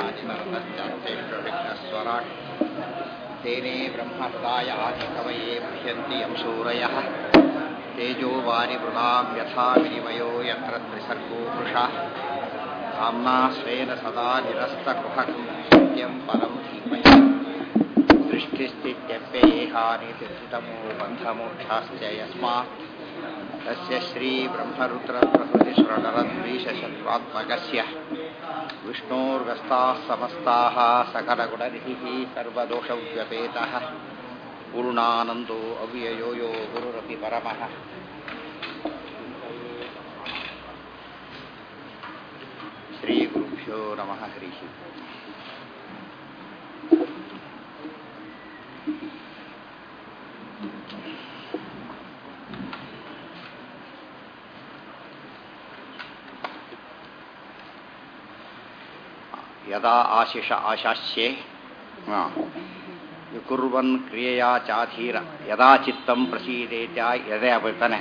विघ्नादितरतश्चात्येष्वविघ्नस्वराट् तेने ब्रह्महृदाय आदिकवये मुह्यन्ति यं सूरयः तेजो वारिवृणां यथा विनिमयो यत्र त्रिसर्गो वृषा धाम्ना स्वेन सदा निरस्तकुहकं सत्यं परं धीमहि सृष्टिस्थित्यप्ययेहानितितमो बन्धमोक्षाश्च यस्मात् तस्य श्रीब्रह्मरुद्रप्रभृतिस्वरनरद्वीशशत्वात्मकस्य विष्णोर्गस्ताः समस्ताः सकलगुणनिधिः सर्वदोषव्यपेतः पूर्णानन्दो अव्ययो यो गुरुरपि परमः श्रीगुरुभ्यो नमः हरिः ಯದಾ ಆಶಿಷ ಆಶಾಸ್ಯೆ ವಿಕುರ್ವನ್ ಕ್ರಿಯೆಯ ಚಾಧೀರ ಯದಾ ಚಿತ್ತಂ ಪ್ರಸೀದೇತ್ಯ ಯದೇ ಬರ್ತಾನೆ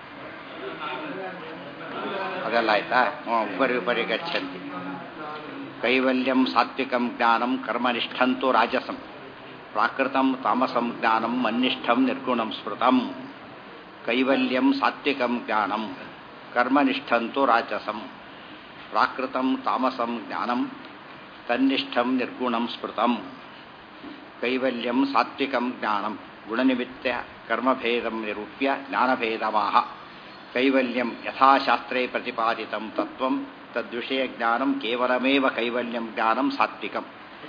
ಅದೆಲ್ಲ ಆಯ್ತಾ ಉಪರಿ ಉಪರಿ ಗಚ್ಚಂತಿ ಕೈವಲ್ಯಂ ಸಾತ್ವಿಕಂ ಜ್ಞಾನಂ ಕರ್ಮನಿಷ್ಠಂತು ರಾಜಸಂ ಪ್ರಾಕೃತಂ ತಾಮಸಂ ಜ್ಞಾನಂ ಮನ್ನಿಷ್ಠಂ ನಿರ್ಗುಣಂ ಸ್ಮೃತಂ ಕೈವಲ್ಯಂ ಸಾತ್ವಿಕಂ ಜ್ಞಾನಂ ಕರ್ಮನಿಷ್ಠಂತು ರಾಜಸಂ ಪ್ರಾಕೃತಂ ತಾಮಸಂ ಜ್ಞಾನಂ ತನ್ನಿಷ್ಠಂ ನಿರ್ಗುಣಂ ಸ್ಮೃತಂ ಕೈವಲ್ಯಂ ಸಾತ್ವಿಕಂ ಜ್ಞಾನಂ ಗುಣನಿಮಿತ್ತ ಕರ್ಮಭೇದಂ ನಿರೂಪ್ಯ ಜ್ಞಾನಭೇದಮಾಹ ಕೈವಲ್ಯಂ ಯಥಾಶಾಸ್ತ್ರೇ ಪ್ರತಿಪಾದಿತಂ ತತ್ವಂ ತದ್ವಿಷಯ ಜ್ಞಾನಂ ಕೇವಲಮೇವ ಕೈವಲ್ಯಂ ಜ್ಞಾನಂ ಸಾತ್ವಿಕಂ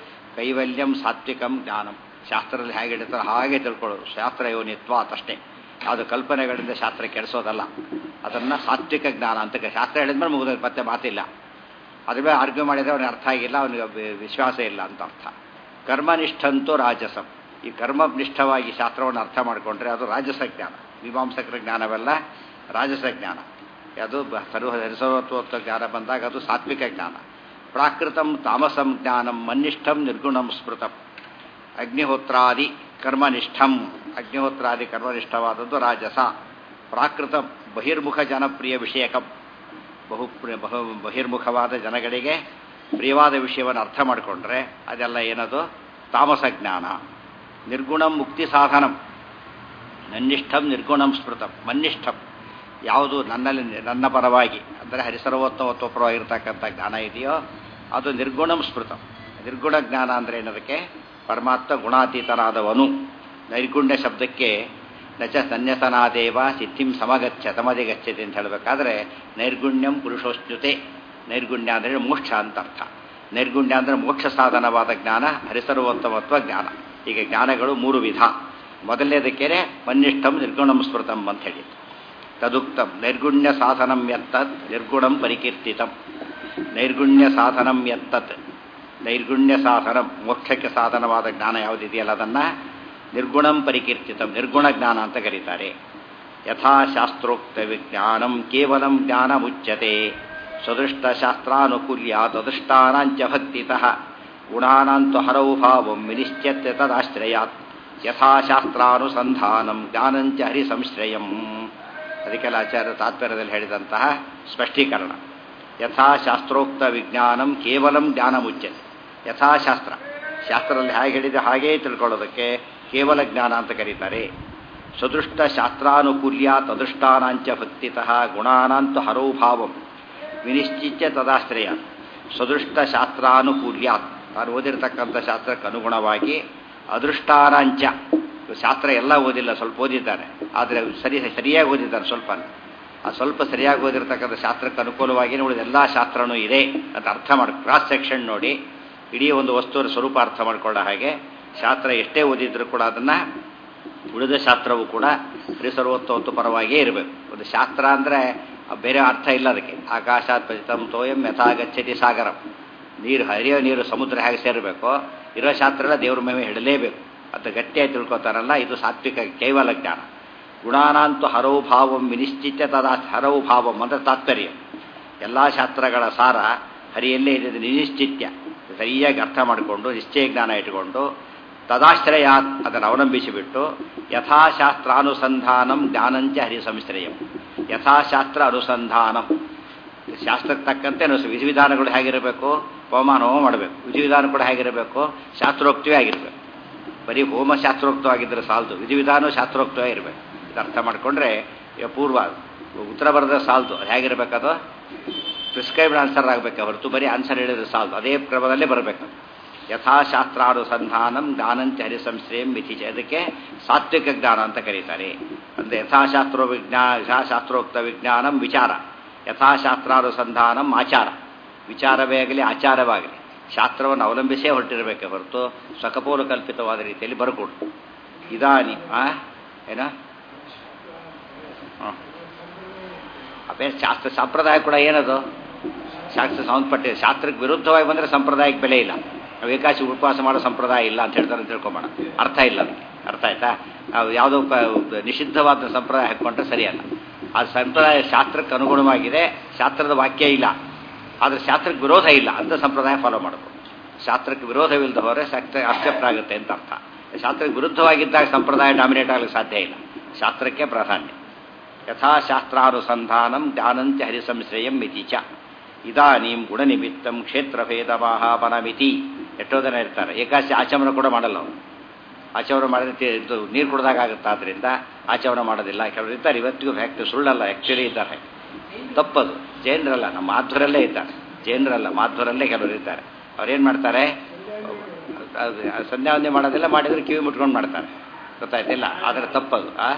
ಕೈವಲ್ಯಂ ಸಾತ್ವಿಕಂ ಜ್ಞಾನಂ ಶಾಸ್ತ್ರದಲ್ಲಿ ಹೇಗೆ ಹೇಳ್ತಾರೆ ಹಾಗೆ ತಿಳ್ಕೊಳ್ಳೋದು ಶಾಸ್ತ್ರ ಯೋನಿತ್ವ ಅಷ್ಟೇ ಯಾವುದು ಕಲ್ಪನೆಗಳಿಂದ ಶಾಸ್ತ್ರ ಕೆಡಿಸೋದಲ್ಲ ಅದನ್ನು ಸಾತ್ವಿಕ ಜ್ಞಾನ ಅಂತ ಶಾಸ್ತ್ರ ಹೇಳಿದ್ಮೇಲೆ ಮುಗಿದ ಮತ್ತೆ ಮಾತಿಲ್ಲ ಅದ್ರ ಮೇಲೆ ಆರ್ಗ್ಯೂ ಮಾಡಿದರೆ ಅವನಿಗೆ ಅರ್ಥ ಆಗಿಲ್ಲ ಅವನಿಗೆ ವಿಶ್ವಾಸ ಇಲ್ಲ ಅಂತ ಅರ್ಥ ಕರ್ಮನಿಷ್ಠಂತೂ ರಾಜಸಂ ಈ ಕರ್ಮನಿಷ್ಠವಾಗಿ ಶಾಸ್ತ್ರವನ್ನು ಅರ್ಥ ಮಾಡಿಕೊಂಡ್ರೆ ಅದು ರಾಜಸ ಜ್ಞಾನ ಮೀಮಾಂಸಕರ ಜ್ಞಾನವೆಲ್ಲ ರಾಜಸ ಜ್ಞಾನ ಅದು ಸರ್ವ ಸರ್ವತ್ವತ್ವ ಜ್ಞಾನ ಬಂದಾಗ ಅದು ಸಾತ್ವಿಕ ಜ್ಞಾನ ಪ್ರಾಕೃತಂ ತಾಮಸಂ ಜ್ಞಾನಂ ಮನ್ನಿಷ್ಠಂ ನಿರ್ಗುಣಂ ಸ್ಮೃತಂ ಅಗ್ನಿಹೋತ್ರಾದಿ ಕರ್ಮನಿಷ್ಠಂ ಅಗ್ನಿಹೋತ್ರಾದಿ ಕರ್ಮನಿಷ್ಠವಾದದ್ದು ರಾಜಸ ಪ್ರಾಕೃತ ಬಹಿರ್ಮುಖ ಜನಪ್ರಿಯ ವಿಷಯಕಂ ಬಹು ಬಹು ಬಹಿರ್ಮುಖವಾದ ಜನಗಳಿಗೆ ಪ್ರಿಯವಾದ ವಿಷಯವನ್ನು ಅರ್ಥ ಮಾಡಿಕೊಂಡ್ರೆ ಅದೆಲ್ಲ ಏನದು ತಾಮಸ ಜ್ಞಾನ ನಿರ್ಗುಣಂ ಮುಕ್ತಿ ಸಾಧನಂ ನನ್ನಿಷ್ಠಂ ನಿರ್ಗುಣಂ ಸ್ಮೃತಂ ಮನ್ನಿಷ್ಠಂ ಯಾವುದು ನನ್ನಲ್ಲಿ ನನ್ನ ಪರವಾಗಿ ಅಂದರೆ ಹರಿಸರ್ವೋತ್ತಮತ್ವ ಪರವಾಗಿರ್ತಕ್ಕಂಥ ಜ್ಞಾನ ಇದೆಯೋ ಅದು ನಿರ್ಗುಣಂ ಸ್ಮೃತಂ ನಿರ್ಗುಣ ಜ್ಞಾನ ಅಂದರೆ ಏನದಕ್ಕೆ ಪರಮಾತ್ಮ ಗುಣಾತೀತನಾದವನು ನೈರ್ಗುಣ್ಯ ಶಬ್ದಕ್ಕೆ ನಚ ಸನ್ಯಸನಾದೇವ ಸಿದ್ಧಿಂ ಸಮಗಚ್ಚ ತಮದೆ ಗಚ್ಚತಿ ಅಂತ ಹೇಳಬೇಕಾದ್ರೆ ನೈರ್ಗುಣ್ಯಂ ಪುರುಷೋಚ್ಯುತೆ ನೈರ್ಗುಣ್ಯ ಅಂದರೆ ಮೋಕ್ಷ ಅಂತ ಅರ್ಥ ನೈರ್ಗುಣ್ಯ ಅಂದರೆ ಮೋಕ್ಷ ಸಾಧನವಾದ ಜ್ಞಾನ ಹರಿಸರ್ವೋತ್ತಮತ್ವ ಜ್ಞಾನ ಈಗ ಜ್ಞಾನಗಳು ಮೂರು ವಿಧ ಮೊದಲನೇದಕ್ಕೇನೆ ಮನ್ನಿಷ್ಠಂ ನಿರ್ಗುಣಂ ಸ್ಮೃತಂ ಅಂತ ಹೇಳಿ ತದುಕ್ತಂ ನೈರ್ಗುಣ್ಯ ಸಾಧನಂ ಯತ್ತತ್ ನಿರ್ಗುಣಂ ಪರಿಕೀರ್ತಿತಂ ನೈರ್ಗುಣ್ಯ ಸಾಧನಂ ಯತ್ತತ್ ನೈರ್ಗುಣ್ಯ ಸಾಧನಂ ಮೋಕ್ಷಕ್ಕೆ ಸಾಧನವಾದ ಜ್ಞಾನ ಯಾವುದಿದೆಯಲ್ಲ ಅದನ್ನು ನಿರ್ಗುಣಂ ಪರಿಕೀರ್ತಿತಂ ನಿರ್ಗುಣ ಜ್ಞಾನ ಅಂತ ಕರೀತಾರೆ ಯಥಾಶಾಸ್ತ್ರೋಕ್ತ ವಿಜ್ಞಾನಂ ಕೇವಲಂ ಜ್ಞಾನ ಮುಚ್ಯತೆ ಸದೃಷ್ಟ ಶಾಸ್ತ್ರಾನುಕೂಲ್ಯ ತದೃಷ್ಟಾನಾಂಚ ಭಕ್ತಿತಃ ಗುಣಾನಾಂತು ಹರೌ ಭಾವಂ ವಿನಿಶ್ಚತ್ಯ ತದಾಶ್ರಯಾತ್ ಯಥಾಶಾಸ್ತ್ರಾನುಸಂಧಾನಂ ಜ್ಞಾನಂಚ ಹರಿಸಂಶ್ರಯಂ ಅದಕ್ಕೆಲ್ಲ ಆಚಾರ್ಯ ತಾತ್ಪರ್ಯದಲ್ಲಿ ಹೇಳಿದಂತಹ ಸ್ಪಷ್ಟೀಕರಣ ಯಥಾಶಾಸ್ತ್ರೋಕ್ತ ವಿಜ್ಞಾನಂ ಕೇವಲಂ ಜ್ಞಾನ ಮುಚ್ಯತೆ ಯಥಾಶಾಸ್ತ್ರ ಶಾಸ್ತ್ರದಲ್ಲಿ ಹೇಗೆ ಹೇಳಿದೆ ಹಾಗೇ ತಿಳ್ಕೊಳ್ಳೋದಕ್ಕೆ ಕೇವಲ ಜ್ಞಾನ ಅಂತ ಕರೀತಾರೆ ಸದೃಷ್ಟ ಶಾಸ್ತ್ರಾನುಕೂಲ್ಯ ತದೃಷ್ಟಾನಾಂಚ ಭಕ್ತಿತಃ ಗುಣಾನಾಂತು ಹರೋ ಭಾವಂ ವಿನಿಶ್ಚಿತ್ಯ ತದಾಶ್ರಯ ಸದೃಷ್ಟ ಶಾಸ್ತ್ರಾನುಕೂಲ್ಯಾತ್ ತಾನು ಓದಿರ್ತಕ್ಕಂಥ ಶಾಸ್ತ್ರಕ್ಕೆ ಅನುಗುಣವಾಗಿ ಅದೃಷ್ಟಾನಾಂಚ ಶಾಸ್ತ್ರ ಎಲ್ಲ ಓದಿಲ್ಲ ಸ್ವಲ್ಪ ಓದಿದ್ದಾನೆ ಆದರೆ ಸರಿ ಸರಿಯಾಗಿ ಓದಿದ್ದಾನೆ ಸ್ವಲ್ಪ ಆ ಸ್ವಲ್ಪ ಸರಿಯಾಗಿ ಓದಿರ್ತಕ್ಕಂಥ ಶಾಸ್ತ್ರಕ್ಕೆ ಅನುಕೂಲವಾಗಿ ಉಳಿದ ಎಲ್ಲ ಶಾಸ್ತ್ರನೂ ಇದೆ ಅಂತ ಅರ್ಥ ಮಾಡಿ ಕ್ರಾಸ್ ಸೆಕ್ಷನ್ ನೋಡಿ ಇಡೀ ಒಂದು ವಸ್ತುವಿನ ಸ್ವರೂಪ ಅರ್ಥ ಮಾಡಿಕೊಳ್ಳೋ ಹಾಗೆ ಶಾಸ್ತ್ರ ಎಷ್ಟೇ ಓದಿದ್ರು ಕೂಡ ಅದನ್ನು ಉಳಿದ ಶಾಸ್ತ್ರವೂ ಕೂಡ ಹರಿಸರ್ವೋತ್ತವತ್ತು ಪರವಾಗಿಯೇ ಇರಬೇಕು ಒಂದು ಶಾಸ್ತ್ರ ಅಂದರೆ ಬೇರೆ ಅರ್ಥ ಇಲ್ಲ ಅದಕ್ಕೆ ಆಕಾಶಾತ್ ಪತಿತಂ ತೋಯಂ ಯಥಾಗಚ್ಚತಿ ಸಾಗರಂ ನೀರು ಹರಿಯೋ ನೀರು ಸಮುದ್ರ ಹೇಗೆ ಸೇರಬೇಕೋ ಇರೋ ಶಾಸ್ತ್ರ ಎಲ್ಲ ದೇವ್ರ ಮೇಲೆ ಹಿಡಲೇಬೇಕು ಅಂತ ಗಟ್ಟಿಯಾಗಿ ತಿಳ್ಕೊತಾರಲ್ಲ ಇದು ಸಾತ್ವಿಕ ಕೇವಲ ಜ್ಞಾನ ಗುಣಾನಾಂತು ಹರವು ಭಾವಂ ವಿನಿಶ್ಚಿತ್ಯ ತದಾ ಹರವು ಭಾವಂ ಅಂದರೆ ತಾತ್ಪರ್ಯ ಎಲ್ಲ ಶಾಸ್ತ್ರಗಳ ಸಾರ ಹರಿಯಲ್ಲೇ ಇದೆ ನಿಶ್ಚಿತ್ಯ ಸರಿಯಾಗಿ ಅರ್ಥ ಮಾಡಿಕೊಂಡು ನಿಶ್ಚಯ ಜ್ಞಾನ ಇಟ್ಟುಕೊಂಡು ತದಾಶ್ರಯ ಅದನ್ನು ಅವಲಂಬಿಸಿಬಿಟ್ಟು ಯಥಾಶಾಸ್ತ್ರಾನುಸಂಧಾನಂ ಜ್ಞಾನಂಚ ಹರಿ ಸಂಶ್ರಯಂ ಯಥಾಶಾಸ್ತ್ರ ಅನುಸಂಧಾನಂ ಶಾಸ್ತ್ರಕ್ಕೆ ತಕ್ಕಂತೆ ಅನಿಸ್ತು ವಿಧಿವಿಧಾನಗಳು ಹೇಗಿರಬೇಕು ಪವಮಾನ ಹೋಮ ಮಾಡಬೇಕು ವಿಧಿವಿಧಾನ ಕೂಡ ಹೇಗಿರಬೇಕು ಶಾಸ್ತ್ರೋಕ್ತವೇ ಆಗಿರಬೇಕು ಬರೀ ಹೋಮ ಶಾಸ್ತ್ರೋಕ್ತವಾಗಿದ್ದರೆ ಸಾಲದು ವಿಧಿವಿಧಾನ ಶಾಸ್ತ್ರೋಕ್ತವೇ ಇರಬೇಕು ಇದು ಅರ್ಥ ಮಾಡಿಕೊಂಡ್ರೆ ಪೂರ್ವ ಉತ್ತರ ಬರೆದ ಸಾಲದು ಅದು ಹೇಗಿರಬೇಕದು ಪ್ರಿಸ್ಕ್ರೈಬ್ಡ್ ಆನ್ಸರ್ ಆಗಬೇಕು ಹೊರತು ಬರೀ ಆನ್ಸರ್ ಹೇಳಿದ್ರೆ ಸಾಲದು ಅದೇ ಕ್ರಮದಲ್ಲೇ ಬರಬೇಕು ಯಥಾಶಾಸ್ತ್ರಾನುಸಂಧಾನಂ ಜ್ಞಾನಂಚ ಹರಿಸಂಶ್ರಯಂ ಮಿಥಿಚ ಅದಕ್ಕೆ ಸಾತ್ವಿಕ ಜ್ಞಾನ ಅಂತ ಕರೀತಾರೆ ಅಂದರೆ ಯಥಾಶಾಸ್ತ್ರೋ ವಿಜ್ಞಾನ ಯಥಾಶಾಸ್ತ್ರೋಕ್ತ ವಿಜ್ಞಾನಂ ವಿಚಾರ ಯಥಾಶಾಸ್ತ್ರಾನುಸಂಧಾನಂ ಆಚಾರ ವಿಚಾರವೇ ಆಗಲಿ ಆಚಾರವಾಗಲಿ ಶಾಸ್ತ್ರವನ್ನು ಅವಲಂಬಿಸೇ ಹೊರಟಿರಬೇಕೆ ಹೊರತು ಸ್ವಕಪೋಲು ಕಲ್ಪಿತವಾದ ರೀತಿಯಲ್ಲಿ ಬರಕೂಡದು ಇದಾನಿ ಆ ಏನ ಅದೇ ಶಾಸ್ತ್ರ ಸಂಪ್ರದಾಯ ಕೂಡ ಏನದು ಶಾಸ್ತ್ರ ಸಂಬಂಧಪಟ್ಟಿದೆ ಶಾಸ್ತ್ರಕ್ಕೆ ವಿರುದ್ಧವಾಗಿ ಬಂದರೆ ಸಂಪ್ರದಾಯಕ್ಕೆ ಬೆಲೆ ಇಲ್ಲ ನಾವು ಏಕಾಶಿ ಉಪವಾಸ ಮಾಡೋ ಸಂಪ್ರದಾಯ ಇಲ್ಲ ಅಂತ ಹೇಳ್ತಾರೆ ಅಂತ ತಿಳ್ಕೊಂಬೋಣ ಅರ್ಥ ಇಲ್ಲ ಅದಕ್ಕೆ ಅರ್ಥ ಆಯ್ತಾ ನಾವು ಯಾವುದೋ ಪ- ನಿಷಿದ್ಧವಾದ ಸಂಪ್ರದಾಯ ಹಾಕ್ಕೊಂಡ್ರೆ ಸರಿಯಲ್ಲ ಆ ಸಂಪ್ರದಾಯ ಶಾಸ್ತ್ರಕ್ಕೆ ಅನುಗುಣವಾಗಿದೆ ಶಾಸ್ತ್ರದ ವಾಕ್ಯ ಇಲ್ಲ ಆದರೆ ಶಾಸ್ತ್ರಕ್ಕೆ ವಿರೋಧ ಇಲ್ಲ ಅಂತ ಸಂಪ್ರದಾಯ ಫಾಲೋ ಮಾಡಬೇಕು ಶಾಸ್ತ್ರಕ್ಕೆ ವಿರೋಧವಿಲ್ಲದ ಹೋದರೆ ಶಾಸ್ತ್ರ ಅಕ್ಸೆಪ್ಟ್ ಆಗುತ್ತೆ ಅಂತ ಅರ್ಥ ಶಾಸ್ತ್ರಕ್ಕೆ ವಿರುದ್ಧವಾಗಿದ್ದಾಗ ಸಂಪ್ರದಾಯ ಡಾಮಿನೇಟ್ ಆಗಲಿಕ್ಕೆ ಸಾಧ್ಯ ಇಲ್ಲ ಶಾಸ್ತ್ರಕ್ಕೆ ಪ್ರಾಧಾನ್ಯ ಯಥಾಶಾಸ್ತ್ರಾನುಸಂಧಾನಂ ಜ್ಞಾನಂತ್ಯ ಹರಿಸಂಶ್ರಯಂ ಮಿತಿ ಚ ಇದಾನೀಂ ಗುಣನಿಮಿತ್ತಂ ಕ್ಷೇತ್ರಭೇದವಾಹಾಪನಮಿತಿ ಎಷ್ಟೋ ಜನ ಇರ್ತಾರೆ ಏಕಾಶಿ ಆಚಮನ ಕೂಡ ಮಾಡಲ್ಲ ಅವರು ಆಚಮನ ಮಾಡಿದ್ರೆ ತಿ- ಇದು ನೀರು ಕುಡ್ದಾಗ ಆಗುತ್ತೆ ಆದ್ದರಿಂದ ಆಚಮನ ಮಾಡೋದಿಲ್ಲ ಕೆಲವರು ಇರ್ತಾರೆ ಇವತ್ತಿಗೂ ಫ್ಯಾಕ್ಟ್ ಸುಳ್ಳಲ್ಲ ಆ್ಯಕ್ಚುಲಿ ಇದ್ದಾರೆ ತಪ್ಪದು ಜೈನರಲ್ಲ ನಮ್ಮ ಮಾಧ್ವರಲ್ಲೇ ಇದ್ದಾರೆ ಜೈನರಲ್ಲ ಮಾಧ್ವರಲ್ಲೇ ಕೆಲವರು ಇದ್ದಾರೆ ಅವ್ರೇನು ಮಾಡ್ತಾರೆ ಅದು ಸಂಧ್ಯಾ ವಂದನೆ ಮಾಡೋದಿಲ್ಲ ಮಾಡಿದ್ರೆ ಕಿವಿ ಮುಟ್ಕೊಂಡು ಮಾಡ್ತಾರೆ ಗೊತ್ತಾಯ್ತಿಲ್ಲ ಆದರೆ ತಪ್ಪದು ಆ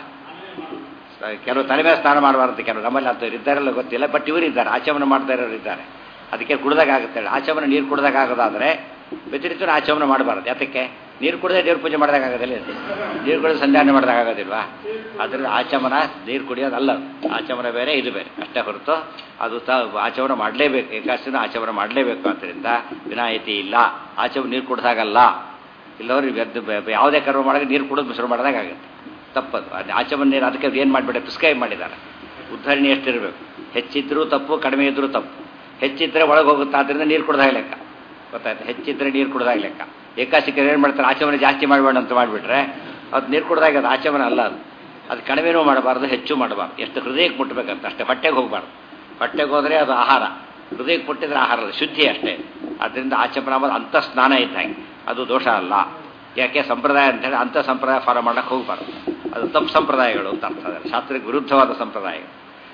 ಕೆಲವು ತಲೆ ಮೇಲೆ ಸ್ನಾನ ಮಾಡಬಾರ್ದು ಕೆಲವು ನಮ್ಮಲ್ಲಿ ಅಂತ ಇದ್ದಾರಲ್ಲ ಗೊತ್ತಿಲ್ಲ ಬಟ್ ಇವರು ಇದ್ದಾರೆ ಆಚಮನ ಮಾಡ್ತಾ ಇರೋರು ಇದ್ದಾರೆ ಅದಕ್ಕೆ ಕುಡ್ದಾಗ ಆಗುತ್ತೆ ಹೇಳಿ ಆಚಮನ ನೀರು ಕುಡ್ದಾಗ ಆಗೋದಾದರೆ ವ್ಯತಿರಿಕ್ತ ಆಚಮನ ಮಾಡಬಾರ್ದು ಯಾತಕ್ಕೆ ನೀರು ಕುಡದೆ ದೇವ್ರ ಪೂಜೆ ಮಾಡಿದಾಗ ಆಗೋದಿಲ್ಲ ಇದು. ನೀರು ಕುಡಿದು ಸಂಧ್ಯಾನೆ ಮಾಡಿದಾಗ ಆಗೋದಿಲ್ವಾ ಅದ್ರ ಆಚಮನ ನೀರು ಕುಡಿಯೋದಲ್ಲ ಆಚಮನ ಬೇರೆ ಇದು ಬೇರೆ ಅಷ್ಟೇ ಹೊರತು ಅದು ತ ಆಚಮನ ಮಾಡಲೇಬೇಕು ಏಕಾಶಿನ ಆಚಮನ ಮಾಡಲೇಬೇಕು ಆದ್ದರಿಂದ ವಿನಾಯಿತಿ ಇಲ್ಲ ಆಚಮನ ನೀರು ಕುಡ್ದಾಗಲ್ಲ ಇಲ್ಲವ್ರು ವ್ಯರ್ಥ ಬ- ಬ- ಯಾವುದೇ ಕರ್ಮ ಮಾಡಿದ್ರೆ ನೀರು ಕುಡಿದು ಶುರು ಮಾಡಿದಾಗ ಆಗುತ್ತೆ ತಪ್ಪದು ಅದು ಆಚಮನ ನೀರು ಅದಕ್ಕೆ ಏನು ಮಾಡಿಬಿಟ್ಟೆ ಪ್ರಿಸ್ಕ್ರೈಬ್ ಮಾಡಿದ್ದಾರೆ ಉದ್ಧರಣೆ ಎಷ್ಟಿರಬೇಕು ಹೆಚ್ಚಿದ್ರೂ ತಪ್ಪು ಕಡಿಮೆ ಇದ್ರೂ ತಪ್ಪು ಹೆಚ್ಚಿದ್ರೆ ಒಳಗೆ ಹೋಗುತ್ತೆ ಆದ್ದರಿಂದ ನೀರು ಕುಡ್ದಾಗ ಲೆಕ್ಕ ಗೊತ್ತಾಯ್ತು ಹೆಚ್ಚಿದ್ರೆ ನೀರು ಕುಡ್ದಾಗ ಲೆಕ್ಕ ಏಕಾಶಿಕರು ಏನು ಮಾಡ್ತಾರೆ ಆಚಮನ ಜಾಸ್ತಿ ಮಾಡಬೇಡ ಅಂತ ಮಾಡಿಬಿಟ್ರೆ ಅದು ನೀರು ಕುಡ್ದಾಗ ಅದು ಆಚಮನ ಅಲ್ಲ ಅದು ಅದು ಕಡಿಮೆನೂ ಮಾಡಬಾರ್ದು ಹೆಚ್ಚು ಮಾಡಬಾರ್ದು ಎಷ್ಟು ಹೃದಯಕ್ಕೆ ಮುಟ್ಟಬೇಕಂತ ಅಷ್ಟೇ ಹೊಟ್ಟೆಗೆ ಹೋಗಬಾರ್ದು ಹೊಟ್ಟೆಗೆ ಹೋದರೆ ಅದು ಆಹಾರ ಹೃದಯಕ್ಕೆ ಮುಟ್ಟಿದ್ರೆ ಆಹಾರ ಅಲ್ಲ ಶುದ್ಧಿ ಅಷ್ಟೇ ಆದ್ದರಿಂದ ಆಚಮನ ಅನ್ನೋದು ಅಂಥ ಸ್ನಾನ ಇದ್ದಂಗೆ ಅದು ದೋಷ ಅಲ್ಲ ಯಾಕೆ ಸಂಪ್ರದಾಯ ಅಂತೇಳಿ ಅಂಥ ಸಂಪ್ರದಾಯ ಫಾಲೋ ಮಾಡಕ್ಕೆ ಹೋಗಬಾರ್ದು ಅದು ತಪ್ಪು ಸಂಪ್ರದಾಯಗಳು ಅಂತ ಅರ್ಥ ಅದರ ಶಾಸ್ತ್ರಕ್ಕೆ ವಿರುದ್ಧವಾದ ಸಂಪ್ರದಾಯಗಳು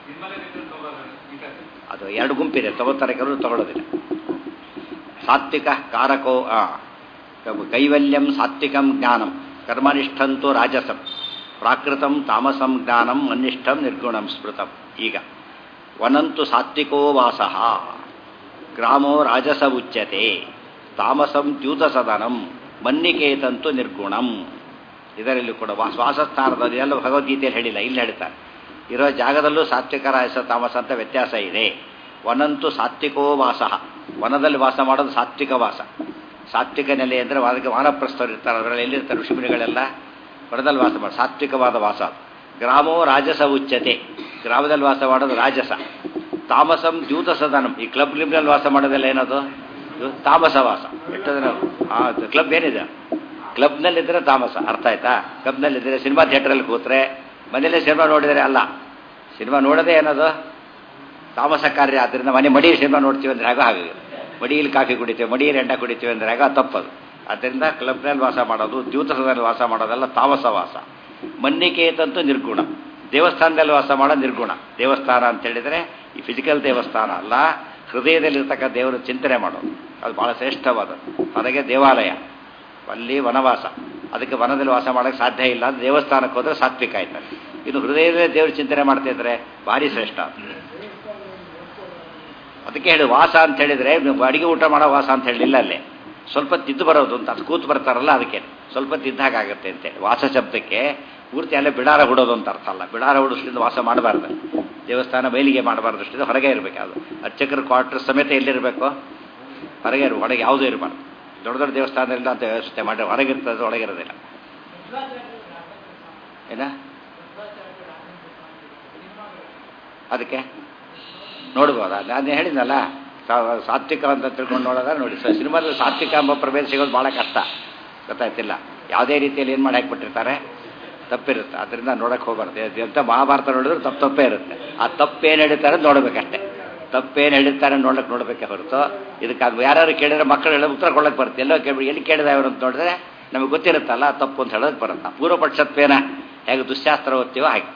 ಅದು ಎರಡು ಗುಂಪಿದೆ ತಗೋತಾರೆ ಕೆಲವರು ತಗೊಳ್ಳೋದಿಲ್ಲ ಸಾತ್ವಿಕ ಕಾರಕೋ ಆ, ಕೈವಲ್ಯಂ ಸಾತ್ವಿಕಂ ಜ್ಞಾನಂ ಕರ್ಮನಿಷ್ಠಂತೂ ರಾಜಸಂ ಪ್ರಾಕೃತಂ ತಾಮಸಂ ಜ್ಞಾನಂ ಅನಿಷ್ಠಂ ನಿರ್ಗುಣಂ ಸ್ಮೃತಂ ಈಗ ವನಂತು ಸಾತ್ವಿಕೋ ವಾಸ ಗ್ರಾಮೋ ರಾಜಸ ಉಚ್ಯತೆ ತಾಮಸಂ ದ್ಯೂತಸದನಂ ಮನ್ನಿಕೇತಂತು ನಿರ್ಗುಣಂ ಇದರಲ್ಲಿ ಕೂಡ ವಾ ವಾಸಸ್ಥಾನದಲ್ಲಿ ಎಲ್ಲ ಭಗವದ್ಗೀತೆಯಲ್ಲಿ ಹೇಳಿಲ್ಲ ಇಲ್ಲಿ ಹೇಳ್ತಾರೆ ಇರೋ ಜಾಗದಲ್ಲೂ ಸಾತ್ವಿಕ ರಾಜಸ ತಾಮಸ ಅಂತ ವ್ಯತ್ಯಾಸ ಇದೆ ವನಂತು ಸಾತ್ವಿಕೋ ವಾಸ ವನದಲ್ಲಿ ವಾಸ ಮಾಡೋದು ಸಾತ್ವಿಕ ವಾಸ ಸಾತ್ವಿಕ ನೆಲೆ ಅಂದರೆ ಅದಕ್ಕೆ ವಾನಪ್ರಸ್ಥರು ಇರ್ತಾರೆ ಅದರಲ್ಲಿ ಎಲ್ಲಿರ್ತಾರೆ ಋಷಿಮುನಿಗಳೆಲ್ಲ ವನದಲ್ಲಿ ವಾಸ ಮಾಡಿ ಸಾತ್ವಿಕವಾದ ವಾಸ ಅದು ಗ್ರಾಮೋ ರಾಜಸ ಉಚ್ಚತೆ ಗ್ರಾಮದಲ್ಲಿ ವಾಸ ಮಾಡೋದು ರಾಜಸ ತಾಮಸಂ ದ್ಯೂತ ಸದನಂ ಈ ಕ್ಲಬ್ ಗಿಬ್ನಲ್ಲಿ ವಾಸ ಮಾಡೋದೆಲ್ಲ ಏನದು ಇದು ತಾಮಸ ವಾಸ ಎಷ್ಟು ಜನ ಆ ಕ್ಲಬ್ ಏನಿದೆ ಕ್ಲಬ್ನಲ್ಲಿದ್ದರೆ ತಾಮಸ ಅರ್ಥ ಆಯ್ತಾ ಕ್ಲಬ್ನಲ್ಲಿದ್ದರೆ ಸಿನಿಮಾ ಥಿಯೇಟ್ರಲ್ಲಿ ಕೂತ್ರೆ ಮನೇಲೆ ಸಿನಿಮಾ ನೋಡಿದರೆ ಅಲ್ಲ ಸಿನಿಮಾ ನೋಡೋದೇ ಏನದು ತಾಮಸ ಕಾರ್ಯ ಆದ್ದರಿಂದ ಮನೆ ಮಡಿ ಸಿನಿಮಾ ನೋಡ್ತೀವಿ ಅಂದ್ರೆ ಆಗ ಹಾಗೆ ಮಡಿಯಲ್ಲಿ ಕಾಫಿ ಕುಡಿತೀವಿ ಮಡಿಯಲ್ಲಿ ಎಂಡ ಕುಡಿತೀವಿ ಅಂದ್ರೆ ಆಗ ತಪ್ಪದು ಆದ್ದರಿಂದ ಕ್ಲಬ್ನಲ್ಲಿ ವಾಸ ಮಾಡೋದು ದ್ಯೂತಸದಲ್ಲಿ ವಾಸ ಮಾಡೋದೆಲ್ಲ ತಾಮಸ ವಾಸ ಮನ್ನಿಕೇತಂತೂ ನಿರ್ಗುಣ ದೇವಸ್ಥಾನದಲ್ಲಿ ವಾಸ ಮಾಡೋ ನಿರ್ಗುಣ ದೇವಸ್ಥಾನ ಅಂತ ಹೇಳಿದರೆ ಈ ಫಿಸಿಕಲ್ ದೇವಸ್ಥಾನ ಅಲ್ಲ ಹೃದಯದಲ್ಲಿರ್ತಕ್ಕ ದೇವರ ಚಿಂತನೆ ಮಾಡೋದು ಅದು ಭಾಳ ಶ್ರೇಷ್ಠವಾದದ್ದು ಹೊರಗೆ ದೇವಾಲಯ ಅಲ್ಲಿ ವನವಾಸ ಅದಕ್ಕೆ ವನದಲ್ಲಿ ವಾಸ ಮಾಡೋಕ್ಕೆ ಸಾಧ್ಯ ಇಲ್ಲ ಅದು ದೇವಸ್ಥಾನಕ್ಕೆ ಹೋದರೆ ಸಾತ್ವಿಕ ಆಯ್ತಾರೆ ಇದು ಹೃದಯದಲ್ಲೇ ದೇವ್ರ ಚಿಂತನೆ ಮಾಡ್ತಿದ್ರೆ ಭಾರಿ ಶ್ರೇಷ್ಠ ಅದು. ಅದಕ್ಕೆ ಹೇಳಿ ವಾಸ ಅಂತ ಹೇಳಿದ್ರೆ ನೀವು ಅಡಿಗೆ ಊಟ ಮಾಡೋ ವಾಸ ಅಂತ ಹೇಳಿಲ್ಲ ಅಲ್ಲೇ ಸ್ವಲ್ಪ ತಿದ್ದು ಬರೋದು ಅಂತ ಅದು ಕೂತು ಬರ್ತಾರಲ್ಲ ಅದಕ್ಕೆ ಸ್ವಲ್ಪ ತಿದ್ದಾಗುತ್ತೆ ಅಂತೇಳಿ ವಾಸ ಶಬ್ದಕ್ಕೆ ಪೂರ್ತಿ ಅಲ್ಲೇ ಬಿಡಾರ ಹುಡೋದು ಅಂತ ಅರ್ಥ ಅಲ್ಲ ಬಿಡಾರ ಹುಡಿಸ್ಲಿಂದ ವಾಸ ಮಾಡಬಾರ್ದು ದೇವಸ್ಥಾನ ಬಯಲಿಗೆ ಮಾಡಬಾರ್ದು ಅಷ್ಟಿದೆ ಹೊರಗೆ ಇರಬೇಕು ಅದು ಅರ್ಚಕರ ಕ್ವಾರ್ಟರ್ ಸಮೇತ ಎಲ್ಲಿರಬೇಕು ಹೊರಗೆ ಇರು ಹೊರಗೆ ಯಾವುದೂ ಇರಬಾರ್ದು ದೊಡ್ಡ ದೊಡ್ಡ ದೇವಸ್ಥಾನದಲ್ಲಿ ಅಂತ ವ್ಯವಸ್ಥೆ ಮಾಡಿ ಹೊರಗಿರ್ತದೆ ಒಳಗಿರೋದಿಲ್ಲ ಏನ ಅದಕ್ಕೆ ನೋಡ್ಬೋದಾ ನಾನು ಹೇಳಿದ್ನಲ್ಲ ಸಾ- ಸಾತ್ವಿಕ ಅಂತ ತಿಳ್ಕೊಂಡು ನೋಡೋದ ನೋಡಿ ಸ- ಸಿನಿಮಾದಲ್ಲಿ ಸಾತ್ವಿಕ ಎಂಬ ಪ್ರಭೇದ ಸಿಗೋದು ಭಾಳ ಕಷ್ಟ ಗೊತ್ತಾಯ್ತಿಲ್ಲ ಯಾವುದೇ ರೀತಿಯಲ್ಲಿ ಏನು ಮಾಡಿ ಹಾಕ್ಬಿಟ್ಟಿರ್ತಾರೆ ತಪ್ಪಿರುತ್ತೆ ಅದರಿಂದ ನೋಡಕ್ಕೆ ಹೋಗ್ಬಾರ್ದು ಎಂತ ಮಹಾಭಾರತ ನೋಡಿದ್ರು ತಪ್ಪು ತಪ್ಪೇ ಇರುತ್ತೆ ಆ ತಪ್ಪು ಏನು ನಡೀತಾರೆ ನೋಡಬೇಕಷ್ಟೇ ತಪ್ಪೇನು ಹೇಳಿರ್ತಾರೆ ನೋಡ್ಲಿಕ್ಕೆ ನೋಡ್ಬೇಕೆ ಹೊರತು ಇದಕ್ಕೆ ಅದು ಯಾರು ಕೇಳಿದ್ರೆ ಮಕ್ಕಳು ಹೇಳೋ ಉತ್ತರ ಕೊಡಕ್ಕೆ ಬರುತ್ತೆ ಎಲ್ಲೋ ಕೇಳಿ ಎಲ್ಲಿ ಕೇಳಿದ ಅವರು ಅಂತ ನೋಡಿದ್ರೆ ನಮಗೆ ಗೊತ್ತಿರುತ್ತಲ್ಲ ತಪ್ಪು ಅಂತ ಹೇಳೋದಕ್ಕೆ ಬರುತ್ತೆ ಪೂರ್ವ ಪಕ್ಷತ್ವೇನ ಹೇಗೆ ದುಶ್ಯಾಸ್ತ್ರ ಓದ್ತೀವೋ ಹಾಗೆ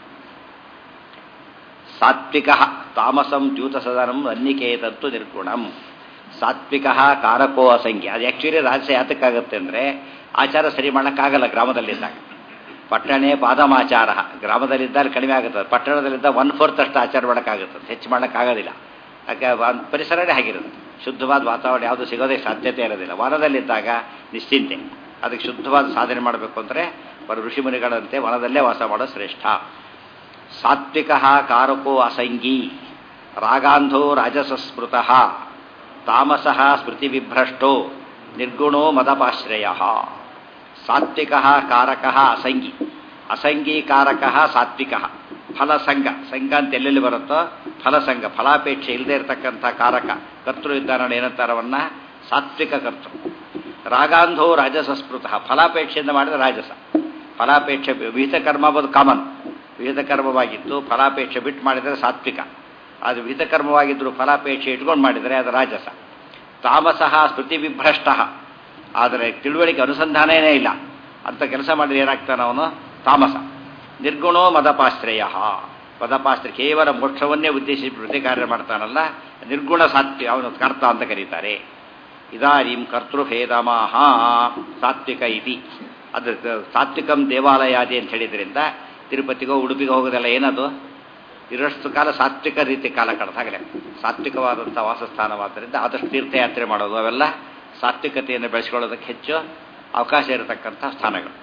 ಸಾತ್ವಿಕ ತಾಮಸಂ ದ್ಯೂತಸದನಂ ಅನ್ನಿಕೇತತ್ತು ನಿರ್ಗುಣಂ ಸಾತ್ವಿಕ ಕಾರಕೋ ಅಸಂಖ್ಯ ಅದು ಆ್ಯಕ್ಚುಲಿ ರಹಸ್ಯ ಯಾತಕ್ಕಾಗುತ್ತೆ ಅಂದರೆ ಆಚಾರ ಸರಿ ಮಾಡೋಕ್ಕಾಗಲ್ಲ ಗ್ರಾಮದಲ್ಲಿದ್ದಾಗ ಪಟ್ಟಣೇ ಪಾದಮಾಚಾರ ಗ್ರಾಮದಲ್ಲಿದ್ದಾಗ ಕಡಿಮೆ ಆಗುತ್ತದೆ ಪಟ್ಟಣದಲ್ಲಿದ್ದ ಒನ್ ಫೋರ್ತ್ ಅಷ್ಟು ಆಚಾರ ಮಾಡೋಕ್ಕಾಗುತ್ತದೆ ಹೆಚ್ಚು ಮಾಡೋಕ್ಕಾಗೋದಿಲ್ಲ ಯಾಕೆ ವ- ಪರಿಸರನೇ ಆಗಿರುತ್ತೆ ಶುದ್ಧವಾದ ವಾತಾವರಣ ಯಾವುದು ಸಿಗೋದೇ ಸಾಧ್ಯತೆ ಇರೋದಿಲ್ಲ ವನದಲ್ಲಿದ್ದಾಗ ನಿಶ್ಚಿಂತೆ ಅದಕ್ಕೆ ಶುದ್ಧವಾದ ಸಾಧನೆ ಮಾಡಬೇಕು ಅಂದರೆ ಬರ ಋಷಿಮುನಿಗಳಂತೆ ವನದಲ್ಲೇ ವಾಸ ಮಾಡೋದು ಶ್ರೇಷ್ಠ ಸಾತ್ವಿಕ ಕಾರಕೋ ಅಸಂಗೀ ರಾಗಾಂಧೋ ರಾಜಸಸ್ಮೃತ ತಾಮಸ ಸ್ಮೃತಿವಿಭ್ರಷ್ಟೋ ನಿರ್ಗುಣೋ ಮದಪಾಶ್ರಯ ಸಾತ್ವಿಕ ಕಾರಕ ಅಸಂಗಿ ಅಸಂಗಿ ಕಾರಕ ಸಾತ್ವಿಕ ಫಲಸಂಗ ಸಂಘ ಅಂತ ಎಲ್ಲೆಲ್ಲಿ ಬರುತ್ತೋ ಫಲಸಂಗ ಫಲಾಪೇಕ್ಷೆ ಇಲ್ಲದೆ ಇರತಕ್ಕಂಥ ಕಾರಕ ಕರ್ತೃ ಇದ್ದಾನೆ ಏನಂತಾರವನ್ನ ಸಾತ್ವಿಕ ಕರ್ತೃ ರಾಗಾಂಧೋ ರಾಜಸಸ್ಮೃತ ಫಲಾಪೇಕ್ಷೆಯಿಂದ ಮಾಡಿದ ರಾಜಸ ಫಲಾಪೇಕ್ಷೆ ವಿಹಿತ ಕರ್ಮಬೋದು ಕಾಮನ್ ವಿಹಿತ ಕರ್ಮವಾಗಿತ್ತು ಫಲಾಪೇಕ್ಷೆ ಬಿಟ್ಟು ಮಾಡಿದರೆ ಸಾತ್ವಿಕ ಅದು ವಿಹಿತ ಕರ್ಮವಾಗಿದ್ದರೂ ಫಲಾಪೇಕ್ಷೆ ಇಟ್ಕೊಂಡು ಮಾಡಿದರೆ ಅದು ರಾಜಸ ತಾಮಸಃ ಸ್ಮೃತಿ ವಿಭ್ರಷ್ಟ ಆದರೆ ತಿಳುವಳಿಕೆ ಅನುಸಂಧಾನನೇ ಇಲ್ಲ ಅಂತ ಕೆಲಸ ಮಾಡಿದ್ರೆ ಏನಾಗ್ತಾನೆ ಅವನು ತಾಮಸ ನಿರ್ಗುಣೋ ಮದಪಾಶ್ರಯ ಮದಪಾಶ್ರಯ ಕೇವಲ ಮೋಕ್ಷವನ್ನೇ ಉದ್ದೇಶಿಸಿ ಪ್ರತಿ ಕಾರ್ಯ ಮಾಡ್ತಾನಲ್ಲ ನಿರ್ಗುಣ ಸಾತ್ವಿಕ ಅವನು ಕರ್ತ ಅಂತ ಕರೀತಾರೆ ಇದಾರೀಂ ಕರ್ತೃಭೇದಮಾಹ ಸಾತ್ವಿಕ ಇತಿ ಅದು ಸಾತ್ವಿಕಂ ದೇವಾಲಯಾದಿ ಅಂತ ಹೇಳಿದ್ರಿಂದ ತಿರುಪತಿಗೋ ಉಡುಪಿಗೋ ಹೋಗೋದೆಲ್ಲ ಏನದು ಇರೋಷ್ಟು ಕಾಲ ಸಾತ್ವಿಕ ರೀತಿ ಕಾಲ ಕಳೆದಾಗಲೇ ಸಾತ್ವಿಕವಾದಂಥ ವಾಸಸ್ಥಾನವಾದ್ದರಿಂದ ಆದಷ್ಟು ತೀರ್ಥಯಾತ್ರೆ ಮಾಡೋದು ಅವೆಲ್ಲ ಸಾತ್ವಿಕತೆಯನ್ನು ಬೆಳೆಸ್ಕೊಳ್ಳೋದಕ್ಕೆ ಹೆಚ್ಚು ಅವಕಾಶ ಇರತಕ್ಕಂಥ ಸ್ಥಾನಗಳು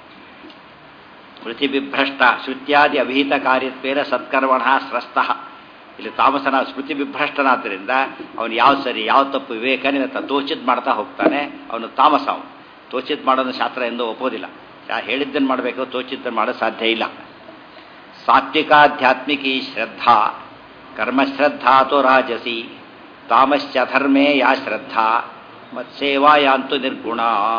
ಸ್ಮೃತಿಬಿಭ್ರಷ್ಟ ಶ್ರುತ್ಯಾದಿ ಅವಿಹಿತ ಕಾರ್ಯತ್ವೇನ ಸತ್ಕರ್ಮಣ ಸ್ರಸ್ತ ಇಲ್ಲಿ ತಾಮಸನ ಸ್ಮೃತಿ ಬಿಭ್ರಷ್ಟನಾದ್ದರಿಂದ ಅವನು ಯಾವ ಸರಿ ಯಾವ ತಪ್ಪು ವಿವೇಕನೇ ತೋಚಿತ್ ಮಾಡ್ತಾ ಹೋಗ್ತಾನೆ ಅವನು ತಾಮಸ ಅವನು ತೋಚಿತ್ ಮಾಡೋದು ಶಾಸ್ತ್ರ ಎಂದು ಒಪ್ಪೋದಿಲ್ಲ ಯಾ ಹೇಳಿದ್ದನ್ನು ಮಾಡಬೇಕು ತೋಚಿದ್ದನ್ನು ಮಾಡೋದು ಸಾಧ್ಯ ಇಲ್ಲ ಸಾತ್ವಿಕಾಧ್ಯಾತ್ಮಿಕಿ ಶ್ರದ್ಧಾ ಕರ್ಮಶ್ರದ್ಧಾತು ರಾಜಸಿ ತಾಮಶ್ಚಧರ್ಮೇ ಯಾ ಶ್ರದ್ಧಾ ಮತ್ಸೇವಾಯಾಂತು ನಿರ್ಗುಣ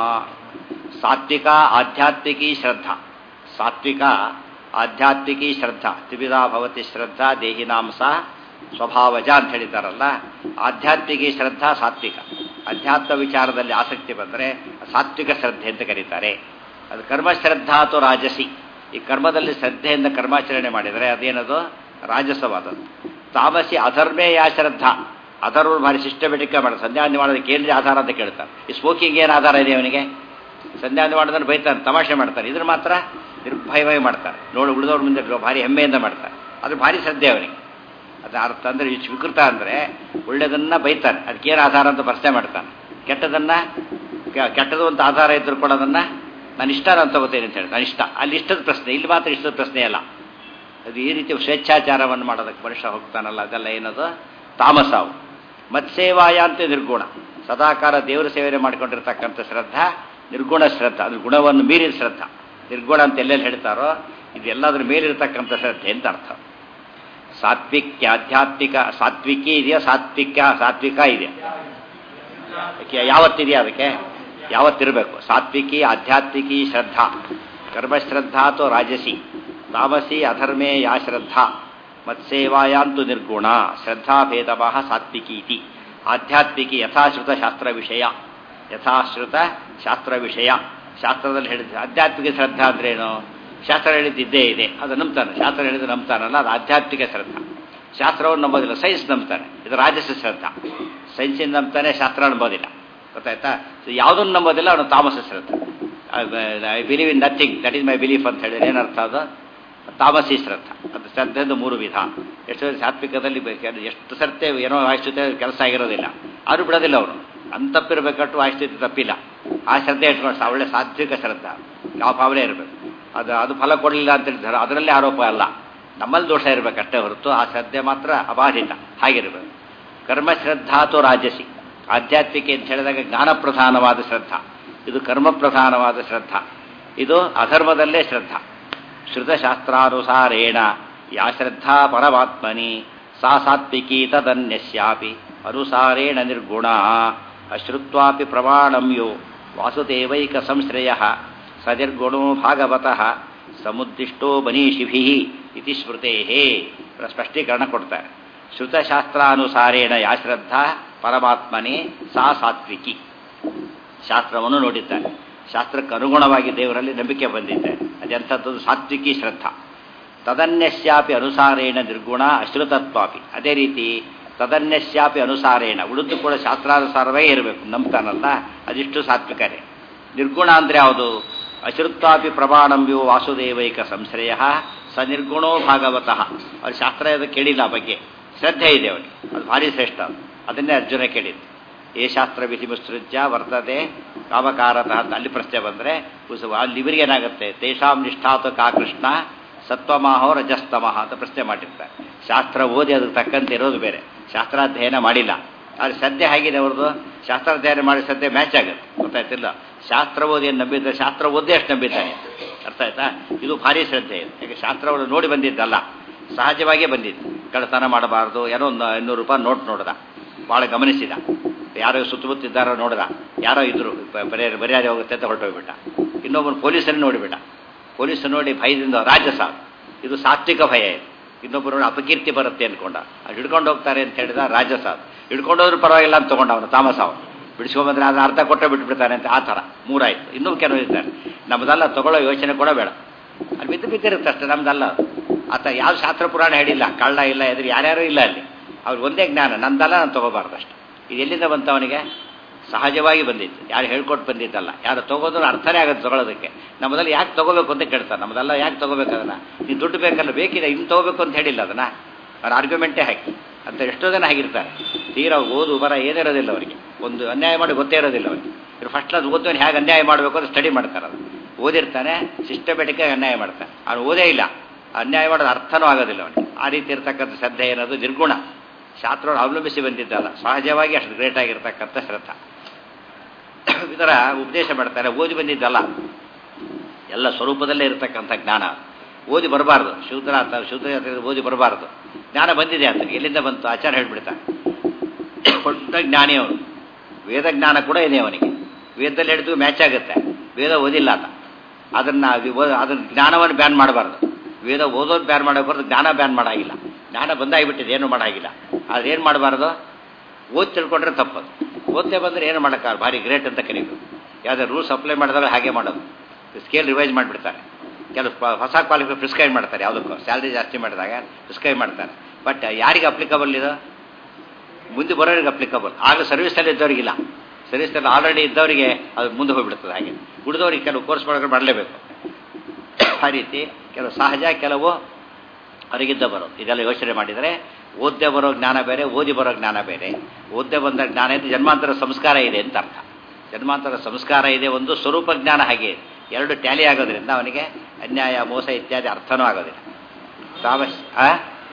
ಸಾತ್ವಿಕ ಆಧ್ಯಾತ್ಮಿಕಿ ಶ್ರದ್ಧಾ ಸಾತ್ವಿಕ ಆಧ್ಯಾತ್ಮಿಕಿ ಶ್ರದ್ಧಾ ತ್ರಿವಿಧಾ ಭವತಿ ಶ್ರದ್ಧಾ ದೇಹಿನಾಂ ಸಹ ಸ್ವಭಾವಜ ಅಂತ ಹೇಳಿದಾರಲ್ಲ ಆಧ್ಯಾತ್ಮಿಕಿ ಶ್ರದ್ಧಾ ಸಾತ್ವಿಕ ಅಧ್ಯಾತ್ಮ ವಿಚಾರದಲ್ಲಿ ಆಸಕ್ತಿ ಬಂದರೆ ಸಾತ್ವಿಕ ಶ್ರದ್ಧೆ ಅಂತ ಕರೀತಾರೆ ಅದು ಕರ್ಮಶ್ರದ್ಧಾ ಅಥವಾ ರಾಜಸಿ ಈ ಕರ್ಮದಲ್ಲಿ ಶ್ರದ್ಧೆಯಿಂದ ಕರ್ಮಾಚರಣೆ ಮಾಡಿದರೆ ಅದೇನದು ರಾಜಸವಾದದ್ದು ತಾಮಸಿ ಅಧರ್ಮೇ ಯಾ ಶ್ರದ್ಧಾ ಅಧರ್ಮ ಭಾರಿ ಸಿಸ್ಟಮೆಟಿಕ್ ಮಾಡೋದು ಸಂಧ್ಯಾವಂದನೆ ಮಾಡೋದಕ್ಕೆ ಏನಿದೆ ಆಧಾರ ಅಂತ ಕೇಳ್ತಾರೆ ಈ ಸ್ಮೋಕಿಂಗ್ ಏನು ಆಧಾರ ಇದೆ ಅವನಿಗೆ ಸಂಧ್ಯಾವಂದನೆ ಮಾಡೋದನ್ನು ಬೈತಾನೆ ತಮಾಷೆ ಮಾಡ್ತಾರೆ ಇದ್ರ ಮಾತ್ರ ನಿರ್ಭಯವಾಗಿ ಮಾಡ್ತಾರೆ ನೋಡಿ ಉಳಿದವ್ರ ಮುಂದೆ ಭಾರಿ ಹೆಮ್ಮೆಯಿಂದ ಮಾಡ್ತಾರೆ ಅದು ಭಾರಿ ಶ್ರದ್ಧೆ ಅವನಿಗೆ ಅದು ಅರ್ಥ ಅಂದರೆ ಇಷ್ಟು ವಿಕೃತ ಅಂದರೆ ಒಳ್ಳೆಯದನ್ನು ಬೈತಾನೆ ಅದಕ್ಕೇನು ಆಧಾರ ಅಂತ ಪ್ರಶ್ನೆ ಮಾಡ್ತಾನೆ ಕೆಟ್ಟದನ್ನು ಕೆಟ್ಟದು ಅಂತ ಆಧಾರ ಇದ್ರೂ ಕೂಡ ಅದನ್ನು ನಾನು ಇಷ್ಟ ನಾನು ತಗೋತೇನೆ ಅಂತ ಹೇಳಿ ನಾನು ಇಷ್ಟ ಅಲ್ಲಿ ಇಷ್ಟದ ಪ್ರಶ್ನೆ ಇಲ್ಲಿ ಮಾತ್ರ ಇಷ್ಟದ ಪ್ರಶ್ನೆ ಅಲ್ಲ ಅದು ಈ ರೀತಿ ಸ್ವೇಚ್ಛಾಚಾರವನ್ನು ಮಾಡೋದಕ್ಕೆ ಮನುಷ್ಯ ಹೋಗ್ತಾನಲ್ಲ ಅದೆಲ್ಲ ಏನದು ತಾಮಸಾವು ಮತ್ಸೇವಾಯ ಅಂತ ನಿರ್ಗುಣ ಸದಾಕಾಲ ದೇವರ ಸೇವನೆ ಮಾಡಿಕೊಂಡಿರ್ತಕ್ಕಂಥ ಶ್ರದ್ಧಾ ನಿರ್ಗುಣ ಶ್ರದ್ಧಾ ಅದು ಗುಣವನ್ನು ಮೀರಿದ ಶ್ರದ್ಧಾ ನಿರ್ಗುಣ ಅಂತ ಎಲ್ಲೆಲ್ಲಿ ಹೇಳ್ತಾರೋ ಇದೆಲ್ಲದ್ರ ಮೇಲಿರ್ತಕ್ಕಂಥ ಶ್ರದ್ಧೆ ಅಂತ ಅರ್ಥ ಸಾತ್ವಿಕ್ಯ ಆಧ್ಯಾತ್ಮಿಕ ಸಾತ್ವಿಕಿ ಇದೆಯಾ ಸಾತ್ವಿಕ ಸಾತ್ವಿಕ ಇದೆ ಯಾವತ್ತಿದೆಯಾ ಅದಕ್ಕೆ ಯಾವತ್ತಿರಬೇಕು ಸಾತ್ವಿಕಿ ಆಧ್ಯಾತ್ಮಿಕಿ ಶ್ರದ್ಧಾ ಕರ್ಮಶ್ರದ್ಧಾ ಅಥವಾ ರಾಜಸಿ ತಾಮಸಿ ಅಧರ್ಮೇ ಯಾ ಶ್ರದ್ಧಾ ಮತ್ಸೇವಾಯಾಂತು ನಿರ್ಗುಣ ಶ್ರದ್ಧಾಭೇದವ ಸಾತ್ವಿಕೀತಿ ಆಧ್ಯಾತ್ಮಿಕಿ ಯಥಾಶ್ರುತ ಶಾಸ್ತ್ರ ವಿಷಯ ಯಥಾಶ್ರುತ ಶಾಸ್ತ್ರ ವಿಷಯ ಶಾಸ್ತ್ರದಲ್ಲಿ ಹೇಳಿದ ಆಧ್ಯಾತ್ಮಿಕ ಶ್ರದ್ಧಾ ಅಂದ್ರೇನು ಶಾಸ್ತ್ರ ಹೇಳಿದ್ದಿದ್ದೇ ಇದೆ ಅದು ನಂಬ್ತಾನೆ ಶಾಸ್ತ್ರ ಹೇಳಿದ್ದು ನಂಬ್ತಾನಲ್ಲ ಅದು ಆಧ್ಯಾತ್ಮಿಕ ಶ್ರದ್ಧಾ ಶಾಸ್ತ್ರವನ್ನು ನಂಬೋದಿಲ್ಲ ಸೈನ್ಸ್ ನಂಬ್ತಾನೆ ಇದು ರಾಜಸ ಶ್ರದ್ಧಾ ಸೈನ್ಸಿಂದ ನಂಬ್ತಾನೆ ಶಾಸ್ತ್ರ ನಂಬೋದಿಲ್ಲ ಗೊತ್ತಾಯ್ತಾ ಯಾವುದನ್ನು ನಂಬೋದಿಲ್ಲ ಅವನು ತಾಮಸ ಶ್ರದ್ಧಾ I believe in nothing that is my belief ಅಂತ ಹೇಳಿದ್ರೆ ಏನರ್ಥ ಅದು ತಾಮಸಿ ಶ್ರದ್ಧಾ ಅದು ಶ್ರದ್ಧೆದು ಮೂರು ವಿಧ ಎಷ್ಟು ಸಾತ್ವಿಕದಲ್ಲಿ ಎಷ್ಟು ಸರ್ತೆ ಏನೋ ವಾಯಿಸ್ತುತೆ ಕೆಲಸ ಆಗಿರೋದಿಲ್ಲ ಆದರೂ ಬಿಡೋದಿಲ್ಲ ಅವನು ಅಂತ ತಪ್ಪಿರಬೇಕಟ್ಟು ವಾಯಿಸ್ತುತಿ ತಪ್ಪಿಲ್ಲ ಆ ಶ್ರದ್ಧೆ ಇಟ್ಕೊಂಡು ಒಳ್ಳೆ ಸಾತ್ವಿಕ ಶ್ರದ್ಧಾ ಯಾವ ಭಾವನೆ ಇರಬೇಕು ಅದು ಅದು ಫಲ ಕೊಡಲಿಲ್ಲ ಅಂತ ಹೇಳಿದ್ದಾರೆ ಅದರಲ್ಲಿ ಆರೋಪ ಅಲ್ಲ ನಮ್ಮಲ್ಲಿ ದೋಷ ಇರಬೇಕಷ್ಟೇ ಹೊರತು ಆ ಶ್ರದ್ಧೆ ಮಾತ್ರ ಅಬಾಧಿತ ಹಾಗಿರಬೇಕು ಕರ್ಮಶ್ರದ್ಧಾ ಅಥವಾ ರಾಜಸಿ ಆಧ್ಯಾತ್ಮಿಕ ಅಂತ ಹೇಳಿದಾಗ ಜ್ಞಾನ ಪ್ರಧಾನವಾದ ಶ್ರದ್ಧಾ ಇದು ಕರ್ಮ ಪ್ರಧಾನವಾದ ಶ್ರದ್ಧಾ ಇದು ಅಧರ್ಮದಲ್ಲೇ ಶ್ರದ್ಧಾ ಶ್ರುತಶಾಸ್ತ್ರಾನುಸಾರೇಣ ಯಾ ಶ್ರದ್ಧಾ ಪರಮಾತ್ಮನಿ ಸಾ ಸಾತ್ವಿಕಿ ತದನ್ಯಸ್ಯಾಪಿ ಅನುಸಾರೇಣ ನಿರ್ಗುಣ ಅಶ್ರುತ್ವಾಪಿ ಪ್ರಮಾಣಂ ಯೋ ವಾಸುದೇವೈಕ ಸಂಶ್ರಯ ಸದಿರ್ಗುಣೋ ಭಾಗವತಃ ಸಮುದ್ದಿಷ್ಟೋ ಮನೀಷಿಭಿ ಇತಿ ಸ್ಮೃತೇ ಸ್ಪಷ್ಟೀಕರಣ ಕೊಡ್ತಾರೆ ಶ್ರುತಶಾಸ್ತ್ರಾನುಸಾರೇಣ ಯಾ ಶ್ರದ್ಧಾ ಪರಮಾತ್ಮನೇ ಸಾ ಸಾತ್ವಿಕಿ ಶಾಸ್ತ್ರವನ್ನು ನೋಡಿದ್ದಾನೆ ಶಾಸ್ತ್ರಕ್ಕೆ ಅನುಗುಣವಾಗಿ ದೇವರಲ್ಲಿ ನಂಬಿಕೆ ಬಂದಿದೆ ಅದೆಂಥದ್ದು ಸಾತ್ವಿಕಿ ಶ್ರದ್ಧಾ ತದನ್ಯಸ್ಯಾಪಿ ಅನುಸಾರೇಣ ನಿರ್ಗುಣ ಅಶ್ರುತತ್ವಾಪಿ ಅದೇ ರೀತಿ ತದನ್ಯಸ್ಯಾಪಿ ಅನುಸಾರೇಣ ಉಳಿದು ಕೂಡ ಶಾಸ್ತ್ರಾನುಸಾರವೇ ಇರಬೇಕು ನಂಬ್ತಾನಲ್ಲ ಅದಿಷ್ಟು ಸಾತ್ವಿಕರೇ ನಿರ್ಗುಣ ಅಂದರೆ ಯಾವುದು ಅಶ್ರುತ್ವಾಪಿ ಪ್ರಮಾಣಂಬ್ಯೋ ವಾಸುದೇವೈಕ ಸಂಶ್ರಯ ಸ ನಿರ್ಗುಣೋ ಭಾಗವತಃ ಅವ್ರು ಶಾಸ್ತ್ರ ಇದು ಕೇಳಿಲ್ಲ ಆ ಬಗ್ಗೆ ಶ್ರದ್ಧೆ ಇದೆ ಅವನಿಗೆ ಅದು ಭಾರಿ ಶ್ರೇಷ್ಠ ಅದು ಅದನ್ನೇ ಅರ್ಜುನ ಕೇಳಿದ್ದು ಏ ಶಾಸ್ತ್ರ ವಿಧಿ ಮುಸೃಜ್ಯ ವರ್ತದೆ ಕಾಮಕಾರತಃ ಅಂತ ಅಲ್ಲಿ ಪ್ರಶ್ನೆ ಬಂದರೆ ಅಲ್ಲಿ ಇವರಿಗೆ ಏನಾಗುತ್ತೆ ತೇಷಾಂ ನಿಷ್ಠಾತು ಕಾ ಕೃಷ್ಣ ಸತ್ವಮಾಹೋ ರಜಸ್ತಮಃ ಅಂತ ಪ್ರಶ್ನೆ ಮಾಡಿರ್ತಾರೆ ಶಾಸ್ತ್ರ ಓದಿ ಅದಕ್ಕೆ ತಕ್ಕಂತೆ ಇರೋದು ಬೇರೆ ಶಾಸ್ತ್ರಾಧ್ಯಯನ ಮಾಡಿಲ್ಲ ಆದರೆ ಶ್ರದ್ಧೆ ಆಗಿದೆ ಅವ್ರದ್ದು ಶಾಸ್ತ್ರಾಧ್ಯಯನ ಮಾಡಿ ಶ್ರದ್ಧೆ ಮ್ಯಾಚ್ ಆಗುತ್ತೆ ಗೊತ್ತಾಯ್ತಿಲ್ಲ ಶಾಸ್ತ್ರ ಓದಿ ಏನು ನಂಬಿದ್ದ ಶಾಸ್ತ್ರ ಓದಿ ಅಷ್ಟು ನಂಬಿದ್ದಾನೆ ಅರ್ಥ ಆಯ್ತಾ ಇದು ಭಾರಿ ಶ್ರದ್ಧೆ ಇದೆ ಯಾಕೆ ಶಾಸ್ತ್ರವನ್ನು ನೋಡಿ ಬಂದಿದ್ದಲ್ಲ ಸಹಜವಾಗಿಯೇ ಬಂದಿದ್ದು ಕಳ್ಳತನ ಮಾಡಬಾರ್ದು ಏನೋ ಒಂದು ಐನೂರು ರೂಪಾಯಿ ನೋಟ್ ನೋಡ್ದ ಭಾಳ ಗಮನಿಸಿದ ಯಾರೋ ಸುತ್ತಮುತ್ತಿದ್ದಾರೋ ನೋಡ್ದ ಯಾರೋ ಇದ್ರು ಬರೀ ಮರ್ಯಾದೆ ಹೋಗುತ್ತೆ ಅಂತ ಹೊರಟೋಗ್ಬಿಟ್ಟ ಇನ್ನೊಬ್ಬರು ಪೊಲೀಸರನ್ನು ನೋಡಿಬಿಟ್ಟ ಪೊಲೀಸ್ ನೋಡಿ ಭಯದಿಂದ ರಾಜಸ ಇದು ಸಾತ್ವಿಕ ಭಯ ಇದು ಇನ್ನೊಬ್ಬರು ಅಪಕೀರ್ತಿ ಬರುತ್ತೆ ಅನ್ಕೊಂಡ ಅದು ಹಿಡ್ಕೊಂಡು ಹೋಗ್ತಾರೆ ಅಂತ ಹೇಳಿದ ರಾಜಸ ಹಿಡ್ಕೊಂಡೋದ್ರು ಪರವಾಗಿಲ್ಲ ಅಂತ ತಗೊಂಡ ಅವನು ತಾಮಸ ಅವನು ಬಿಡಿಸ್ಕೊಂಬಂದ್ರೆ ಅದನ್ನ ಅರ್ಧ ಕೊಟ್ಟರೆ ಬಿಟ್ಬಿಡ್ತಾನೆ ಅಂತ ಆ ಥರ ಮೂರಾಯ್ತು ಇನ್ನೂ ಕೆಲವು ಇದ್ದಾರೆ ನಮ್ಮದಲ್ಲ ತಗೊಳ್ಳೋ ಯೋಚನೆ ಕೂಡ ಬೇಡ ಅಲ್ಲಿ ಬಿದ್ದು ಬಿದ್ದಿರುತ್ತೆ ಅಷ್ಟೇ ನಮ್ದಲ್ಲ ಆತ ಯಾವ ಶಾಸ್ತ್ರ ಪುರಾಣ ಹೇಳಿಲ್ಲ ಕಳ್ಳ ಇಲ್ಲ ಎದುರು ಯಾರ್ಯಾರು ಇಲ್ಲ ಅಲ್ಲಿ ಅವ್ರಿಗೆ ಒಂದೇ ಜ್ಞಾನ ನಂದಲ್ಲ ನಾನು ತಗೋಬಾರ್ದು ಅಷ್ಟೆ ಇದು ಎಲ್ಲಿಂದ ಬಂತು ಅವನಿಗೆ ಸಹಜವಾಗಿ ಬಂದಿತ್ತು ಯಾರು ಹೇಳ್ಕೊಟ್ಟು ಬಂದಿದ್ದಲ್ಲ ಯಾರು ತಗೋದ್ರು ಅರ್ಥನೇ ಆಗುತ್ತೆ ತಗೊಳ್ಳೋದಕ್ಕೆ ನಮ್ಮದಲ್ಲಿ ಯಾಕೆ ತಗೋಬೇಕು ಅಂತ ಕೇಳ್ತಾರೆ ನಮ್ಮದೆಲ್ಲ ಯಾಕೆ ತಗೋಬೇಕು ಅದನ್ನ ನೀನು ದುಡ್ಡು ಬೇಕಲ್ಲ ಬೇಕಿದೆ ಇನ್ನು ತಗೋಬೇಕು ಅಂತ ಹೇಳಿಲ್ಲ ಅದನ್ನ ಅವ್ರ ಆರ್ಗ್ಯುಮೆಂಟೇ ಹಾಕಿ ಅಂತ ಎಷ್ಟೋ ಜನ ಆಗಿರ್ತಾರೆ ತೀರಾ ಓದು ಬರ ಏನಿರೋದಿಲ್ಲ ಅವರಿಗೆ ಒಂದು ಅನ್ಯಾಯ ಮಾಡಿ ಗೊತ್ತೇ ಇರೋದಿಲ್ಲ ಅವರಿಗೆ ಇವ್ರು ಫಸ್ಟ್ ಕ್ಲಾಸ್ ಓದ್ತವನು ಹೇಗೆ ಅನ್ಯಾಯ ಮಾಡಬೇಕು ಅಂತ ಸ್ಟಡಿ ಮಾಡ್ತಾರೆ ಅದು ಓದಿರ್ತಾನೆ ಸಿಸ್ಟಮೆಟಿಕ್ ಅನ್ಯಾಯ ಮಾಡ್ತಾನೆ ಅವ್ನು ಓದೇ ಇಲ್ಲ ಅನ್ಯಾಯ ಮಾಡೋದು ಅರ್ಥನೂ ಆಗೋದಿಲ್ಲ ಅವನಿಗೆ ಆ ರೀತಿ ಇರ್ತಕ್ಕಂಥ ಶ್ರದ್ಧೆ ಏನದು ನಿರ್ಗುಣ ಶಾಸ್ತ್ರವನ್ನು ಅವಲಂಬಿಸಿ ಬಂದಿದ್ದಲ್ಲ ಸಹಜವಾಗಿ ಅಷ್ಟು ಗ್ರೇಟ್ ಆಗಿರ್ತಕ್ಕಂಥ ಶ್ರದ್ಧಾ ಇದರ ಉಪದೇಶ ಮಾಡ್ತಾರೆ ಓದಿ ಬಂದಿದ್ದಲ್ಲ ಎಲ್ಲ ಸ್ವರೂಪದಲ್ಲೇ ಇರತಕ್ಕಂಥ ಜ್ಞಾನ ಓದಿ ಬರಬಾರ್ದು ಶೂದ್ರ ಅಂತ ಶೂದ್ರ ಓದಿ ಬರಬಾರ್ದು ಜ್ಞಾನ ಬಂದಿದೆ ಅಂತ ಎಲ್ಲಿಂದ ಬಂತು ಆಚಾರ ಹೇಳ್ಬಿಡ್ತಾನೆ ದೊಡ್ಡ ಜ್ಞಾನಿ ಅವನು ವೇದ ಜ್ಞಾನ ಕೂಡ ಇದೆ ಅವನಿಗೆ ವೇದದಲ್ಲಿ ಹಿಡಿದು ಮ್ಯಾಚ್ ಆಗುತ್ತೆ ವೇದ ಓದಿಲ್ಲ ಆತ ಅದನ್ನು ಅದನ್ನ ಜ್ಞಾನವನ್ನು ಬ್ಯಾನ್ ಮಾಡಬಾರ್ದು ವೇದ ಓದೋದು ಬ್ಯಾನ್ ಮಾಡಬಾರ್ದು ಜ್ಞಾನ ಬ್ಯಾನ್ ಮಾಡಾಗಿಲ್ಲ ಜ್ಞಾನ ಬಂದಾಗಿಬಿಟ್ಟಿದೆ ಏನು ಮಾಡಾಗಿಲ್ಲ ಆದ್ರೆ ಏನು ಮಾಡಬಾರ್ದು ಓದ್ ತಿಳ್ಕೊಂಡ್ರೆ ತಪ್ಪದು ಓದ್ತೆ ಬಂದರೆ ಏನು ಮಾಡೋಕ್ಕಾಗ ಭಾರಿ ಗ್ರೇಟ್ ಅಂತ ಕರೀಬೇಕು ಯಾವುದೇ ರೂಲ್ಸ್ ಅಪ್ಲೈ ಮಾಡಿದಾಗ ಹಾಗೆ ಮಾಡೋದು ಸ್ಕೇಲ್ ರಿವೈಸ್ ಮಾಡಿಬಿಡ್ತಾರೆ ಕೆಲವು ಹೊಸ ಕ್ವಾಲಿಫೈ ಪ್ರಿಸ್ಕ್ರೈಬ್ ಮಾಡ್ತಾರೆ ಯಾವುದಕ್ಕೂ ಸ್ಯಾಲ್ರಿ ಜಾಸ್ತಿ ಮಾಡಿದಾಗ ಪ್ರಿಸ್ಕ್ರೈಬ್ ಮಾಡ್ತಾರೆ ಬಟ್ ಯಾರಿಗೆ ಅಪ್ಲಿಕಬಲ್ ಇದು ಮುಂದೆ ಬರೋರಿಗೆ ಅಪ್ಲಿಕಬಲ್ ಆಗ ಸರ್ವಿಸಲ್ಲಿ ಇದ್ದವರಿಗಿಲ್ಲ ಸರ್ವಿಸಲ್ಲಿ ಆಲ್ರೆಡಿ ಇದ್ದವರಿಗೆ ಅದು ಮುಂದೆ ಹೋಗ್ಬಿಡ್ತದೆ ಹಾಗೆ ಉಳಿದವರಿಗೆ ಕೆಲವು ಕೋರ್ಸ್ ಮಾಡೋಕೆ ಮಾಡಲೇಬೇಕು ಆ ರೀತಿ ಕೆಲವು ಸಹಜ ಕೆಲವು ಹೊರಗಿದ್ದ ಬರೋ ಇದೆಲ್ಲ ಯೋಚನೆ ಮಾಡಿದರೆ ಓದ್ದೆ ಬರೋ ಜ್ಞಾನ ಬೇರೆ ಓದಿ ಬರೋ ಜ್ಞಾನ ಬೇರೆ ಓದ್ದೆ ಬಂದ ಜ್ಞಾನ ಇದೆ ಜನ್ಮಾಂತರ ಸಂಸ್ಕಾರ ಇದೆ ಅಂತ ಅರ್ಥ ಜನ್ಮಾಂತರ ಸಂಸ್ಕಾರ ಇದೆ ಒಂದು ಸ್ವರೂಪ ಜ್ಞಾನ ಹಾಗೆ ಎರಡು ಟ್ಯಾಲಿ ಆಗೋದ್ರಿಂದ ಅವನಿಗೆ ಅನ್ಯಾಯ ಮೋಸ ಇತ್ಯಾದಿ ಅರ್ಥನೂ ಆಗೋದಿಲ್ಲ ತಾಮಸ್ ಆ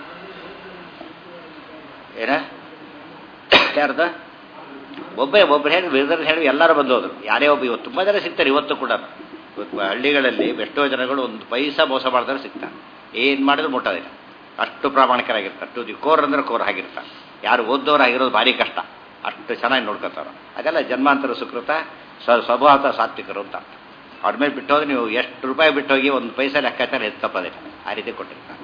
ಏನ ಯಾರ್ದು ಒಬ್ಬೇ ಒಬ್ಬರು ಹೇಳಿ ವಿರುದ್ಧ ಹೇಳಿ ಎಲ್ಲರೂ ಬಂದೋದ್ರು ಯಾರೇ ಒಬ್ಬ ಇವತ್ತು ತುಂಬ ಜನ ಸಿಗ್ತಾರೆ ಇವತ್ತು ಕೂಡ ಇವತ್ತು ಹಳ್ಳಿಗಳಲ್ಲಿ ಎಷ್ಟೋ ಜನಗಳು ಒಂದು ಪೈಸಾ ಮೋಸ ಮಾಡಿದ್ರೆ ಸಿಗ್ತಾರೆ ಏನು ಮಾಡಿದ್ರು ಮುಟ್ಟೋದಿಲ್ಲ ಅಷ್ಟು ಪ್ರಾಮಾಣಿಕರಾಗಿರ್ತಾರೆ ಟು ದಿ ಕೋರ್ ಅಂದ್ರೆ ಕೋರ್ ಆಗಿರ್ತಾರೆ ಯಾರು ಓದೋರು ಆಗಿರೋದು ಭಾರಿ ಕಷ್ಟ ಅಷ್ಟು ಚೆನ್ನಾಗಿ ನೋಡ್ಕೊತಾರೆ ಅದೆಲ್ಲ ಜನ್ಮಾಂತರ ಸುಕೃತ ಸ್ವಭಾವತ ಸಾತ್ವಿಕರು ಅಂತ ಅರ್ಥ ಅವ್ರ ಮೇಲೆ ಬಿಟ್ಟೋದ್ರೆ ನೀವು ಎಷ್ಟು ರೂಪಾಯಿ ಬಿಟ್ಟೋಗಿ ಒಂದು ಪೈಸಾ ಲೆಕ್ಕಾಚಾರ ಹೆಚ್ಚು ತಪ್ಪೋದಿಲ್ಲ ಆ ರೀತಿ ಕೊಟ್ಟಿರ್ತಾರೆ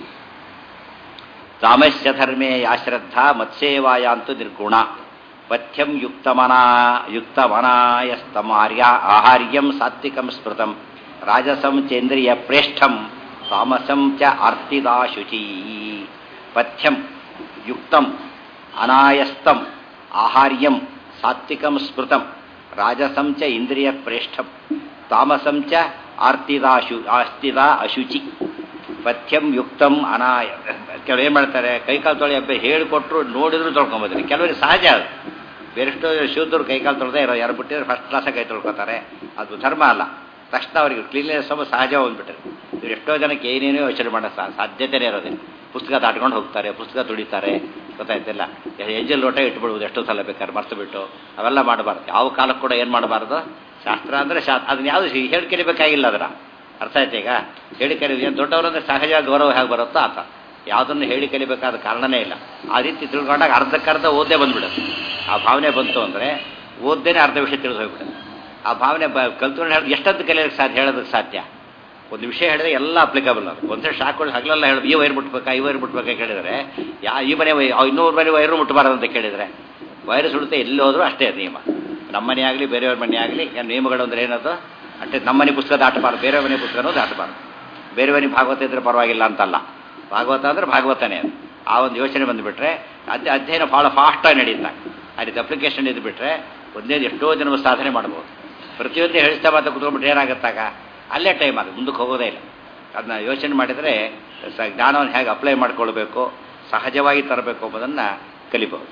ತಾಮಸ್ಯ ಧರ್ಮೇ ಯಾ ಶ್ರದ್ಧಾ ಮತ್ಸೇವಾಯಾಂತು ನಿರ್ಗುಣ ಪಥ್ಯಂ ಯುಕ್ತಮನಾ ಯುಕ್ತಮನಾಯಸ್ತಮಾರ್ಯ ಆಹಾರ್ಯಂ ಸಾತ್ವಿಕಂ ಸ್ಮೃತಂ ರಾಜಸಂ ಚೇಂದ್ರಿಯ ಪ್ರೇಷ್ಠಂ ತಾಮಸಂ ಚ ಆರ್ತಿದಾಶುಚಿ ಪಥ್ಯಂ ಯುಕ್ತಂ ಅನಾಯಸ್ತಂ ಆಹಾರ್ಯಂ ಸಾತ್ವಿಕಂ ಸ್ಮೃತಂ ರಾಜಸಂ ಚ ಇಂದ್ರಿಯ ಪ್ರೇಷ್ಠಂ ತಾಮಸಂ ಚ ಆರ್ತಿದಾಶು ಆಸ್ತಿದ ಅಶುಚಿ ಪಥ್ಯಂ ಯುಕ್ತಂ ಅನಾಯ ಕೆಲವು ಏನು ಮಾಡ್ತಾರೆ ಕೈಕಾಲು ತೊಳೆ ಹಬ್ಬ ಹೇಳಿಕೊಟ್ರು ನೋಡಿದ್ರು ತೊಳ್ಕೊಂಬೋದ್ರಿ ಕೆಲವರಿಗೆ ಸಹಜ ಅದು ಬೇರೆಷ್ಟೋ ಶೂದ್ರರು ಕೈಕಾಲು ತೊಳೆದೇ ಇರೋ ಯಾರು ಬಿಟ್ಟಿದ್ರೆ ಫಸ್ಟ್ ಕ್ಲಾಸಾಗಿ ಕೈ ತೊಳ್ಕೊತಾರೆ ಅದು ಧರ್ಮ ಅಲ್ಲ ತಕ್ಷಣ ಅವರಿಗೆ ಕ್ಲೀನ್ನೆಸ್ ತುಂಬ ಸಹಜ ಬಂದ್ಬಿಟ್ರೆ ಇವ್ರು ಎಷ್ಟೋ ಜನಕ್ಕೆ ಏನೇನೋ ಯೋಚನೆ ಮಾಡೋ ಸಾಧ್ಯತೆನೇ ಇರೋದಿಲ್ಲ ಪುಸ್ತಕ ದಾಟ್ಕೊಂಡು ಹೋಗ್ತಾರೆ ಪುಸ್ತಕ ತುಳಿತಾರೆ ಗೊತ್ತಾಯ್ತಿಲ್ಲ ಹೆಜ್ಜೆ ಲೋಟ ಇಟ್ಬಿಡ್ಬೋದು ಎಷ್ಟೋ ಸಲ ಬೇಕಾದ್ರೆ ಮರ್ತು ಬಿಟ್ಟು ಅವೆಲ್ಲ ಮಾಡಬಾರ್ದು ಯಾವ ಕಾಲಕ್ಕೆ ಕೂಡ ಏನು ಮಾಡಬಾರ್ದು ಶಾಸ್ತ್ರ ಅಂದರೆ ಶಾ ಅದನ್ನ ಯಾವುದು ಹೇಳಿ ಕಲಿಬೇಕಾಗಿಲ್ಲ ಅದರ ಅರ್ಥ ಆಯ್ತು ಈಗ ಹೇಳಿ ಕಲಿ ದೊಡ್ಡವರಂದ್ರೆ ಸಹಜ ಗೌರವ ಹೇಗೆ ಬರುತ್ತೋ ಆತ ಯಾವುದನ್ನು ಹೇಳಿ ಕಲಿಬೇಕಾದ ಕಾರಣನೇ ಇಲ್ಲ ಆ ರೀತಿ ತಿಳ್ಕೊಂಡಾಗ ಅರ್ಧಕ್ಕರ್ಧ ಓದೇ ಬಂದ್ಬಿಡುತ್ತೆ ಆ ಭಾವನೆ ಬಂತು ಅಂದರೆ ಓದ್ದೇನೆ ಅರ್ಧ ವಿಷಯ ತಿಳಿದು ಹೋಗ್ಬಿಡುತ್ತೆ ಆ ಭಾವನೆ ಬ ಕಲ್ತ್ಕೊಂಡು ಹೇಳಿ ಎಷ್ಟೊತ್ತು ಕಲಿಯೋಕ್ಕೆ ಸಾಧ್ಯ ಹೇಳೋದಕ್ಕೆ ಸಾಧ್ಯ ಒಂದು ವಿಷಯ ಹೇಳಿದ್ರೆ ಎಲ್ಲ ಅಪ್ಲಿಕಬಲ್ ಅದು ಒಂದ್ಸರಿ ಶಾಕ್ ಹಗಲೆಲ್ಲ ಹೇಳಿ ಈ ವೈರ್ ಮುಟ್ಬೇಕಾ ಈ ವೈರ್ ಮುಟ್ಬೇಕಾ ಕೇಳಿದರೆ ಯಾ ಈ ಮನೆ ವೈ ಇನ್ನೂರು ಮನೆ ವೈರು ಮುಟ್ಟಬಾರದು ಅಂತ ಕೇಳಿದರೆ ವೈರು ಸುಡುತ್ತೆ ಎಲ್ಲಿ ಹೋದ್ರೂ ಅಷ್ಟೇ ನಿಯಮ ನಮ್ಮ ಮನೆ ಆಗಲಿ ಬೇರೆಯವ್ರ ಮನೆ ಆಗಲಿ ನಿಯಮಗಳು ಅಂದ್ರೆ ಏನದು ಅಷ್ಟೇ ನಮ್ಮ ಮನೆ ಪುಸ್ತಕ ದಾಟಬಾರ್ದು ಬೇರೆ ಮನೆ ಪುಸ್ತಕನೂ ದಾಟಬಾರ್ದು ಬೇರೆ ಮನೆ ಭಾಗವತ ಇದ್ರೆ ಪರವಾಗಿಲ್ಲ ಅಂತಲ್ಲ ಭಾಗವತ ಅಂದ್ರೆ ಭಾಗವತನೇ ಅದು ಆ ಒಂದು ಯೋಚನೆ ಬಂದುಬಿಟ್ರೆ ಅಧ್ಯ ಅಧ್ಯಯನ ಭಾಳ ಫಾಸ್ಟಾಗಿ ನಡೆಯುತ್ತೆ ಆ ರೀತಿ ಅಪ್ಲಿಕೇಶನ್ ಇದ್ದುಬಿಟ್ರೆ ಒಂದೇ ಎಷ್ಟೋ ಜನ ಸಾಧನೆ ಮಾಡ್ಬೋದು ಪ್ರತಿಯೊಂದು ಹೇಳಿಸ್ತಾ ಮಾತ್ರ ಕುತ್ಕೊಂಡ್ಬಿಟ್ರೆ ಏನಾಗುತ್ತಾಗ ಅಲ್ಲೇ ಟೈಮ್ ಅದು ಮುಂದಕ್ಕೆ ಹೋಗೋದೇ ಇಲ್ಲ ಅದನ್ನ ಯೋಚನೆ ಮಾಡಿದರೆ ಸ ಜ್ಞಾನವನ್ನು ಹೇಗೆ ಅಪ್ಲೈ ಮಾಡ್ಕೊಳ್ಬೇಕು ಸಹಜವಾಗಿ ತರಬೇಕು ಎಂಬುದನ್ನು ಕಲಿಬಹುದು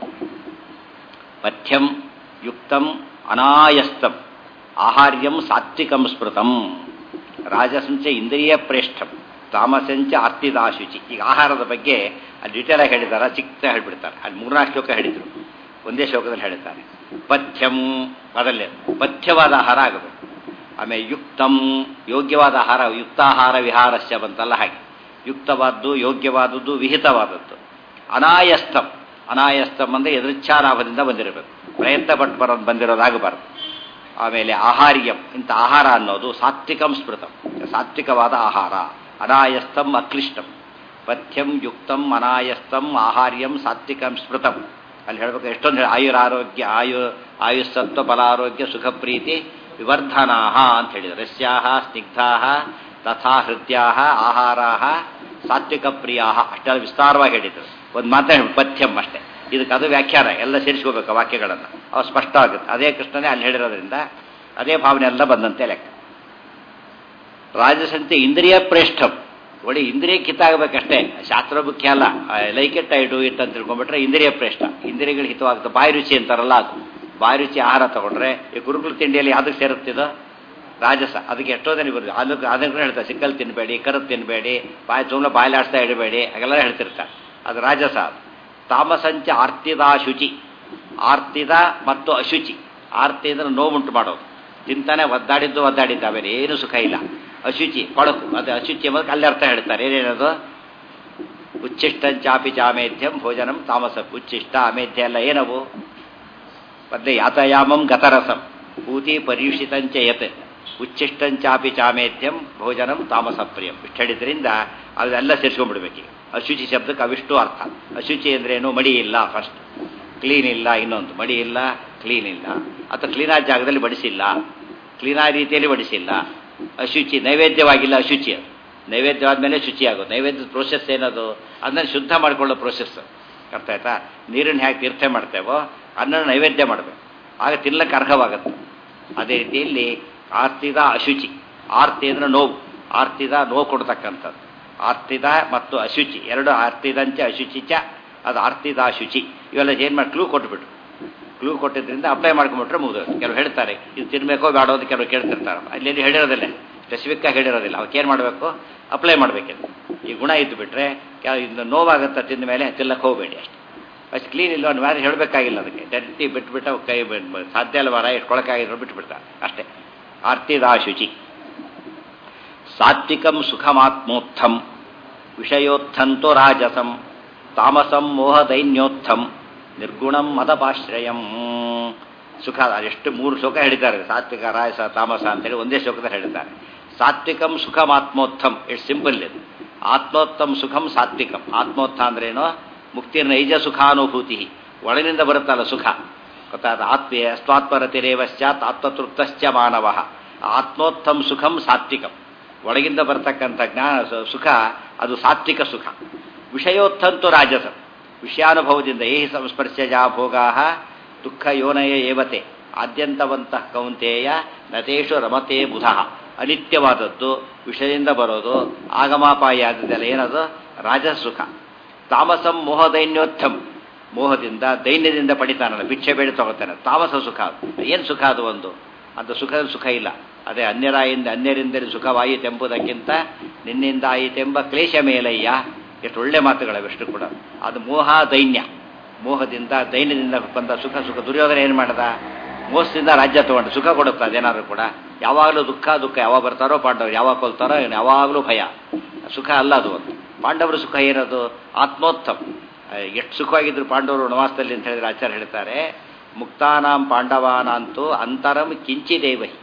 ಪಥ್ಯಂ ಯುಕ್ತಂ ಅನಾಯಸ್ತಂ ಆಹಾರ್ಯಂ ಸಾತ್ವಿಕಂ ಸ್ಮೃತಂ ರಾಜಸಂಚ ಇಂದ್ರಿಯ ಪ್ರೇಷ್ಠಂ ತಾಮಸಂಚ ಅರ್ತಿದಾಶುಚಿ ಈಗ ಆಹಾರದ ಬಗ್ಗೆ ಅಲ್ಲಿ ಡಿಟೇಲ್ ಆಗಿ ಹೇಳಿದಾರ ಚಿಕ್ಕ ಹೇಳ್ಬಿಡ್ತಾರೆ ಅಲ್ಲಿ ಮೂರ್ನಾಲ್ಕು ಶ್ಲೋಕ ಹೇಳಿದ್ರು ಒಂದೇ ಶ್ಲೋಕದಲ್ಲಿ ಹೇಳಿದ್ದಾರೆ ಪಥ್ಯಂ ಅದಲ್ಲೇ ಪಥ್ಯವಾದ ಆಹಾರ ಆಗಬೇಕು ಆಮೇಲೆ ಯುಕ್ತಂ ಯೋಗ್ಯವಾದ ಆಹಾರ ಯುಕ್ತಾಹಾರ ವಿಹಾರಸ್ಯ ಬಂತಲ್ಲ ಹಾಗೆ ಯುಕ್ತವಾದ್ದು ಯೋಗ್ಯವಾದದ್ದು ವಿಹಿತವಾದದ್ದು ಅನಾಯಸ್ತಂ ಅನಾಯಸ್ತಂ ಅಂದರೆ ಎದೃಚ್ಛಾಲಾಭದಿಂದ ಬಂದಿರಬೇಕು ಪ್ರಯತ್ನ ಪಟ್ಟು ಬರೋದು ಬಂದಿರೋದಾಗಬಾರ್ದು ಆಮೇಲೆ ಆಹಾರ್ಯಂ ಇಂಥ ಆಹಾರ ಅನ್ನೋದು ಸಾತ್ವಿಕಂ ಸ್ಮೃತಂ ಸಾತ್ವಿಕವಾದ ಆಹಾರ ಅನಾಯಸ್ತಂ ಅಕ್ಲಿಷ್ಟಂ ಪಥ್ಯಂ ಯುಕ್ತಂ ಅನಾಯಸ್ತಂ ಆಹಾರ್ಯಂ ಸಾತ್ವಿಕಂ ಸ್ಮೃತಂ ಅಲ್ಲಿ ಹೇಳ್ಬೇಕು ಎಷ್ಟೊಂದು ಹೇಳಿ ಆಯುರಾರೋಗ್ಯ ಆಯು ಆಯುಸ್ಸತ್ವ ಬಲಾರೋಗ್ಯ ಸುಖ ಪ್ರೀತಿ ವಿವರ್ಧನಾ ಅಂತ ಹೇಳಿದ್ರು ರಸ್ಯಾ ಸ್ನಿಗ್ಧಾ ತಥಾ ಹೃದ್ಯಾ ಆಹಾರಾ ಸಾತ್ವಿಕ ಪ್ರಿಯಾ ಅಷ್ಟೆಲ್ಲ ವಿಸ್ತಾರವಾಗಿ ಹೇಳಿದ್ರು ಒಂದು ಮಾತ್ರ ಪಥ್ಯಂ ಅಷ್ಟೇ ಇದಕ್ಕೆ ಅದು ವ್ಯಾಖ್ಯಾನ ಎಲ್ಲ ಸೇರಿಸ್ಕೋಬೇಕು ವಾಕ್ಯಗಳನ್ನು ಅವು ಸ್ಪಷ್ಟ ಆಗುತ್ತೆ ಅದೇ ಕೃಷ್ಣನೇ ಅಲ್ಲಿ ಹೇಳಿರೋದ್ರಿಂದ ಅದೇ ಭಾವನೆ ಎಲ್ಲ ಬಂದಂತೆ ಲೆಕ್ಕ ರಾಜಸಂತೆ ಇಂದ್ರಿಯ ಪ್ರೇಷ್ಠಂ ಒಳ್ಳೆ ಇಂದ್ರಿಯ ಕಿತ್ತಾಗಬೇಕಷ್ಟೇ ಶಾಸ್ತ್ರ ಮುಖ್ಯ ಅಲ್ಲ like it I do it ಅಂತ ತಿಳ್ಕೊಂಡ್ಬಿಟ್ರೆ ಇಂದ್ರಿಯ ಪ್ರೇಷ್ಠ ಇಂದ್ರಿಯಗಳು ಹಿತವಾಗುತ್ತೆ ಬಾಯಿ ರುಚಿ ಅಂತಾರಲ್ಲ ಅದು ಬಾಯಿ ರುಚಿ ಆಹಾರ ತಗೊಂಡ್ರೆ ಈ ಗುರುಕುಲ ತಿಂಡಿಯಲ್ಲಿ ಯಾವುದಕ್ಕೆ ಸೇರುತ್ತಿದೋ ರಾಜಸ ಅದಕ್ಕೆ ಎಷ್ಟೋ ಜನ ಬರುತ್ತೆ ಅದಕ್ಕೆ ಅದನ್ನು ಹೇಳ್ತಾರೆ ಸಿಕ್ಕಲ್ ತಿನ್ನಬೇಡಿ ಕರದ್ ತಿನ್ನಬೇಡಿ ಬಾಯಿ ತುಂಬ ಬಾಯಿಲಾಡ್ಸ್ತಾ ಇಡಬೇಡಿ ಹಾಗೆಲ್ಲ ಹೇಳ್ತಿರ್ತಾರೆ ಅದು ರಾಜಸ ಅದು ತಾಮಸಂಚ ಆರ್ತಿದ ಶುಚಿ ಆರ್ತಿದ ಮತ್ತು ಅಶುಚಿ ಆರ್ತಿ ಅಂದ್ರೆ ನೋವುಂಟು ಮಾಡೋದು ತಿಂತಾನೆ ಒದ್ದಾಡಿದ್ದು ಒದ್ದಾಡಿದ್ದು ಆಮೇಲೆ ಏನು ಸುಖ ಇಲ್ಲ ಅಶುಚಿ ಕೊಳಕು ಅದು ಅಶುಚಿ ಎಂಬುದಕ್ಕೆ ಅಲ್ಲಿ ಅರ್ಥ ಹೇಳ್ತಾರೆ ಏನೇನದು ಉಚ್ಚಿಷ್ಟಂಚಾಪಿ ಚಾಮೇಧ್ಯಂ ಭೋಜನಂ ತಾಮಸ ಉಚ್ಚಿಷ್ಟ ಅಮೇಧ್ಯ ಎಲ್ಲ ಏನವು ಮತ್ತೆ ಯಾತಯಾಮಂ ಗತರಸಂ ಪೂತಿ ಪರ್ಯುಷಿತಂಚ ಯತ್ ಉಚ್ಚಿಷ್ಟಂಚಾಪಿ ಚಾಮೇಧ್ಯಂ ಭೋಜನಂ ತಾಮಸ ಪ್ರಿಯಂ ಇಷ್ಟು ಹೇಳಿದ್ರಿಂದ ಅದೆಲ್ಲ ಸೇರಿಸ್ಕೊಂಡ್ಬಿಡ್ಬೇಕು ಅಶುಚಿ ಶಬ್ದಕ್ಕೆ ಅವಿಷ್ಟು ಅರ್ಥ ಅಶುಚಿ ಅಂದ್ರೇನು ಮಡಿ ಇಲ್ಲ ಫಸ್ಟ್ ಕ್ಲೀನ್ ಇಲ್ಲ ಇನ್ನೊಂದು ಮಡಿ ಇಲ್ಲ ಕ್ಲೀನ್ ಇಲ್ಲ ಅಥವಾ ಕ್ಲೀನಾದ ಜಾಗದಲ್ಲಿ ಬಡಿಸಿಲ್ಲ ಕ್ಲೀನಾದ ರೀತಿಯಲ್ಲಿ ಬಡಿಸಿಲ್ಲ ಅಶುಚಿ ನೈವೇದ್ಯವಾಗಿಲ್ಲ ಅಶುಚಿ ಅದು ನೈವೇದ್ಯವಾದ್ಮೇಲೆ ಶುಚಿ ಆಗೋದು ನೈವೇದ್ಯದ ಪ್ರೋಸೆಸ್ ಏನದು ಅದನ್ನ ಶುದ್ಧ ಮಾಡಿಕೊಳ್ಳೋ ಪ್ರೋಸೆಸ್ ಅರ್ಥ ಆಯ್ತಾ ನೀರನ್ನು ಹೇಗೆ ತೀರ್ಥ ಮಾಡ್ತೇವೋ ಅನ್ನ ನೈವೇದ್ಯ ಮಾಡಬೇಕು ಆಗ ತಿನ್ನಕ್ಕೆ ಅರ್ಹವಾಗುತ್ತೆ ಅದೇ ರೀತಿಯಲ್ಲಿ ಆರ್ತಿದ ಅಶುಚಿ ಆರ್ತಿ ಅಂದ್ರೆ ನೋವು ಆರ್ತಿದ ನೋವು ಕೊಡ್ತಕ್ಕಂಥದ್ದು ಆರ್ತಿದ ಮತ್ತು ಅಶುಚಿ ಎರಡು ಆರ್ತಿದಂಚ ಅಶುಚಿಚ ಅದು ಆರ್ತಿದ ಶುಚಿ ಇವೆಲ್ಲ ಏನು ಮಾಡಿ ಕ್ಲೂ ಕೊಟ್ಬಿಟ್ರು ಕ್ಲೂ ಕೊಟ್ಟಿದ್ರಿಂದ ಅಪ್ಲೈ ಮಾಡ್ಕೊಂಡ್ಬಿಟ್ರೆ ಮುಗಿದು ಕೆಲವು ಹೇಳ್ತಾರೆ ಇದು ತಿನ್ಬೇಕೋ ಬೇಡೋ ಅಂತ ಕೆಲವು ಕೇಳ್ತಿರ್ತಾರೆ ಅಲ್ಲಿ ಹೇಳಿರೋದಿಲ್ಲ ಸ್ಪೆಸಿಫಿಕ್ ಆಗಿ ಹೇಳಿರೋದಿಲ್ಲ ಅವಕ್ಕೆ ಏನು ಮಾಡಬೇಕು ಅಪ್ಲೈ ಮಾಡಬೇಕಿತ್ತು ಈ ಗುಣ ಇದ್ದು ಬಿಟ್ರೆ ಇದು ನೋವಾಗುತ್ತೆ ತಿಂದ ಮೇಲೆ ತಿಲ್ಲಕ್ಕೆ ಹೋಗಬೇಡಿ ಅಷ್ಟೇ ಅಷ್ಟು ಕ್ಲೀನ್ ಇಲ್ಲ ಒಂದು ಯಾರು ಹೇಳಬೇಕಾಗಿಲ್ಲ ಅದಕ್ಕೆ ಡರ್ಟಿ ಬಿಟ್ಬಿಟ್ಟು ಕೈ ಸಾಧ್ಯ ಅಲ್ಲ ವಾರ ಎಷ್ಟು ಕೊಳಕಾಗಿದ್ರು ಬಿಟ್ಬಿಡ್ತಾರೆ ಅಷ್ಟೇ ಆರ್ತಿದಾ ಶುಚಿ ಸಾತ್ವಿಕಂ ಸುಖಮಾತ್ಮೋತ್ಥಂ ವಿಷಯೋತ್ಥಂತೋ ರಾಜಸಂ ತಾಮಸಂ ಮೋಹದೈನ್ಯೋತ್ಥಂ ನಿರ್ಗುಣಂ ಮದಪಾಶ್ರಯಂ ಸುಖ ಎಷ್ಟು ಮೂರು ಶ್ಲೋಕ ಹೇಳಿದ್ದಾರೆ ಸಾತ್ವಿಕ ರಾಯಸ ತಾಮಸ ಅಂತೇಳಿ ಒಂದೇ ಶ್ಲೋಕದಲ್ಲಿ ಹೇಳಿದ್ದಾರೆ ಸಾತ್ವಿಕಂ ಸುಖಮಾತ್ಮೋತ್ಥಂ ಎಷ್ಟು ಸಿಂಪಲ್ ಇದು ಆತ್ಮೋತ್ತಮ್ ಸುಖಂ ಸಾತ್ವಿಕಂ ಆತ್ಮೋತ್ಥ ಅಂದ್ರೇನು ಮುಕ್ತಿಯ ನೈಜ ಸುಖಾನುಭೂತಿ ಒಳಗಿನಿಂದ ಬರುತ್ತಲ್ಲ ಸುಖ ಗೊತ್ತಾದ ಆತ್ಮೀಯ ಸ್ವಾತ್ಮರತಿರೇವಶ್ಚಾತ್ ಆತ್ಮತೃಪ್ತಶ್ಚ ಮಾನವ ಆತ್ಮೋತ್ತಮ್ ಸುಖಂ ಸಾತ್ವಿಕಂ ಒಳಗಿಂದ ಬರ್ತಕ್ಕಂಥ ಜ್ಞಾನ ಸುಖ ಅದು ಸಾತ್ವಿಕ ಸುಖ ವಿಷಯೋತ್ಥಂತು ರಾಜಸ ವಿಷಯಾನುಭವದಿಂದ ಏಹಿ ಸಂಸ್ಪರ್ಶಜ ಭೋಗಾ ದುಃಖ ಯೋನಯ ಏವತೆ ಆದ್ಯಂತವಂತಹ ಕೌಂತೆಯ ನತೇಶು ರಮತೆ ಬುಧ ಅನಿತ್ಯವಾದದ್ದು ವಿಷಯದಿಂದ ಬರೋದು ಆಗಮಾಪಾಯ ಆದದ್ದೆಲ್ಲ ಏನದು ರಾಜಸುಖ ತಾಮಸಂ ಮೋಹದೈನ್ಯೋತ್ಥಂ ಮೋಹದಿಂದ ದೈನ್ಯದಿಂದ ಪಡಿತಾನಲ್ಲ ಭಿಕ್ಷೆ ಬೇಡಿ ತಗೋತಾನೆ ತಾಮಸ ಸುಖ ಏನು ಸುಖ ಅದು ಒಂದು ಅಂತ ಸುಖದ ಸುಖ ಇಲ್ಲ ಅದೇ ಅನ್ಯರಾಯಿಂದ ಅನ್ಯರಿಂದಲೇ ಸುಖವಾಯಿತೆಂಬುದಕ್ಕಿಂತ ನಿನ್ನಿಂದ ಆಯಿತೆಂಬ ಕ್ಲೇಶ ಮೇಲಯ್ಯ ಎಷ್ಟು ಒಳ್ಳೆ ಮಾತುಗಳವೆಷ್ಟು ಕೂಡ ಅದು ಮೋಹ ದೈನ್ಯ ಮೋಹದಿಂದ ದೈನ್ಯದಿಂದ ಬಂದ ಸುಖ ಸುಖ ದುರ್ಯೋಧನ ಏನು ಮಾಡದ ಮೋಸದಿಂದ ರಾಜ್ಯ ತಗೊಂಡು ಸುಖ ಕೊಡುತ್ತೆ ಅದೇನಾದ್ರು ಕೂಡ ಯಾವಾಗಲೂ ದುಃಖ ದುಃಖ ಯಾವಾಗ ಬರ್ತಾರೋ ಪಾಂಡವರು ಯಾವಾಗ ಕೊಲ್ತಾರೋ ಯಾವಾಗಲೂ ಭಯ ಸುಖ ಅಲ್ಲ ಅದು ಒಂದು ಪಾಂಡವರ ಸುಖ ಏನದು ಆತ್ಮೋತ್ತಮ್ ಎಷ್ಟು ಸುಖವಾಗಿದ್ರು ಪಾಂಡವರು ವನವಾಸದಲ್ಲಿ ಅಂತ ಹೇಳಿದ್ರೆ ಆಚಾರ್ಯ ಹೇಳ್ತಾರೆ ಮುಕ್ತಾನಾಂ ಪಾಂಡವಾನಂತೂ ಅಂತರಂ ಕಿಂಚಿದೇವಹಿ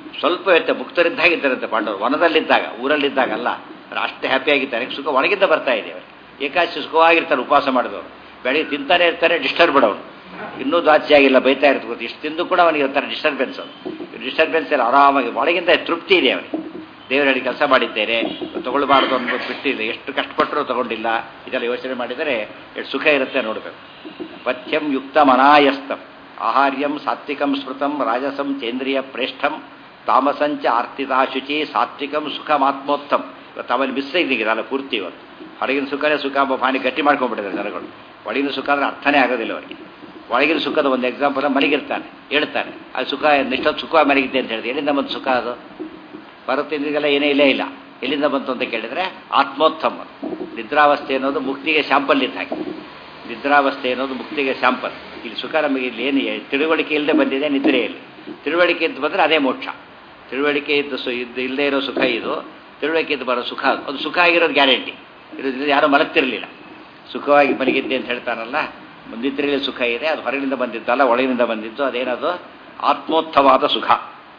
ಸ್ವಲ್ಪ ವ್ಯತ್ಯ ಮುಕ್ತರಿದ್ದಾಗಿದ್ದಾರಂತೆ ಪಾಂಡವರು ವನದಲ್ಲಿದ್ದಾಗ ಊರಲ್ಲಿದ್ದಾಗ ಅಲ್ಲ ಅವ್ರು ಅಷ್ಟೇ ಹ್ಯಾಪಿಯಾಗಿದ್ದಾರೆ ಸುಖ ಒಳಗಿಂದ ಬರ್ತಾ ಇದೆ ಅವರು ಏಕಾದಶಿ ಸುಖವಾಗಿರ್ತಾರೆ ಉಪವಾಸ ಮಾಡಿದವರು ಬೆಳಿಗ್ಗೆ ತಿಂತಾನೆ ಇರ್ತಾರೆ ಡಿಸ್ಟರ್ಬ್ ಅವನು ಇನ್ನೂ ದಾಚಿ ಆಗಿಲ್ಲ ಬೈತಾ ಇರ್ತಾರೆ ಗೊತ್ತು ಇಷ್ಟು ತಿಂದು ಕೂಡ ಅವನಿಗೆ ಒಂಥರ ಡಿಸ್ಟರ್ಬೆನ್ಸ್ ಅದು ಡಿಸ್ಟರ್ಬೆನ್ಸ್ ಎಲ್ಲ ಆರಾಮಾಗಿ ಒಳಗಿಂದ ತೃಪ್ತಿ ಇದೆ ಅವನಿಗೆ ದೇವರಲ್ಲಿ ಕೆಲಸ ಮಾಡಿದ್ದೇನೆ ತಗೊಳ್ಬಾರ್ದು ಅಂದ್ಬಿಟ್ಟು ಬಿಟ್ಟಿಲ್ಲ ಎಷ್ಟು ಕಷ್ಟಪಟ್ಟರೂ ತಗೊಂಡಿಲ್ಲ ಇದೆಲ್ಲ ಯೋಚನೆ ಮಾಡಿದರೆ ಎಷ್ಟು ಸುಖ ಇರುತ್ತೆ ನೋಡಬೇಕು ಪಥ್ಯಂ ಯುಕ್ತ ಮನಾಯಸ್ತಂ ಆಹಾರ್ಯಂ ಸಾತ್ವಿಕಂ ಸ್ಮೃತಂ ರಾಜಸಂ ಚೇಂದ್ರಿಯ ಪ್ರೇಷ್ಠಂ ತಾಮಸಂಚ ಆರ್ತಿತಾಶುಚಿ ಸಾತ್ವಿಕಂ ಸುಖಮಾತ್ಮೋತ್ತಮ್ ಇವತ್ತು ಅವಲ್ಲಿ ಮಿಸ್ ಇದೆಯಲ್ಲ ಪೂರ್ತಿ ಇವತ್ತು ಹೊರಗಿನ ಸುಖನೇ ಸುಖ ಎಂಬ ಭಾನಿ ಗಟ್ಟಿ ಮಾಡ್ಕೊಂಡ್ಬಿಟ್ಟಿದ್ದಾರೆ ಜನಗಳು ಒಳಗಿನ ಸುಖ ಅಂದ್ರೆ ಅರ್ಥನೇ ಆಗೋದಿಲ್ಲ ಅವರಿಗೆ ಒಳಗಿನ ಸುಖದ ಒಂದು ಎಕ್ಸಾಂಪಲ್ ಮಲಗಿರ್ತಾನೆ ಹೇಳ್ತಾನೆ ಅದು ಸುಖ ಇಷ್ಟೊತ್ತು ಸುಖ ಮಲಗಿದ್ದೆ ಅಂತ ಹೇಳಿದೆ ಎಲ್ಲಿಂದ ಬಂತು ಸುಖ ಅದು ಹೊರತಿಂದಿಗೆಲ್ಲ ಏನೇ ಇಲ್ಲೇ ಇಲ್ಲ ಎಲ್ಲಿಂದ ಬಂತು ಅಂತ ಕೇಳಿದ್ರೆ ಆತ್ಮೋತ್ತಮ ನಿದ್ರಾವಸ್ಥೆ ಅನ್ನೋದು ಮುಕ್ತಿಗೆ ಶಾಂಪಲ್ ಇದ್ದ ಹಾಗೆ ನಿದ್ರಾವಸ್ಥೆ ಅನ್ನೋದು ಮುಕ್ತಿಗೆ ಶಾಂಪಲ್ ಇಲ್ಲಿ ಸುಖ ನಮಗೆ ಇಲ್ಲಿ ಏನು ತಿಳುವಳಿಕೆ ಇಲ್ಲದೆ ಬಂದಿದೆ ನಿದ್ರೆಯಲ್ಲಿ ತಿಳುವಳಿಕೆ ಇದ್ದು ಬಂದರೆ ಅದೇ ಮೋಕ್ಷ ತಿಳುವಳಿಕೆ ಇದ್ದು ಸು ಇದ್ದು ಇಲ್ಲದೆ ಇರೋ ಸುಖ ಇದು ತಿಳುವಳಿಕೆ ಇದ್ದು ಬರೋ ಸುಖ ಅದು ಅದು ಸುಖ ಆಗಿರೋದು ಗ್ಯಾರಂಟಿ ಇರೋದ್ರಿಂದ ಯಾರೂ ಮಲಗ್ತಿರಲಿಲ್ಲ ಸುಖವಾಗಿ ಮಲಗಿದ್ದೆ ಅಂತ ಹೇಳ್ತಾನಲ್ಲ ನಿದ್ರೆಯಲ್ಲಿ ಸುಖ ಇದೆ ಅದು ಹೊರಗಿನಿಂದ ಬಂದಿದ್ದಲ್ಲ ಒಳಗಿನಿಂದ ಬಂದಿದ್ದು ಅದೇನದು ಆತ್ಮೋತ್ಥವಾದ ಸುಖ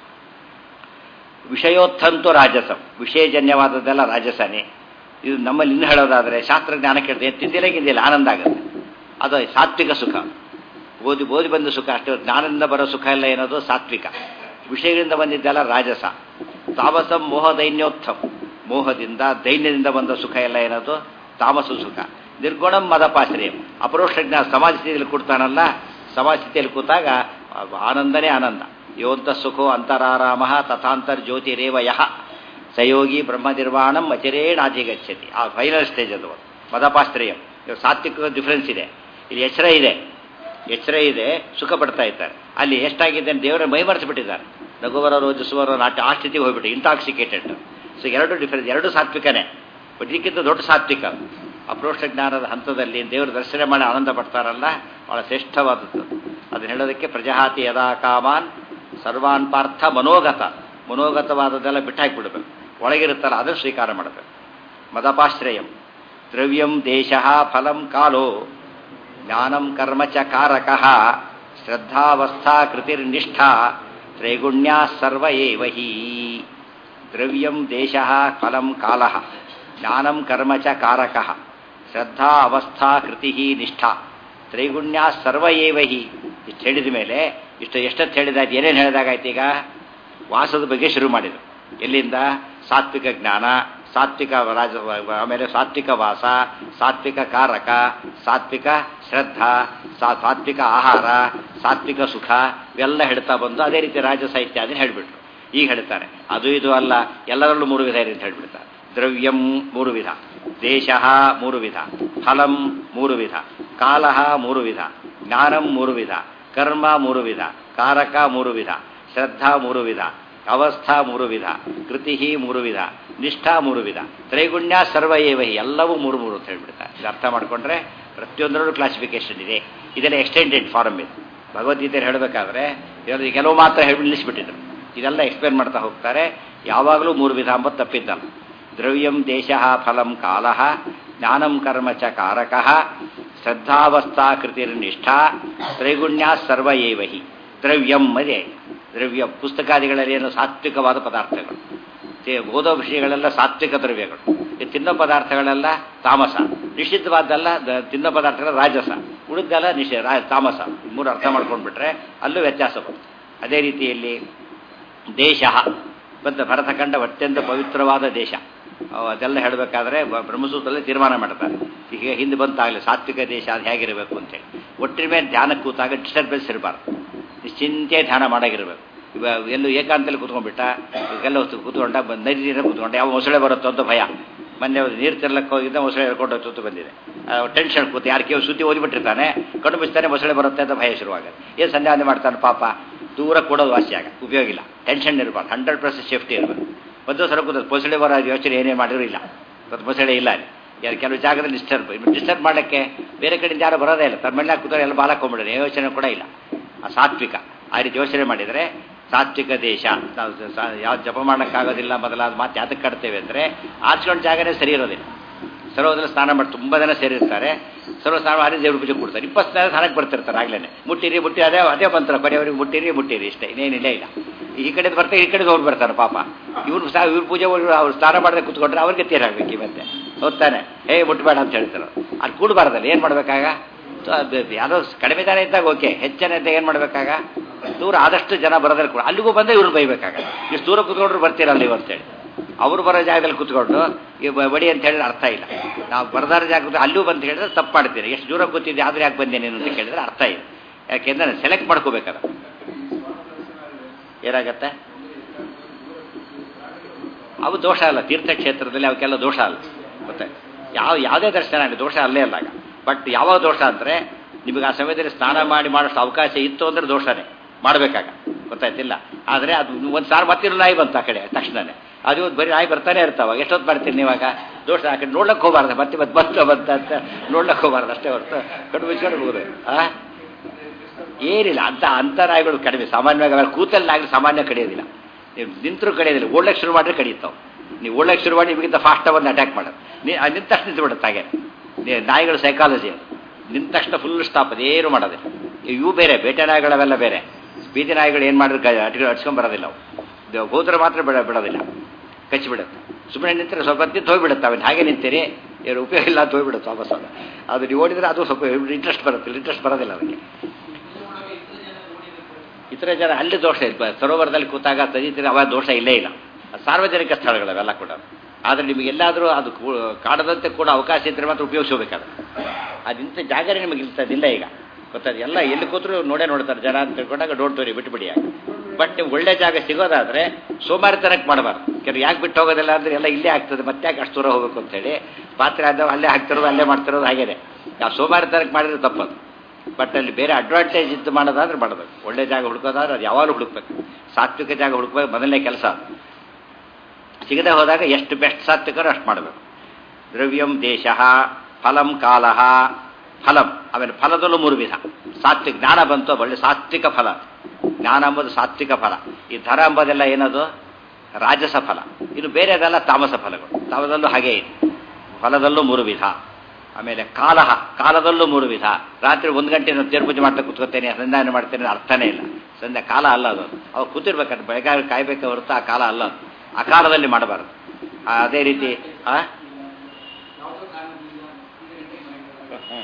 ವಿಷಯೋತ್ಥಂತು ರಾಜಸಂ ವಿಷಯಜನ್ಯವಾದದ್ದೆಲ್ಲ ರಾಜಸನೇ ಇದು ನಮ್ಮಲ್ಲಿ ಇನ್ನು ಹೇಳೋದಾದರೆ ಶಾಸ್ತ್ರಜ್ಞಾನ ಕೇಳಿದೆ ತಿಂದಿಲ್ಲ ಗಿಂದಿಲ್ಲ ಆನಂದ ಆಗುತ್ತೆ ಅದು ಸಾತ್ವಿಕ ಸುಖ ಓದಿ ಓದಿ ಬಂದ ಸುಖ ಅಷ್ಟೇ ಜ್ಞಾನದಿಂದ ಬರೋ ಸುಖ ಎಲ್ಲ ಏನದು ಸಾತ್ವಿಕ ವಿಷಯಗಳಿಂದ ಬಂದಿದ್ದೆಲ್ಲ ರಾಜಸ ತಾಮಸಂ ಮೋಹ ದೈನ್ಯೋತ್ಥಂ ಮೋಹದಿಂದ ದೈನ್ಯದಿಂದ ಬಂದ ಸುಖ ಎಲ್ಲ ಏನದು ತಾಮಸ ಸುಖ ನಿರ್ಗುಣಂ ಮದಪಾಶ್ರಯ ಅಪರೋಕ್ಷ ಜ್ಞಾನ ಸಮಾಜ ಸ್ಥಿತಿಯಲ್ಲಿ ಕೂಡ್ತಾನಲ್ಲ ಸಮಾಜ ಸ್ಥಿತಿಯಲ್ಲಿ ಕೂತಾಗ ಆನಂದನೇ ಆನಂದ ಯೋಂತ ಸುಖೋ ಅಂತರಾರಾಮ ತಥಾಂತರ್ ಜ್ಯೋತಿರೇವ ಯಹ ಸಯೋಗಿ ಬ್ರಹ್ಮ ನಿರ್ವಾಣಂ ಅಚಿರೇಣಾಧಿಗಚ್ಚತಿ ಆ ಫೈನಲ್ ಸ್ಟೇಜ್ ಅದು ಮದಪಾಶ್ರಯಂ ಸಾತ್ವಿಕ ಡಿಫ್ರೆನ್ಸ್ ಇದೆ ಇಲ್ಲಿ ಎಚ್ಚರ ಇದೆ ಎಚ್ಚರ ಇದೆ ಸುಖ ಪಡ್ತಾ ಇದ್ದಾರೆ ಅಲ್ಲಿ ಎಷ್ಟಾಗಿದೆ ಅಂತ ದೇವರ ಮೈಮರೆಸಿಬಿಟ್ಟಿದ್ದಾರೆ ನಗುವರ ರೋಜಿಸುವರ ನಾಟ್ಯ ಆ ಸ್ಥಿತಿಗೆ ಹೋಗ್ಬಿಟ್ಟು ಇಂಟಾಕ್ಸಿಕೇಟೆಡ್ ಸೊ ಎರಡು ಡಿಫರೆನ್ಸ್ ಎರಡು ಸಾತ್ವಿಕನೇ ಬಟ್ ಇದಕ್ಕಿಂತ ದೊಡ್ಡ ಸಾತ್ವಿಕ ಅಪ್ರೋಕ್ಷ ಜ್ಞಾನದ ಹಂತದಲ್ಲಿ ದೇವರು ದರ್ಶನ ಮಾಡಿ ಆನಂದ ಪಡ್ತಾರಲ್ಲ ಬಹಳ ಶ್ರೇಷ್ಠವಾದದ್ದು ಅದನ್ನು ಹೇಳೋದಕ್ಕೆ ಪ್ರಜಾತಿ ಯದಾ ಕಾಮಾನ್ ಸರ್ವಾನ್ ಪಾರ್ಥ ಮನೋಗತ ಮನೋಗತವಾದದ್ದೆಲ್ಲ ಬಿಟ್ಟಾಕಿಬಿಡ್ಬೇಕು ಒಳಗಿರುತ್ತಲ್ಲ ಅದನ್ನು ಸ್ವೀಕಾರ ಮಾಡಬೇಕು ಮದಪಾಶ್ರಯಂ ದ್ರವ್ಯಂ ದೇಶ ಫಲಂ ಕಾಲೋ ಜ್ಞಾನಂ ಕರ್ಮ ಚ ಕಾರಕ ಶ್ರದ್ಧಾವಸ್ಥಾ ಕೃತಿರ್ನಿಷ್ಠಾ ತ್ರೈಗುಣ್ಯ ಸರ್ವ ಏವ ಹಿ ದ್ರವ್ಯಂ ದೇಶ ಫಲಂ ಕಾಲ ಜ್ಞಾನಂ ಕರ್ಮ ಚ ಕಾರಕ ಶ್ರದ್ಧಾ ಅವಸ್ಥಾ ಕೃತಿ ನಿಷ್ಠಾ ತ್ರೈಗುಣ್ಯ ಸರ್ವ ಏವ ಹಿ ಇಷ್ಟು ಹೇಳಿದ ಮೇಲೆ ಇಷ್ಟು ಎಷ್ಟೊತ್ತು ಹೇಳಿದಾಯ್ತು ಏನೇನು ಹೇಳಿದಾಗಾಯ್ತು ಈಗ ವಾಸದ ಬಗ್ಗೆ ಶುರು ಮಾಡಿದರು ಎಲ್ಲಿಂದ ಸಾತ್ವಿಕ ಜ್ಞಾನ ಸಾತ್ವಿಕ ರಾಜ ಆಮೇಲೆ ಸಾತ್ವಿಕ ವಾಸ ಸಾತ್ವಿಕ ಕಾರಕ ಸಾತ್ವಿಕ ಶ್ರದ್ಧಾ ಸಾ ಸಾತ್ವಿಕ ಆಹಾರ ಸಾತ್ವಿಕ ಸುಖ ಇವೆಲ್ಲ ಹೇಳ್ತಾ ಬಂದು ಅದೇ ರೀತಿ ರಾಜ ಸಾಹಿತ್ಯ ಅದನ್ನು ಹೇಳಿಬಿಟ್ರು ಈಗ ಹೇಳ್ತಾರೆ ಅದು ಇದು ಅಲ್ಲ ಎಲ್ಲರಲ್ಲೂ ಮೂರು ವಿಧ ಇದೆ ಅಂತ ಹೇಳ್ಬಿಡ್ತಾರೆ ದ್ರವ್ಯಂ ಮೂರು ವಿಧ ದೇಶ ಮೂರು ವಿಧ ಫಲಂ ಮೂರು ವಿಧ ಕಾಲ ಮೂರು ವಿಧ ಜ್ಞಾನಂ ಮೂರು ವಿಧ ಕರ್ಮ ಮೂರು ವಿಧ ಕಾರಕ ಮೂರು ವಿಧ ಶ್ರದ್ಧಾ ಮೂರು ವಿಧ ಅವಸ್ಥಾ ಮೂರು ವಿಧ ಕೃತಿ ಮೂರು ವಿಧ ನಿಷ್ಠಾ ಮೂರು ವಿಧ ತ್ರೈಗುಣ್ಯ ಸರ್ವ ಏವಹಿ ಎಲ್ಲವೂ ಮೂರು ಮೂರು ಅಂತ ಹೇಳ್ಬಿಡ್ತಾರೆ ಇದು ಅರ್ಥ ಮಾಡಿಕೊಂಡ್ರೆ ಪ್ರತಿಯೊಂದರಲ್ಲೂ ಕ್ಲಾಸಿಫಿಕೇಶನ್ ಇದೆ ಇದೆಲ್ಲ ಎಕ್ಸ್ಟೆಂಡೆಡ್ ಫಾರಮ್ ಇದು ಭಗವದ್ಗೀತೆಯಲ್ಲಿ ಹೇಳಬೇಕಾದ್ರೆ ಇದರಲ್ಲಿ ಕೆಲವು ಮಾತ್ರ ಹೇಳಿ ನಿಲ್ಲಿಸ್ಬಿಟ್ಟಿದ್ರು ಇದೆಲ್ಲ ಎಕ್ಸ್ಪ್ಲೇನ್ ಮಾಡ್ತಾ ಹೋಗ್ತಾರೆ ಯಾವಾಗಲೂ ಮೂರು ವಿಧ ಅಂಬತ್ತು ತಪ್ಪಿದ್ದಲ್ಲ ದ್ರವ್ಯಂ ದೇಶ ಫಲಂ ಕಾಲ ಜ್ಞಾನಂ ಕರ್ಮ ಚ ಕಾರಕ ಶ್ರದ್ಧಾವಸ್ಥಾ ಕೃತಿರ್ನಿಷ್ಠಾ ತ್ರೈಗುಣ್ಯ ಸರ್ವ ಏವಹಿ ದ್ರವ್ಯಂ ಅದೇ ದ್ರವ್ಯ ಪುಸ್ತಕಾದಿಗಳಲ್ಲಿ ಏನು ಸಾತ್ವಿಕವಾದ ಪದಾರ್ಥಗಳು ಓದೋ ವಿಷಯಗಳೆಲ್ಲ ಸಾತ್ವಿಕ ದ್ರವ್ಯಗಳು ತಿನ್ನೋ ಪದಾರ್ಥಗಳೆಲ್ಲ ತಾಮಸ ನಿಷಿದ್ಧವಾದ್ದಲ್ಲ ತಿನ್ನೋ ಪದಾರ್ಥಗಳ ರಾಜಸ ಉಳಿದೆಲ್ಲ ನಿಷೇಧ ತಾಮಸ ಮೂರು ಅರ್ಥ ಮಾಡ್ಕೊಂಡ್ಬಿಟ್ರೆ ಅಲ್ಲೂ ವ್ಯತ್ಯಾಸ ಬಂತು ಅದೇ ರೀತಿಯಲ್ಲಿ ದೇಶ ಬಂದ ಭರತಖಂಡ ಅತ್ಯಂತ ಪವಿತ್ರವಾದ ದೇಶ ಅದೆಲ್ಲ ಹೇಳಬೇಕಾದ್ರೆ ಬ್ರಹ್ಮಸೂತ್ರದಲ್ಲಿ ತೀರ್ಮಾನ ಮಾಡ್ತಾರೆ ಈಗ ಹಿಂದೆ ಬಂತಾಗಲಿ ಸಾತ್ವಿಕ ದೇಶ ಅದು ಹೇಗಿರಬೇಕು ಅಂತೇಳಿ ಒಟ್ಟಿನ ಮೇಲೆ ಧ್ಯಾನಕ್ಕೆ ಕೂತಾಗ ಡಿಸ್ಟರ್ಬೆನ್ಸ್ ಇರಬಾರ್ದು ನಿಶ್ಚಿಂತೆ ಧ್ಯಾನ ಮಾಡಾಗಿರ್ಬೇಕು ಇವಾಗ ಎಲ್ಲೂ ಏಕಾಂತಲ್ಲಿ ಕೂತ್ಕೊಂಡ್ಬಿಟ್ಟ ಎಲ್ಲ ಕೂತ್ಕೊಂಡ ನದಿ ನೀರ ಕೂತ್ಕೊಂಡ ಯಾವ ಮೊಸಳೆ ಬರುತ್ತೋ ಅಂತ ಭಯ ಮೊನ್ನೆ ನೀರು ತರಲಕ್ಕೆ ಹೋಗಿದ್ದ ಮೊಸಳೆ ಹೇಳ್ಕೊಂಡು ಹೊತ್ತು ಬಂದಿದೆ ಟೆನ್ಷನ್ ಕೂತು ಯಾರು ಕೇಳಿ ಸುದ್ದಿ ಓದಿಬಿಟ್ಟಿರ್ತಾನೆ ಕಣ್ಣು ಬಿಸ್ತಾನೆ ಮೊಸಳೆ ಬರುತ್ತೆ ಅಂತ ಭಯ ಶುರುವಾಗುತ್ತೆ ಏನು ಸಂಧಾನ ಮಾಡ್ತಾನೆ ಪಾಪ ದೂರ ಕೊಡೋದು ವಾಸಿಯಾಗ ಉಪಯೋಗ ಇಲ್ಲ ಟೆನ್ಷನ್ ಇರಬಾರ್ದು ಹಂಡ್ರೆಡ್ ಪರ್ಸೆಂಟ್ ಸೇಫ್ಟಿ ಇರಬೇಕು ಒಂದು ಸಲ ಕೂತ ಮೊಸಳೆ ಬರೋ ಯೋಚನೆ ಏನೇ ಮಾಡಿದ್ರು ಇಲ್ಲ ಇವತ್ತು ಮೊಸಳೆ ಇಲ್ಲ ಅಲ್ಲಿ ಯಾರು ಕೆಲವು ಜಾಗದಲ್ಲಿ ಡಿಸ್ಟರ್ಬ್ ಡಿಸ್ಟರ್ಬ್ ಮಾಡೋಕ್ಕೆ ಬೇರೆ ಕಡೆಯಿಂದ ಯಾರು ಬರೋದೇ ಇಲ್ಲ ತನ್ನ ಮಣ್ಣಾಗ ಕೂತಾರೆ ಎಲ್ಲ ಬಾಲಕ್ಕೊಂಬಿಡೋದು ಯೋಚನೆ ಕೂಡ ಇಲ್ಲ ಆ ಸಾತ್ವಿಕ ಆ ರೀತಿ ಯೋಚನೆ ಮಾಡಿದರೆ ಸಾತ್ವಿಕ ದೇಶ ನಾವು ಯಾವ್ದು ಜಪ ಮಾಡೋಕ್ಕಾಗೋದಿಲ್ಲ ಮೊದಲಾದ ಮಾತು ಯಾತಕ್ಕೆ ಕಟ್ತೇವೆ ಅಂದರೆ ಆಚರಣೆ ಜಾಗನೇ ಸರಿ ಇರೋದಿಲ್ಲ ಸರ್ವದಲ್ಲಿ ಸ್ನಾನ ಮಾಡಿ ತುಂಬ ಜನ ಸೇರಿರ್ತಾರೆ ಸರ್ವ ಸ್ನಾನ ಮಾಡಿ ದೇವ್ರ ಪೂಜೆ ಕೊಡ್ತಾರೆ ಇಪ್ಪತ್ತು ಜನ ಸ್ನಾನಕ್ಕೆ ಬರ್ತಿರ್ತಾರೆ ಆಗ್ಲೇ ಮುಟ್ಟಿರಿ ಮುಟ್ಟಿ ಅದೇ ಅದೇ ಬಂತಾರೆ ಕೊನೆಯವರಿಗೆ ಮುಟ್ಟಿರಿ ಮುಟ್ಟಿರಿ ಇಷ್ಟೇ ಇನ್ನೇನಿಲ್ಲ ಇಲ್ಲ ಈ ಕಡೆ ಬರ್ತಾರೆ ಈ ಕಡೆ ಹೋಗಿ ಬರ್ತಾರೆ ಪಾಪ ಇವ್ರು ಸಹ ಇವ್ರ ಪೂಜೆ ಅವ್ರು ಅವ್ರು ಸ್ನಾನ ಮಾಡದೆ ಕೂತ್ಕೊಂಡ್ರೆ ಅವ್ರಿಗೆ ತೀರಾಗ್ಬೇಕು ಈ ಮತ್ತೆ ಹೋಗ್ತಾನೆ ಹೇ ಮುಟ್ಬೇಡ ಅಂತ ಹೇಳ್ತಾರೆ ಅಲ್ಲಿ ಕೂಡಬಾರ್ದಲ್ಲ ಏನು ಮಾಡ್ಬೇಕಾಗ ಯಾವುದೋ ಕಡಿಮೆ ಜನ ಇದ್ದಾಗ ಓಕೆ ಹೆಚ್ಚಿನ ಇದ್ದಾಗ ಏನು ಮಾಡ್ಬೇಕಾಗ ದೂರ ಆದಷ್ಟು ಜನ ಬರೋದ್ರಲ್ಲಿ ಕೂಡ ಅಲ್ಲಿಗೂ ಬಂದೇ ಇವ್ರು ಬೈಬೇಕಾಗ ಇಷ್ಟು ದೂರ ಕೂತ್ಕೊಂಡ್ರು ಬರ್ತೀರಲ್ಲ ನೀವು ಅಂತೇಳಿ ಅವ್ರು ಬರೋ ಜಾಗದಲ್ಲಿ ಕೂತ್ಕೊಂಡು ಈ ಬ- ಬಡಿ ಅಂತ ಹೇಳಿದ್ರೆ ಅರ್ಥ ಇಲ್ಲ ನಾವು ಬರದಾರ ಜಾಗದಲ್ಲಿ ಅಲ್ಲೂ ಬಂದು ಹೇಳಿದ್ರೆ ತಪ್ಪು ಮಾಡ್ತೀರಿ ಎಷ್ಟು ದೂರ ಕೂತಿದ್ದೆ ಆದ್ರೆ ಯಾಕೆ ಬಂದೆ ನೀನು ಅಂತ ಕೇಳಿದ್ರೆ ಅರ್ಥ ಇಲ್ಲ ಯಾಕೆಂದ್ರೆ ಸೆಲೆಕ್ಟ್ ಮಾಡ್ಕೋಬೇಕಲ್ಲ ಏನಾಗತ್ತೆ ಅವು ದೋಷ ಅಲ್ಲ ತೀರ್ಥಕ್ಷೇತ್ರದಲ್ಲಿ ಅವಕ್ಕೆಲ್ಲ ದೋಷ ಅಲ್ಲ ಮತ್ತೆ ಯಾವ ಯಾವುದೇ ದರ್ಶನ ಆಗಲಿ ದೋಷ ಅಲ್ಲೇ ಅಲ್ಲ ಆಗ ಬಟ್ ಯಾವಾಗ ದೋಷ ಅಂದರೆ ನಿಮಗೆ ಆ ಸಮಯದಲ್ಲಿ ಸ್ನಾನ ಮಾಡಿ ಮಾಡೋಷ್ಟು ಅವಕಾಶ ಇತ್ತು ಅಂದ್ರೆ ದೋಷನೇ ಮಾಡಬೇಕಾಗ ಗೊತ್ತಾಯ್ತಿಲ್ಲ ಆದರೆ ಅದು ಒಂದು ಸಾರು ಮತ್ತೆ ನಾಯಿ ಬಂತು ಆ ಕಡೆ ತಕ್ಷಣನೇ ಅದು ಇವತ್ತು ಬರೀ ನಾಯಿ ಬರ್ತಾನೆ ಇರ್ತಾವ ಎಷ್ಟೊತ್ತು ಮಾಡ್ತೀರಿ ನೀವಾಗ ದೋಷ ಆ ಕಡೆ ನೋಡ್ಲಕ್ಕೆ ಹೋಗಬಾರ್ದು ಮತ್ತೆ ಮತ್ತೆ ಬಂತ ಬಂತ ಅಂತ ನೋಡ್ಲಕ್ಕೆ ಹೋಗಬಾರ್ದು ಅಷ್ಟೇ ಹೊರತು ಕಡು ಮುಚ್ಕೊಂಡು ಹೋಗೋದು ಆ ಏನಿಲ್ಲ ಅಂತ ಅಂತ ನಾಯಿಗಳು ಕಡಿಮೆ ಸಾಮಾನ್ಯವಾಗಿ ಅವೆಲ್ಲ ಕೂತಲ್ಲಿ ನಾಯಿಗಳು ಸಾಮಾನ್ಯ ಕಡಿಯೋದಿಲ್ಲ ನೀವು ನಿಂತರೂ ಕಡಿಯೋದಿಲ್ಲ ಓಡ್ಲಕ್ಕೆ ಶುರು ಮಾಡಿದ್ರೆ ಕಡಿಯುತ್ತಾವೆ ನೀವು ಓಡ್ಲಕ್ಕೆ ಶುರು ಮಾಡಿ ನಿಮಗಿಂತ ಫಾಸ್ಟ್ ಬಂದು ಅಟ್ಯಾಕ್ ಮಾಡೋದು ನೀ ಅದು ನಿಂತ ತಕ್ಷಣ ನಿಂತು ಬಿಡುತ್ತೆ ಹಾಗೆ ನೀ- ನಾಯಿಗಳು ಸೈಕಾಲಜಿ ಅದು ನಿಂತ ತಕ್ಷಣ ಫುಲ್ ಸ್ಟಾಪ್ ಅದೇನು ಮಾಡೋದಿಲ್ಲ ಇವು ಬೇರೆ ಬೇಟೆ ನಾಯಿಗಳವೆಲ್ಲ ಬೇರೆ ಬೀದಿ ನಾಯಿಗಳು ಏನು ಮಾಡಿದ್ರೆ ಅಟ್ಕೊಂಡು ಅಡ್ಸ್ಕೊಂಡ್ ಬರೋದಿಲ್ಲ ಅವು ಇದು ಹೋದ್ರೆ ಮಾತ್ರ ಬಿಡ ಬಿಡೋದಿಲ್ಲ ಕಚ್ಚಿ ಬಿಡುತ್ತೆ ಸುಮ್ಮನೆ ನಿಂತರೆ ಸ್ವಲ್ಪ ಹೊತ್ತು ನಿಂತು ಹೋಗ್ಬಿಡುತ್ತೆ ಅವನು ಹಾಗೆ ನಿಂತೀರಿ ಏನು ಉಪಯೋಗ ಇಲ್ಲ ಅಂತ ಹೋಗ್ಬಿಡುತ್ತೆ ವಾಪಸ್ ಅದು ಅದು ನೀವು ಓಡಿದ್ರೆ ಅದು ಸ್ವಲ್ಪ ಇಂಟ್ರೆಸ್ಟ್ ಬರುತ್ತೆ ಇಂಟ್ರೆಸ್ಟ್ ಬರೋದಿಲ್ಲ ಅದಕ್ಕೆ ಇತರ ಜನ ಅಲ್ಲಿ ದೋಷ ಇಲ್ಲ ಸರೋವರದಲ್ಲಿ ಕೂತಾಗ ತದೀತಿದ್ರೆ ಅವ ದೋಷ ಇಲ್ಲೇ ಇಲ್ಲ ಅದು ಸಾರ್ವಜನಿಕ ಸ್ಥಳಗಳವೆಲ್ಲ ಕೂಡ ಆದರೆ ನಿಮಗೆ ಎಲ್ಲಾದರೂ ಅದು ಕೂ- ಕಾಡದಂತೆ ಕೂಡ ಅವಕಾಶ ಇದ್ದರೆ ಮಾತ್ರ ಉಪಯೋಗಿಸಬೇಕಾದ್ರೆ ಅದು ಇಂಥ ಜಾಗನೇ ನಿಮಗೆ ಇರ್ತದಿಲ್ಲ ಈಗ ಗೊತ್ತಾದ ಎಲ್ಲ ಎಲ್ಲಿ ಕೂತ್ರು ನೋಡೇ ನೋಡ್ತಾರೆ ಜನ ಅಂತ ತಿಳ್ಕೊಂಡಾಗ ಡೋಂಟ್ ವರಿ ಬಿಟ್ಟುಬಿಡಿ ಯಾಕೆ ಬಟ್ ನೀವು ಒಳ್ಳೆ ಜಾಗ ಸಿಗೋದಾದ್ರೆ ಸೋಮಾರಿತನಕ್ಕೆ ಮಾಡಬಾರ್ದು ಕೆಲವು ಯಾಕೆ ಬಿಟ್ಟು ಹೋಗೋದಿಲ್ಲ ಅಂದ್ರೆ ಎಲ್ಲ ಇಲ್ಲೇ ಆಗ್ತದೆ ಮತ್ತೆ ಯಾಕೆ ಅಷ್ಟು ದೂರ ಹೋಗ್ಬೇಕು ಅಂತೇಳಿ ಪಾತ್ರೆ ಆದವು ಅಲ್ಲೇ ಹಾಕ್ತಿರೋದು ಅಲ್ಲೇ ಮಾಡ್ತಿರೋದು ಹಾಗೇನೆ ನಾವು ಸೋಮಾರಿತನಕ್ಕೆ ಮಾಡಿದ್ರೆ ತಪ್ಪದು ಬಟ್ ಅಲ್ಲಿ ಬೇರೆ ಅಡ್ವಾಂಟೇಜ್ ಇದ್ದು ಮಾಡೋದಾದ್ರೆ ಮಾಡಬೇಕು ಒಳ್ಳೆ ಜಾಗ ಹುಡುಕೋದಾದ್ರೆ ಅದು ಯಾವಾಗಲೂ ಹುಡುಕ್ಬೇಕು ಸಾತ್ವಿಕ ಜಾಗ ಹುಡುಕ್ಬೇಕು ಮೊದಲನೇ ಕೆಲಸ ಅದು ಸಿಗದೆ ಹೋದಾಗ ಎಷ್ಟು ಬೆಸ್ಟ್ ಸಾತ್ವಿಕರು ಅಷ್ಟು ಮಾಡಬೇಕು ದ್ರವ್ಯಂ ದೇಶ ಫಲಂ ಕಾಲ ಫಲಂ ಆಮೇಲೆ ಫಲದಲ್ಲೂ ಮೂರು ವಿಧ ಸಾತ್ವಿಕ ಜ್ಞಾನ ಬಂತು ಒಳ್ಳೆ ಸಾತ್ವಿಕ ಫಲ ಜ್ಞಾನ ಎಂಬುದು ಸಾತ್ವಿಕ ಫಲ ಈ ಧರ ಎಂಬುದೆಲ್ಲ ಏನದು ರಾಜಸ ಫಲ ಇನ್ನು ಬೇರೆದೆಲ್ಲ ತಾಮಸ ಫಲಗಳು ತಾಮಸದಲ್ಲೂ ಹಾಗೇ ಇದೆ ಫಲದಲ್ಲೂ ಮೂರು ವಿಧ ಆಮೇಲೆ ಕಾಲ ಕಾಲದಲ್ಲೂ ಮೂರು ವಿಧ ರಾತ್ರಿ ಒಂದು ಗಂಟೆ ನಾನು ದೇವ್ರ ಪೂಜೆ ಮಾಡ್ತಾ ಕೂತ್ಕೊತೇನೆ ಸಂಧಾನ ಮಾಡ್ತೇನೆ ಅರ್ಥನೇ ಇಲ್ಲ ಸಂಧ್ಯಾ ಕಾಲ ಅಲ್ಲ ಅದು ಅವ್ರು ಕೂತಿರ್ಬೇಕಂತ ಬೆಳಗಾವಿ ಕಾಯ್ಬೇಕೆ ಹೊರತು ಆ ಕಾಲ ಅಲ್ಲ ಅದು. ಆ ಕಾಲದಲ್ಲಿ ಮಾಡಬಾರ್ದು ಆ, ಅದೇ ರೀತಿ ಆ ಹ್ಮ್.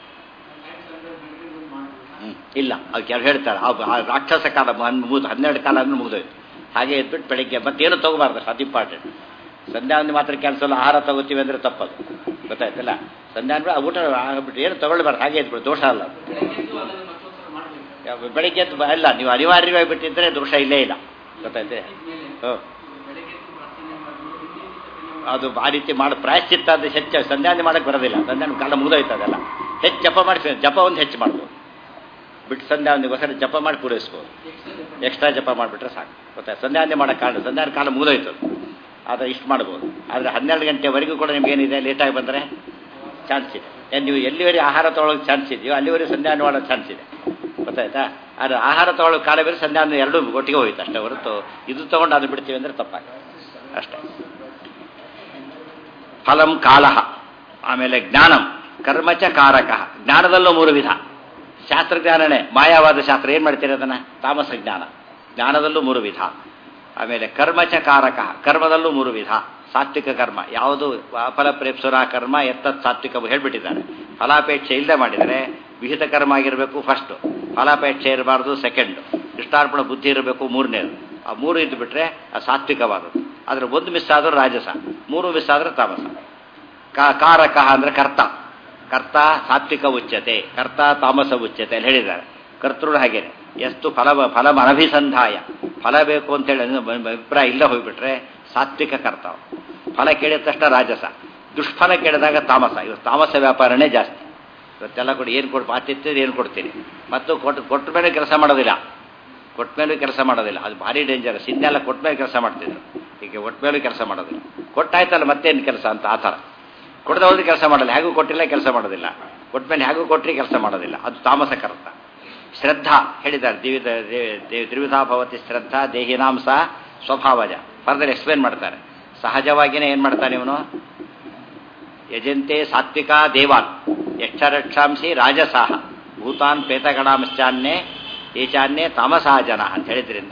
ಹ್ಮ್. ಇಲ್ಲ ಅವ್ರು ಕೆಲವು ಹೇಳ್ತಾರೆ ಆ ಆ ರಾಕ್ಷಸ ಕಾಲ ಮುಗಿದು ಹನ್ನೆರಡು ಕಾಲ ಅಂದ್ರೆ ಮುಗಿದೋಯ್ತು ಹಾಗೆ ಇದ್ಬಿಟ್ಟು ಬೆಳಿಗ್ಗೆ ಮತ್ತೇನು ತಗೋಬಾರ್ದು ಅದು ಇಂಪಾರ್ಟೆಂಟ್ ಸಂಧ್ಯಾವಂದಿ ಮಾತ್ರ ಕ್ಯಾನ್ಸಲ್ ಆಹಾರ ತಗೋತೀವಿ ಅಂದ್ರೆ ತಪ್ಪದು ಗೊತ್ತಾಯ್ತಲ್ಲ ಸಂಧ್ಯಾನ ಊಟ ಆಗ್ಬಿಟ್ಟು ಏನು ತಗೊಳ್ಬಾರ್ದು ಹಾಗೆ ಇದ್ಬಿಟ್ಟು ದೋಷ ಅಲ್ಲ ಅದು. ಯಾವ- ಬೆಳಿಗ್ಗೆ ಎದ್ದು ಬ- ಇಲ್ಲ ನೀವು ಅನಿವಾರ್ಯವಾಗಿ ಬಿಟ್ಟಿದ್ರೆ ದೋಷ ಇಲ್ಲೇ ಇಲ್ಲ ಗೊತ್ತಾಯ್ತೆ ಹ್ಞೂ ಅದು ಆ ರೀತಿ ಮಾಡೋ ಪ್ರಾಯಶ್ಚಿತ್ತ ಅದು ಹೆಚ್ಚು ಸಂಧ್ಯಾವಂದಿ ಮಾಡಕ್ಕೆ ಬರೋದಿಲ್ಲ ಸಂಧ್ಯಾನ ಕಾಲ ಮುಗಿದೋಯ್ತು ಅದೆಲ್ಲ ಹೆಚ್ಚು ಜಪ ಮಾಡಿ ಜಪ ಒಂದು ಹೆಚ್ಚು ಮಾಡ್ಬೋದು ಬಿಟ್ಟು ಸಂಧ್ಯಾವಂದಿಗೋಸ್ಕರ ಜಪ ಮಾಡಿ ಪೂರೈಸ್ಬೋದು ಎಕ್ಸ್ಟ್ರಾ ಜಪ ಮಾಡಿಬಿಟ್ರೆ ಸಾಕು ಗೊತ್ತಾ ಸಂಧ್ಯಾವಂದಿ ಮಾಡೋ ಕಾಲ ಸಂಧ್ಯಾನ ಕಾಲ ಮುಗಿದೋಯ್ತು ಆದರೆ ಇಷ್ಟು ಮಾಡ್ಬೋದು ಆದರೆ ಹನ್ನೆರಡು ಗಂಟೆವರೆಗೂ ಕೂಡ ನಿಮ್ಗೇನಿದೆ ಲೇಟಾಗಿ ಬಂದರೆ ಚಾನ್ಸ್ ಇದೆ ಏನ್ ನೀವು ಎಲ್ಲಿವರೆಗೆ ಆಹಾರ ತೊಗೊಳೋಕೆ ಚಾನ್ಸ್ ಇದೆಯೋ ಅಲ್ಲಿವರೆಗೆ ಸಂಧ್ಯಾನ ಮಾಡೋ ಚಾನ್ಸ್ ಇದೆ ಗೊತ್ತಾಯ್ತಾ ಆದರೆ ಆಹಾರ ತೊಗೊಳ್ಳೋ ಕಾಲ ಬೇರೆ ಸಂಧ್ಯಾನ ಎರಡೂ ಒಟ್ಟಿಗೆ ಹೋಯ್ತು ಅಷ್ಟೇ ಹೊರತು ಇದು ತೊಗೊಂಡು ಅದು ಬಿಡ್ತೀವಿ ಅಂದರೆ ತಪ್ಪಾಗುತ್ತೆ ಅಷ್ಟೇ ಫಲಂ ಕಾಲ ಆಮೇಲೆ ಜ್ಞಾನಂ ಕರ್ಮಚ ಕಾರಕ ಜ್ಞಾನದಲ್ಲೂ ಮೂರು ವಿಧ ಶಾಸ್ತ್ರಜ್ಞಾನನೇ ಮಾಯಾವಾದ ಶಾಸ್ತ್ರ ಏನು ಮಾಡ್ತೀರಿ ಅದನ್ನು ತಾಮಸ ಜ್ಞಾನ ಜ್ಞಾನದಲ್ಲೂ ಮೂರು ವಿಧ ಆಮೇಲೆ ಕರ್ಮಚ ಕಾರಕ ಕರ್ಮದಲ್ಲೂ ಮೂರು ವಿಧ ಸಾತ್ವಿಕ ಕರ್ಮ ಯಾವುದು ಫಲ ಪ್ರೇಪ್ಸುರ ಕರ್ಮ ಎತ್ತತ್ ಸಾತ್ವಿಕ ಹೇಳ್ಬಿಟ್ಟಿದ್ದಾರೆ ಫಲಾಪೇಕ್ಷೆ ಇಲ್ಲದೆ ಮಾಡಿದರೆ ವಿಹಿತ ಕರ್ಮ ಆಗಿರಬೇಕು ಫಸ್ಟು ಫಲಾಪೇಕ್ಷೆ ಇರಬಾರ್ದು ಸೆಕೆಂಡ್ ಕೃಷ್ಣಾರ್ಪಣ ಬುದ್ಧಿ ಇರಬೇಕು ಮೂರನೇದು ಆ ಮೂರು ಇದ್ದು ಬಿಟ್ರೆ ಆ ಸಾತ್ವಿಕವಾದದ್ದು ಆದರೆ ಒಂದು ಮಿಸ್ ಆದರೂ ರಾಜಸ ಮೂರು ಮಿಸ್ ಆದರೆ ತಾಮಸ ಕಾ- ಕಾರಕ ಅಂದ್ರೆ ಕರ್ತ ಕರ್ತ ಸಾತ್ವಿಕ ಉಚ್ಯತೆ ಕರ್ತ ತಾಮಸ ಉಚ್ಯತೆ ಅಲ್ಲಿ ಹೇಳಿದ್ದಾರೆ ಕರ್ತೃ ಹಾಗೇನೆ ಎಷ್ಟು ಫಲ ಫಲ ಅನಭಿಸಂಧಾಯ ಫಲ ಬೇಕು ಅಂತೇಳಿ ಅನು- ಅಭಿಪ್ರಾಯ ಇಲ್ಲ ಹೋಗ್ಬಿಟ್ರೆ ಸಾತ್ವಿಕ ಕರ್ತ ಅವ್ನು. ಫಲ ಕೇಳಿದ ತಕ್ಷಣ ರಾಜಸ ದುಷ್ಫಲ ಕೇಳಿದಾಗ ತಾಮಸ ಇವತ್ತು ತಾಮಸ ವ್ಯಾಪಾರನೇ ಜಾಸ್ತಿ ಇವತ್ತೆಲ್ಲ ಕೊಡಿ ಏನು ಕೊಟ್ಟು ಆತಿಥ್ಯದ ಏನು ಕೊಡ್ತೀನಿ ಮತ್ತು ಕೊಟ್ಟು ಕೊಟ್ಟ ಮೇಲೆ ಕೆಲಸ ಮಾಡೋದಿಲ್ಲ ಕೊಟ್ಟ ಮೇಲೂ ಕೆಲಸ ಮಾಡೋದಿಲ್ಲ ಅದು ಭಾರಿ ಡೇಂಜರಸ್ ಇನ್ನೆಲ್ಲ ಕೊಟ್ಟ ಮೇಲೆ ಕೆಲಸ ಮಾಡ್ತಿದ್ರು ಈಗ ಒಟ್ಟ ಮೇಲೂ ಕೆಲಸ ಮಾಡೋದಿಲ್ಲ ಕೊಟ್ಟಾಯ್ತಲ್ಲ ಮತ್ತೇನು ಕೆಲಸ ಅಂತ ಆ ಥರ ಕೊಡದ ಹೋದ್ರೆ ಕೆಲಸ ಮಾಡಲ್ಲ ಹೇಗೂ ಕೊಟ್ಟಿಲ್ಲ ಕೆಲಸ ಮಾಡೋದಿಲ್ಲ ಕೊಟ್ಟ ಮೇಲೆ ಹೇಗೂ ಕೊಟ್ಟರೆ ಕೆಲಸ ಮಾಡೋದಿಲ್ಲ ಅದು ತಾಮಸ ಕರ್ತ ಶ್ರದ್ಧಾ ಹೇಳಿದ್ದಾರೆ ದಿವಿಧ ತ್ರಿವಿಧಾ ಭವತಿ ಶ್ರದ್ಧಾ ದೇಹಿನಾಂ ಸಹ ಸ್ವಭಾವಜ ಫರ್ದರ್ ಎಕ್ಸ್ಪ್ಲೇನ್ ಮಾಡ್ತಾರೆ ಸಹಜವಾಗಿಯೇ ಏನು ಮಾಡ್ತಾನೆ ಇವನು ಯಜಂತೆ ಸಾತ್ವಿಕಾ ದೇವಾನ್ ಯಕ್ಷರಕ್ಷಾಂಸಿ ರಾಜಸಾಹ ಭೂತಾನ್ ಪ್ರೇತಗಣಾಂಶ್ಚಾನ್ಯೇ ಏಚಾನ್ಯೇ ತಾಮಸಾ ಜನ ಅಂತ ಹೇಳಿದ್ರಿಂದ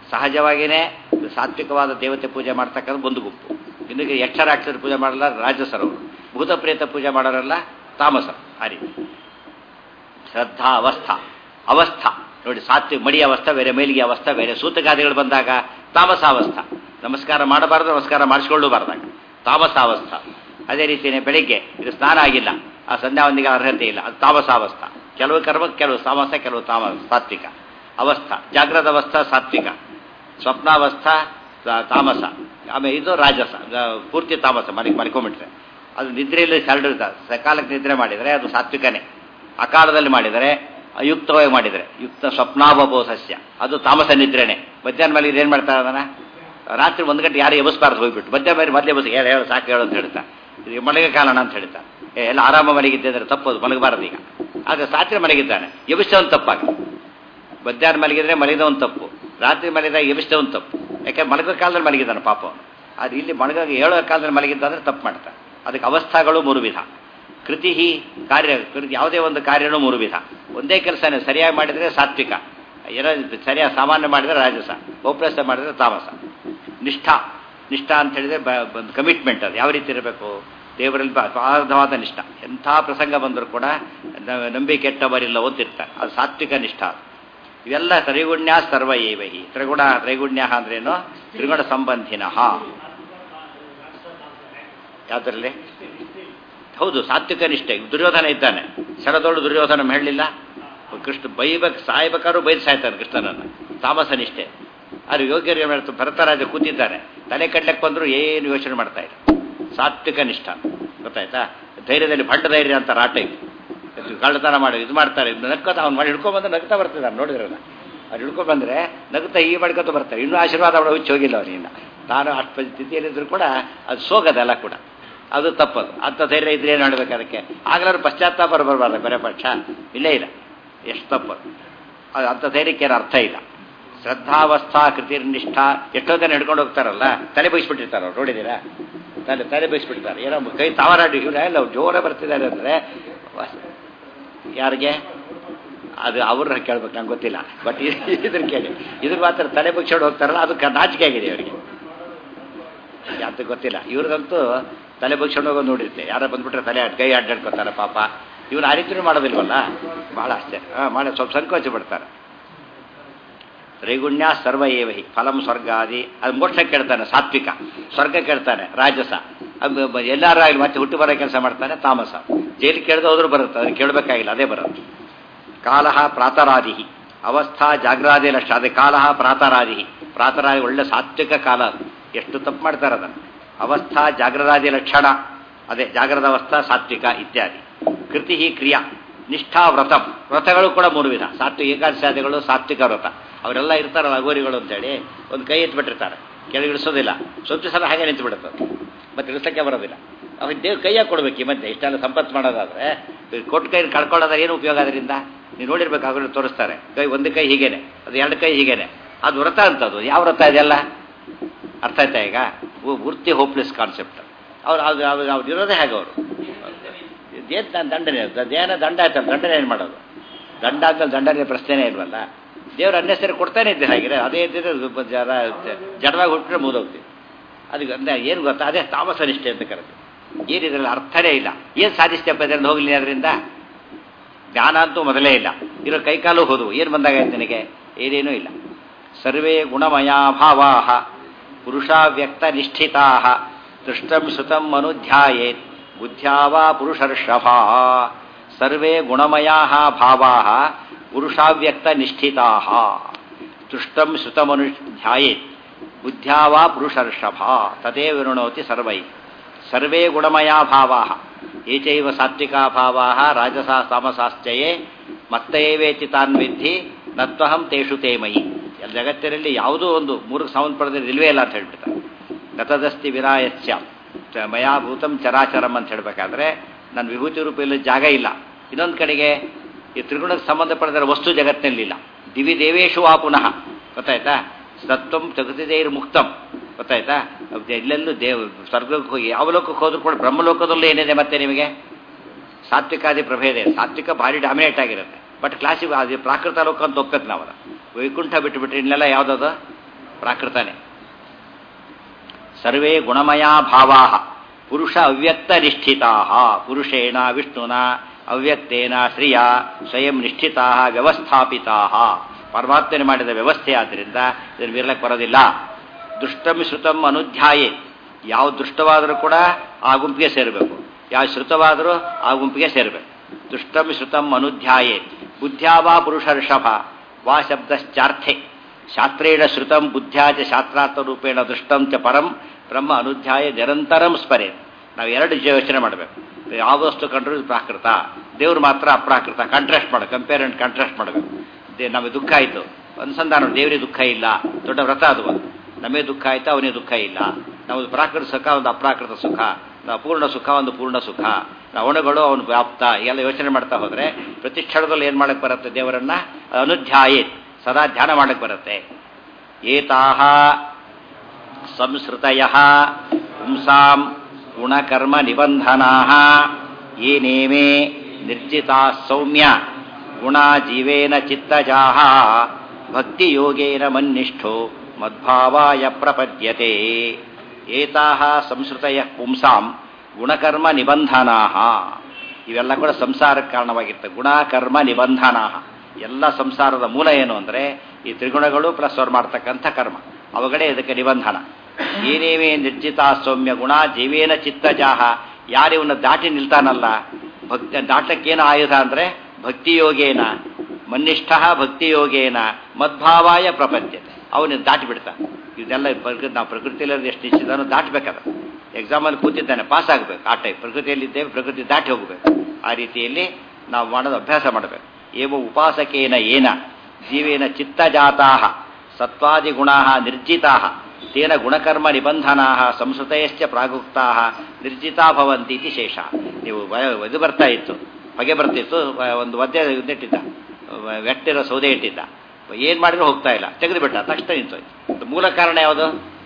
ಸಹಜವಾಗಿಯೇ ಸಾತ್ವಿಕವಾದ ದೇವತೆ ಪೂಜೆ ಮಾಡ್ತಕ್ಕಂಥ ಒಂದು ಗುಂಪು ಇನ್ನೊಂದು ಯಕ್ಷರಾಕ್ಷರ ಪೂಜೆ ಮಾಡಲ್ಲ ರಾಜಸರವರು ಭೂತ ಪ್ರೇತ ಪೂಜೆ ಮಾಡೋರೆಲ್ಲ ತಾಮಸರು ಆ ರೀತಿ ಶ್ರದ್ಧಾ ಅವಸ್ಥಾ ಅವಸ್ಥಾ ನೋಡಿ ಸಾತ್ವಿಕ ಮಡಿ ಅವಸ್ಥಾ ಬೇರೆ ಮೇಲಿಗೆ ಅವಸ್ಥಾ ಬೇರೆ ಸೂತಗಾದಿಗಳು ಬಂದಾಗ ತಾಮಸಾವಸ್ಥಾ ನಮಸ್ಕಾರ ಮಾಡಬಾರ್ದು ನಮಸ್ಕಾರ ಮಾಡಿಸ್ಕೊಳ್ಳಬಾರ್ದಾಗ ತಾಮಸಾವಸ್ಥಾ ಅದೇ ರೀತಿಯೇ ಬೆಳಿಗ್ಗೆ ಇದು ಸ್ನಾನ ಆಗಿಲ್ಲ ಆ ಸಂಧ್ಯಾವಂದಿಗೆ ಅರ್ಹತೆ ಇಲ್ಲ ಅದು ತಾಮಸಾವಸ್ಥಾ ಕೆಲವು ಕರ್ಮ ಕೆಲವು ತಾಮಸ ಕೆಲವು ತಾಮ ಸಾತ್ವಿಕ ಅವಸ್ಥಾ ಜಾಗ್ರದ ಅವಸ್ಥಾ ಸಾತ್ವಿಕ ಸ್ವಪ್ನಾವಸ್ಥಾ ತಾ- ತಾಮಸ ಆಮೇಲೆ ಇದು ರಾಜಸ ಆ, ಪೂರ್ತಿ ತಾಮಸ ಮನೆಗೆ ಮಲ್ಕೊಂಡ್ಬಿಟ್ರೆ ಅದು ನಿದ್ರೆಯಲ್ಲಿ ಹರಡಿರ್ತಾರೆ ಸಕಾಲಕ್ಕೆ ನಿದ್ರೆ ಮಾಡಿದರೆ ಅದು ಸಾತ್ವಿಕನೇ ಅಕಾಲದಲ್ಲಿ ಮಾಡಿದರೆ ಅಯುಕ್ತವಾಗಿ ಮಾಡಿದರೆ ಯುಕ್ತ ಸ್ವಪ್ನಾವಭೋ ಸಸ್ಯ ಅದು ತಾಮಸ ನಿದ್ರೆನೆ ಮಧ್ಯಾಹ್ನ ಮೇಲೆ ಏನು ಮಾಡ್ತಾರೆ ಅದನ್ನ ರಾತ್ರಿ ಒಂದು ಗಂಟೆ ಯಾರು ಎಬಸ್ಬಾರ್ದು ಹೋಗ್ಬಿಟ್ಟು ಮಧ್ಯಾಹ್ನ ಮೇಲೆ ಮೊದಲೇ ಬಸ್ ಹೇಳು ಹೇಳು ಸಾಕು ಹೇಳು ಅಂತ ಹೇಳ್ತಾ ಇದು ಮಲಗ ಕಾಲಣ ಅಂತ ಹೇಳ್ತಾ ಏ, ಎಲ್ಲ ಆರಾಮ ಮಲಗಿದ್ದರೆ ತಪ್ಪದು ಮಲಗಬಾರದು ಈಗ ಆಗ ರಾತ್ರಿ ಮಲಗಿದ್ದಾನೆ ಎಬಿಸ್ತವನ್ ತಪ್ಪಾಗ ಮಧ್ಯಾಹ್ನ ಮಲಗಿದ್ರೆ ಮಲಗಿದವನ್ ತಪ್ಪು ರಾತ್ರಿ ಮಲಗಿದಾಗ ಎಬಿಸ್ತವನ್ ತಪ್ಪು ಯಾಕೆ ಮಲಗೋ ಕಾಲದಲ್ಲಿ ಮಲಗಿದ್ದಾನೆ ಪಾಪ ಅವನು ಅದು ಇಲ್ಲಿ ಮಲಗ ಹೇಳೋ ಕಾಲದಲ್ಲಿ ಮಲಗಿದ್ದಾದ್ರೆ ತಪ್ಪು ಮಾಡ್ತಾನೆ ಅದಕ್ಕೆ ಅವಸ್ಥಾಗಳು ಮೂರು ವಿಧ ಕೃತಿ ಕಾರ್ಯ ಕೃತಿ ಯಾವುದೇ ಒಂದು ಕಾರ್ಯನೂ ಮೂರು ವಿಧ ಒಂದೇ ಕೆಲಸನೇ ಸರಿಯಾಗಿ ಮಾಡಿದರೆ ಸಾತ್ವಿಕ ಏನೋ ಸರಿಯಾಗಿ ಸಾಮಾನ್ಯ ಮಾಡಿದರೆ ರಾಜಸ ಗೋಪ್ರಸ್ಥ ಮಾಡಿದರೆ ತಾಮಸ ನಿಷ್ಠಾ ನಿಷ್ಠಾ ಅಂತ ಹೇಳಿದ್ರೆ ಒಂದು ಕಮಿಟ್ಮೆಂಟ್ ಅದು ಯಾವ ರೀತಿ ಇರಬೇಕು ದೇವರಲ್ಲಿ ಬ- ಅಗಾಧವಾದ ನಿಷ್ಠ ಎಂಥ ಪ್ರಸಂಗ ಬಂದರೂ ಕೂಡ ನ- ನಂಬಿಕೆ ಕೆಟ್ಟವರಿಲ್ಲ ಓದ್ತಿರ್ತಾರೆ ಅದು ಸಾತ್ವಿಕ ನಿಷ್ಠ ಅದು. ಇವೆಲ್ಲ ತ್ರೈಗುಣ್ಯ ಸರ್ವ ಏವಹಿ ತ್ರಿಗುಣ ತ್ರೈಗುಣ್ಯ ಅಂದ್ರೇನು ತ್ರಿಗುಣ ಸಂಬಂಧಿನಃ ಯಾವುದರಲ್ಲಿ ಹೌದು ಸಾತ್ವಿಕ ನಿಷ್ಠೆ ದುರ್ಯೋಧನ ಇದ್ದಾನೆ ಶರದೋಳು ದುರ್ಯೋಧನ ಹೇಳಲಿಲ್ಲ ಕೃಷ್ಣ ಬೈಬೇಕು ಸಾಯ್ಬೇಕಾದ್ರೂ ಬೈದು ಸಾಯ್ತಾನೆ ಕೃಷ್ಣನನ್ನು ತಾಮಸ ನಿಷ್ಠೆ ಅದು ಯೋಗ್ಯರು ಏನು ಮಾಡ್ತಾರೆ ಭರತರಾಜ ಕೂತಿದ್ದಾನೆ ತಲೆ ಕಡ್ಲಕ್ಕೆ ಬಂದರೂ ಏನು ಯೋಚನೆ ಮಾಡ್ತಾ ಇಲ್ಲ ಸಾತ್ವಿಕ ನಿಷ್ಠ ಗೊತ್ತಾಯ್ತಾ ಧೈರ್ಯದಲ್ಲಿ ಭಂಡ ಧೈರ್ಯ ಅಂತ ರಾಟ ಇದು ಇದು ಕಳ್ಳತನ ಮಾಡಿ ಇದು ಮಾಡ್ತಾರೆ ನಗ್ಕೋತ ಅವ್ನು ಮಾಡಿ ಹಿಡ್ಕೊಂಡ್ಬಂದು ನಗ್ತಾ ಬರ್ತಿದ್ದಾನೆ ನೋಡಿದ್ರಲ್ಲ ಅವ್ರು ಹಿಡ್ಕೊಂಡು ಬಂದರೆ ನಗ್ತಾ ಈ ಮಾಡ್ಕೊತ ಬರ್ತಾರೆ ಇನ್ನೂ ಆಶೀರ್ವಾದ ಅವಳು ಹುಚ್ಚಿ ಹೋಗಿಲ್ಲ ಅವನಿನ್ನ ನಾನು ಅಷ್ಟು ಸ್ಥಿತಿಯಲ್ಲಿದ್ದರೂ ಕೂಡ ಅದು ಸೋಗದಲ್ಲ ಕೂಡ ಅದು ತಪ್ಪದು ಅಂಥ ಧೈರ್ಯ ಇದ್ರೆ ಏನು ಮಾಡಬೇಕು ಅದಕ್ಕೆ ಆಗ್ಲಾದ್ರು ಪಶ್ಚಾತ್ತಾಪ ಬರಬಾರ್ದು ಬೇರೆ ಪಕ್ಷ ಇಲ್ಲೇ ಇಲ್ಲ ಎಷ್ಟು ತಪ್ಪದು ಅದು ಅಂಥ ಧೈರ್ಯಕ್ಕೆ ಏನು ಅರ್ಥ ಇಲ್ಲ ಶ್ರದ್ಧಾವಸ್ಥಾ ಕೃತಿರ್ನಿಷ್ಠ ಎಷ್ಟೋ ಜನ ಹಿಡ್ಕೊಂಡು ಹೋಗ್ತಾರಲ್ಲ ತಲೆ ಬೈಸ್ಬಿಟ್ಟಿರ್ತಾರೆ ಅವ್ರು ನೋಡಿದ್ದೀರಾ ತಲೆ ತಲೆ ಬೈಸ್ಬಿಡ್ತಾರೆ ಏನೋ ಕೈ ತಾವರಾಡಿ ಇವ್ರು ಎಲ್ಲ ಜೋರ ಬರ್ತಿದ್ದಾರೆ ಅಂದರೆ ಯಾರಿಗೆ ಅದು ಅವ್ರನ್ನ ಕೇಳ್ಬೇಕು ನಂಗೆ ಗೊತ್ತಿಲ್ಲ ಬಟ್ ಇದ್ರ ಕೇಳಿ ಇದ್ರ ಮಾತ್ರ ತಲೆ ಬಗ್ಸ್ಕೊಂಡು ಹೋಗ್ತಾರಲ್ಲ ಅದು ಕ- ನಾಚಿಕೆ ಆಗಿದೆ ಅವರಿಗೆ ಯಾತ ಗೊತ್ತಿಲ್ಲ ಇವ್ರದಂತೂ ತಲೆ ಬಗ್ಸ್ಕೊಂಡು ಹೋಗೋದು ನೋಡಿರುತ್ತೆ ಯಾರೋ ಬಂದ್ಬಿಟ್ರೆ ತಲೆ ಅಡ್ ಕೈ ಅಡ್ಡಾಡ್ಕೊತಾರೆ ಪಾಪ ಇವ್ರು ಆ ರೀತಿಯೂ ಮಾಡೋದಿಲ್ವಲ್ಲ ಭಾಳ ಆಶ್ಚರ್ಯ ಹಾಂ ಮಾಡಿ ಸ್ವಲ್ಪ ಸಂಕೋಚ ಪಡ್ತಾರೆ ತ್ರೈಗುಣ್ಯ ಸರ್ವ ಏವಹಿ ಫಲಂ ಸ್ವರ್ಗಾದಿ ಅದು ಮೋಕ್ಷ ಕೇಳ್ತಾನೆ ಸಾತ್ವಿಕ ಸ್ವರ್ಗ ಕೇಳ್ತಾನೆ ರಾಜಸ ಅದು ಬ- ಎಲ್ಲಾರು ಆಗಲಿ ಮತ್ತೆ ಹುಟ್ಟು ಬರೋ ಕೆಲಸ ಮಾಡ್ತಾನೆ ತಾಮಸ ಜೈಲಿಗೆ ಕೇಳ್ದೆ ಹೋದ್ರೂ ಬರುತ್ತೆ ಅದನ್ನು ಕೇಳಬೇಕಾಗಿಲ್ಲ ಅದೇ ಬರುತ್ತೆ ಕಾಲಃ ಪ್ರಾತರಾದಿ ಅವಸ್ಥಾ ಜಾಗ್ರಾದಿ ಲಕ್ಷ ಅದೇ ಕಾಲಃ ಪ್ರಾತರಾದಿ ಪ್ರಾತರಾದಿ ಒಳ್ಳೆ ಸಾತ್ವಿಕ ಕಾಲ ಅದು ಎಷ್ಟು ತಪ್ಪು ಮಾಡ್ತಾರೆ ಅದನ್ನು ಅವಸ್ಥಾ ಜಾಗ್ರದಾದಿ ಲಕ್ಷಣ ಅದೇ ಜಾಗ್ರದ ಅವಸ್ಥಾ ಸಾತ್ವಿಕ ಇತ್ಯಾದಿ ಕೃತಿ ಕ್ರಿಯಾ ನಿಷ್ಠಾ ವ್ರತಂ ವ್ರತಗಳು ಕೂಡ ಮೂರು ವಿಧ ಸಾತ್ವಿಕ ಏಕಾದಶಾದಿಗಳು ಸಾತ್ವಿಕ ವ್ರತ ಅವರೆಲ್ಲ ಇರ್ತಾರಲ್ಲ ಅಗೋರಿಗಳು ಅಂತೇಳಿ ಒಂದು ಕೈ ಎತ್ಬಿಟ್ಟಿರ್ತಾರೆ ಕೆಳಗೆ ಇಳಿಸೋದಿಲ್ಲ ಸ್ವಲ್ಪ ಸಲ ಹಾಗೆ ನಿಂತು ಬಿಡುತ್ತೆ ಅದು. ಮತ್ತೆ ಇಳಿಸೋಕ್ಕೆ ಬರೋದಿಲ್ಲ ಅವಾಗ ದೇವ್ರು ಕೈಯಾಗಿ ಕೊಡ್ಬೇಕು ಈ ಮಧ್ಯೆ ಇಷ್ಟೆಲ್ಲ ಸಂಪತ್ತು ಮಾಡೋದಾದ್ರೆ ಕೊಟ್ಟು ಕೈ ಕಳ್ಕೊಳ್ಳೋದ್ರೆ ಏನು ಉಪಯೋಗ ಅದರಿಂದ ನೀವು ನೋಡಿರ್ಬೇಕು ಆಗಲೂ ತೋರಿಸ್ತಾರೆ ಕೈ ಒಂದು ಕೈ ಹೀಗೇನೆ ಅದು ಎರಡು ಕೈ ಹೀಗೇನೆ ಅದು ವ್ರತ ಅಂತದು ಯಾವ ವ್ರತ ಇದೆಲ್ಲ ಅರ್ಥ ಆಯ್ತಾ ಈಗ ಪೂ- ಪೂರ್ತಿ ಹೋಪ್ಲೆಸ್ ಕಾನ್ಸೆಪ್ಟ್ ಅವ್ರು ಅದು ಅವ್ರು ಅವ್ರು ಇರೋದೇ ಹೇಗೆ ಅವರು ಏನು ದಂಡನೆ ಅದೇನೋ ದಂಡ ಆಯ್ತಲ್ಲ ದಂಡನೆ ಏನು ಮಾಡೋದು ದಂಡ ಆದ್ಮೇಲೆ ದಂಡನೆ ಪ್ರಶ್ನೆನೇ ಇಲ್ವಲ್ಲ ದೇವ್ರು ಅನ್ನೆಸರಿ ಕೊಡ್ತಾನೆ ಇದ್ದೆ ಹಾಗೆ ಅದೇ ಇದ್ದಿದ್ರೆ ಸ್ವಲ್ಪ ಜರ ಜಡವಾಗಿ ಹುಟ್ಟಿದ್ರೆ ಮುಗಿದೋಗ್ತೀವಿ ಅದಕ್ಕೆ ಅಂದ್ರೆ ಏನು ಗೊತ್ತಾ ಅದೇ ತಾಮಸ ನಿಷ್ಠೆ ಅಂತ ಕರೆದು ಏನು ಇದರಲ್ಲಿ ಅರ್ಥನೇ ಇಲ್ಲ ಏನು ಸಾಧಿಸ್ತೇಪ್ಪ ಇದರಲ್ಲಿ ಹೋಗಲಿ ಅದರಿಂದ ಜ್ಞಾನ ಅಂತೂ ಮೊದಲೇ ಇಲ್ಲ ಇರೋ ಕೈಕಾಲು ಹೋದವು ಏನು ಬಂದಾಗಾಯ್ತು ನಿನಗೆ ಏನೇನೂ ಇಲ್ಲ ಸರ್ವೇ ಗುಣಮಯಾ ಭಾವಾ ಪುರುಷ ವ್ಯಕ್ತ ನಿಷ್ಠಿತಾ ದೃಷ್ಟಂ ಶ್ರುತಂ ಅನುಧ್ಯಾಯೇತ್ ಬುದ್ಧ್ಯಾ ವಾ ಪುರುಷರ್ಷಭ ಸರ್ವೇ ಗುಣಮಯಾ ಭಾವಾ ಪುರುಷಾವ್ಯಕ್ತ ನಿಷ್ಠಿತಾ ದೃಷ್ಟಂ ಶ್ರುತಮನುಧ್ಯಾಯೇತ್ ಬುದ್ಧ್ಯಾ ವಾ ಪುರುಷರ್ಷಭ ತದೇ ವಿರುಣೋತಿ ಸರ್ವೈ ಸರ್ವೇ ಗುಣಮಯಾ ಭಾವಾ ಏಚೈವ ಸಾತ್ವಿಕಾ ಭಾವಾ ರಾಜಸಾ ತಾಮಸಾಶ್ಚಯೇ ಮತ್ತೇವೇತಿ ತಾನ್ ವಿದ್ಧಿ ನತ್ವಹಂ ತೇಷು ತೇ ಮಯಿ ಎಲ್ಲ ಜಗತ್ತಿನಲ್ಲಿ ಯಾವುದೋ ಒಂದು ಮೂರಕ್ಕೆ ಸಂಬಂಧಪಡದೆ ನಿಲ್ವೇ ಇಲ್ಲ ಅಂತ ಹೇಳ್ಬಿಡ್ತಾರೆ ನತದಸ್ತಿ ವಿರಾಯಸ್ಯ ಚ ಮಯಾ ಭೂತಂ ಚರಾಚರಂ ಅಂತ ಹೇಳಬೇಕಾದ್ರೆ ನನ್ನ ವಿಭೂತಿ ರೂಪದಲ್ಲಿ ಜಾಗ ಇಲ್ಲ ಇನ್ನೊಂದು ಕಡೆಗೆ ಈ ತ್ರಿಗುಣಕ್ಕೆ ಸಂಬಂಧಪಡದ ವಸ್ತು ಜಗತ್ತಿನಲ್ಲಿಲ್ಲ ದಿವಿ ದೇವೇಶು ವಾ ಪುನಃ ಗೊತ್ತಾಯ್ತಾ ಸತ್ವಂ ಜಗತಿದೇರ್ ಮುಕ್ತಂ ಗೊತ್ತಾಯ್ತಾ ಅದು ಎಲ್ಲೆಲ್ಲೂ ದೇವ್ ಸ್ವರ್ಗಕ್ಕೆ ಹೋಗಿ ಯಾವ ಲೋಕಕ್ಕೆ ಹೋದ್ರೂ ಕೂಡ ಬ್ರಹ್ಮಲೋಕದಲ್ಲೂ ಏನಿದೆ ಮತ್ತೆ ನಿಮಗೆ ಸಾತ್ವಿಕಾದಿ ಪ್ರಭೇದ ಇದೆ. ಸಾತ್ವಿಕ ಭಾರಿ ಡಾಮಿನೇಟ್ ಆಗಿರುತ್ತೆ ಬಟ್ ಕ್ಲಾಸಿಗೆ ಅದು ಪ್ರಾಕೃತ ಲೋಕ ಅಂತ ಒಪ್ಪಬೇಕು ನಾವು ಅದು ವೈಕುಂಠ ಬಿಟ್ಟು ಬಿಟ್ಟರೆ ಇನ್ನೆಲ್ಲ ಯಾವುದದು ಪ್ರಾಕೃತನೇ ಸರ್ವೇ ಗುಣಮಯಾ ಭಾವಾ ಪುರುಷ ಅವ್ಯಕ್ತ ನಿಷ್ಠಿತಾ ಪುರುಷೇಣ ವಿಷ್ಣುನ ಅವ್ಯಕ್ತೇನ ಶ್ರಿಯ ಸ್ವಯಂ ನಿಷ್ಠಿತಾ ವ್ಯವಸ್ಥಾಪಿತಾ ಪರಮಾತ್ಮನೆ ಮಾಡಿದ ವ್ಯವಸ್ಥೆ ಆದ್ದರಿಂದ ಇದನ್ನು ಮೀರ್ಲಕ್ಕೆ ಬರೋದಿಲ್ಲ ದುಷ್ಟಂ ಶ್ರುತಂ ಅನುಧ್ಯಾಯೇ ಯಾವ ದುಷ್ಟವಾದರೂ ಕೂಡ ಆ ಗುಂಪಿಗೆ ಸೇರಬೇಕು ಯಾವ ಶ್ರುತವಾದರೂ ಆ ಗುಂಪಿಗೆ ಸೇರಬೇಕು ದುಷ್ಟಂ ಶ್ರುತಂ ಅನುಧ್ಯಾಯೇ ಬುದ್ಧ್ಯಾವಾ ಪುರುಷ ಋಷಭ ವಾ ಶಬ್ದಶ್ಚಾರ್ಥೆ ಶಾಸ್ತ್ರೇಣ ಶ್ರುತಂ ಬುದ್ಧ್ಯಾಚ ಶಾಸ್ತ್ರಾರ್ಥ ರೂಪೇಣ ದೃಷ್ಟಂ ಚ ಪರಂ ಬ್ರಹ್ಮ ಅನುಧ್ಯಾಯ ನಿರಂತರಂ ಸ್ಮರೆ ನಾವು ಎರಡು ಯೋಚನೆ ಮಾಡಬೇಕು ಯಾವ ವಸ್ತು ಕಂಡ್ರೂ ಇದು ಪ್ರಾಕೃತ ದೇವ್ರು ಮಾತ್ರ ಅಪ್ರಾಕೃತ ಕಾಂಟ್ರಾಸ್ಟ್ ಮಾಡಬೇಕು ಕಂಪೇರ್ ಅಂಡ್ ಕಾಂಟ್ರಾಸ್ಟ್ ಮಾಡಬೇಕು ದೇ- ನಮಗೆ ದುಃಖ ಆಯಿತು ಅನುಸಂಧಾನ ದೇವರಿಗೆ ದುಃಖ ಇಲ್ಲ ದೊಡ್ಡ ವ್ರತ ಅದು ಒಂದು ನಮಗೆ ದುಃಖ ಆಯ್ತು ಅವನಿಗೆ ದುಃಖ ಇಲ್ಲ ನಮ್ಮದು ಪ್ರಾಕೃತ ಸುಖ ಒಂದು ಅಪ್ರಾಕೃತ ಸುಖ ನಾವು ಅಪೂರ್ಣ ಸುಖ ಒಂದು ಪೂರ್ಣ ಸುಖ ನಾವು ಅವನುಗಳು ಅವನು ವ್ಯಾಪ್ತ ಎಲ್ಲ ಯೋಚನೆ ಮಾಡ್ತಾ ಹೋದರೆ ಪ್ರತಿ ಕ್ಷಣದಲ್ಲಿ ಏನು ಮಾಡಕ್ಕೆ ಬರುತ್ತೆ ದೇವರನ್ನ ಅನುಧ್ಯಾಯೇ ಸದಾ ಧ್ಯಾನ ಮಾಡಕ್ಕೆ ಬರುತ್ತೆ ಏತಾಹ ಸಂಸ್ಕೃತಯ ಪುಂಸಾಂ ಗುಣಕರ್ಮ ನಿಬಂಧನಾ ಏನೇಮೇ ನಿರ್ಜಿತಾ ಸೌಮ್ಯ ಗುಣ ಜೀವೇನ ಚಿತ್ತಜಾ ಭಕ್ತಿಯೋಗೇನ ಮನ್ನಿಷ್ಠೋ ಮದ್ಭಾವಾಯ ಪ್ರಪದ್ಯತೆ ಏತಾಹ ಸಂಸ್ಕೃತಯ ಪುಂಸಾಂ ಗುಣಕರ್ಮ ನಿಬಂಧನಾ ಇವೆಲ್ಲ ಕೂಡ ಸಂಸಾರಕ್ಕೆ ಕಾರಣವಾಗಿರ್ತವೆ ಗುಣ ಕರ್ಮ ನಿಬಂಧನಾ ಎಲ್ಲ ಸಂಸಾರದ ಮೂಲ ಏನು ಅಂದರೆ ಈ ತ್ರಿಗುಣಗಳು ಪ್ಲಸ್ ಅವ್ರು ಮಾಡ್ತಕ್ಕಂಥ ಕರ್ಮ ಅವುಗಳೇ ಇದಕ್ಕೆ ನಿಬಂಧನ ಏನೇವೇ ನಿರ್ಜಿತ ಸೌಮ್ಯ ಗುಣ ಜೀವೇನ ಚಿತ್ತಜಾಹ ಯಾರಿವನ್ನ ದಾಟಿ ನಿಲ್ತಾನಲ್ಲ ಭಕ್ತಿ ದಾಟಕ್ಕೇನು ಆಯುಧ ಅಂದರೆ ಭಕ್ತಿಯೋಗೇನ ಮನ್ನಿಷ್ಠ ಭಕ್ತಿಯೋಗೇನ ಮದ್ಭಾವಾಯ ಪ್ರಪಂಚತೆ ಅವನು ದಾಟಿ ಬಿಡ್ತಾನೆ ಇದೆಲ್ಲ ಪ್ರಕೃತಿ ನಾವು ಪ್ರಕೃತಿಯಲ್ಲಿ ಎಷ್ಟು ನಿಶ್ಚಿತಾನು ದಾಟಬೇಕದ ಎಕ್ಸಾಮಲ್ಲಿ ಕೂತಿದ್ದಾನೆ ಪಾಸ್ ಆಗಬೇಕು ಆ ಟೈಪ್ ಪ್ರಕೃತಿಯಲ್ಲಿದ್ದೇವೆ ಪ್ರಕೃತಿ ದಾಟಿ ಹೋಗಬೇಕು ಆ ರೀತಿಯಲ್ಲಿ ನಾವು ಮಾಡೋದು ಅಭ್ಯಾಸ ಮಾಡಬೇಕು ಏವ ಉಪಾಸಕೇನ ಏನ ಜೀವೇನ ಚಿತ್ತಜಾತಾ ಸತ್ವಾದಿಗುಣಾ ನಿರ್ಜಿತಾ ತೇನ ಗುಣಕರ್ಮ ನಿಬಂಧನಾ ಸಂಸ್ಕೃತಯಶ್ಚ ಪ್ರಾಗುಕ್ತಾ ನಿರ್ಜಿತಾ ಭವಂತಿ ಇತಿ ಶೇಷ ನೀವು ವ- ಇದು ಬರ್ತಾ ಇತ್ತು ಹೊಗೆ ಬರ್ತಿತ್ತು ವ- ಒಂದು ಒದ್ದೆ ಇಟ್ಟಿದ್ದ ವ್ಯಕ್ತಿರೋ ಸೌದೆ ಇಟ್ಟಿದ್ದ ಏನು ಮಾಡಿದ್ರು ಹೋಗ್ತಾ ಇಲ್ಲ ತೆಗೆದು ಬಿಟ್ಟ ತಕ್ಷಣ ನಿಂತೋಯ್ತು ಅದು ಮೂಲ ಕಾರಣ ಯಾವುದು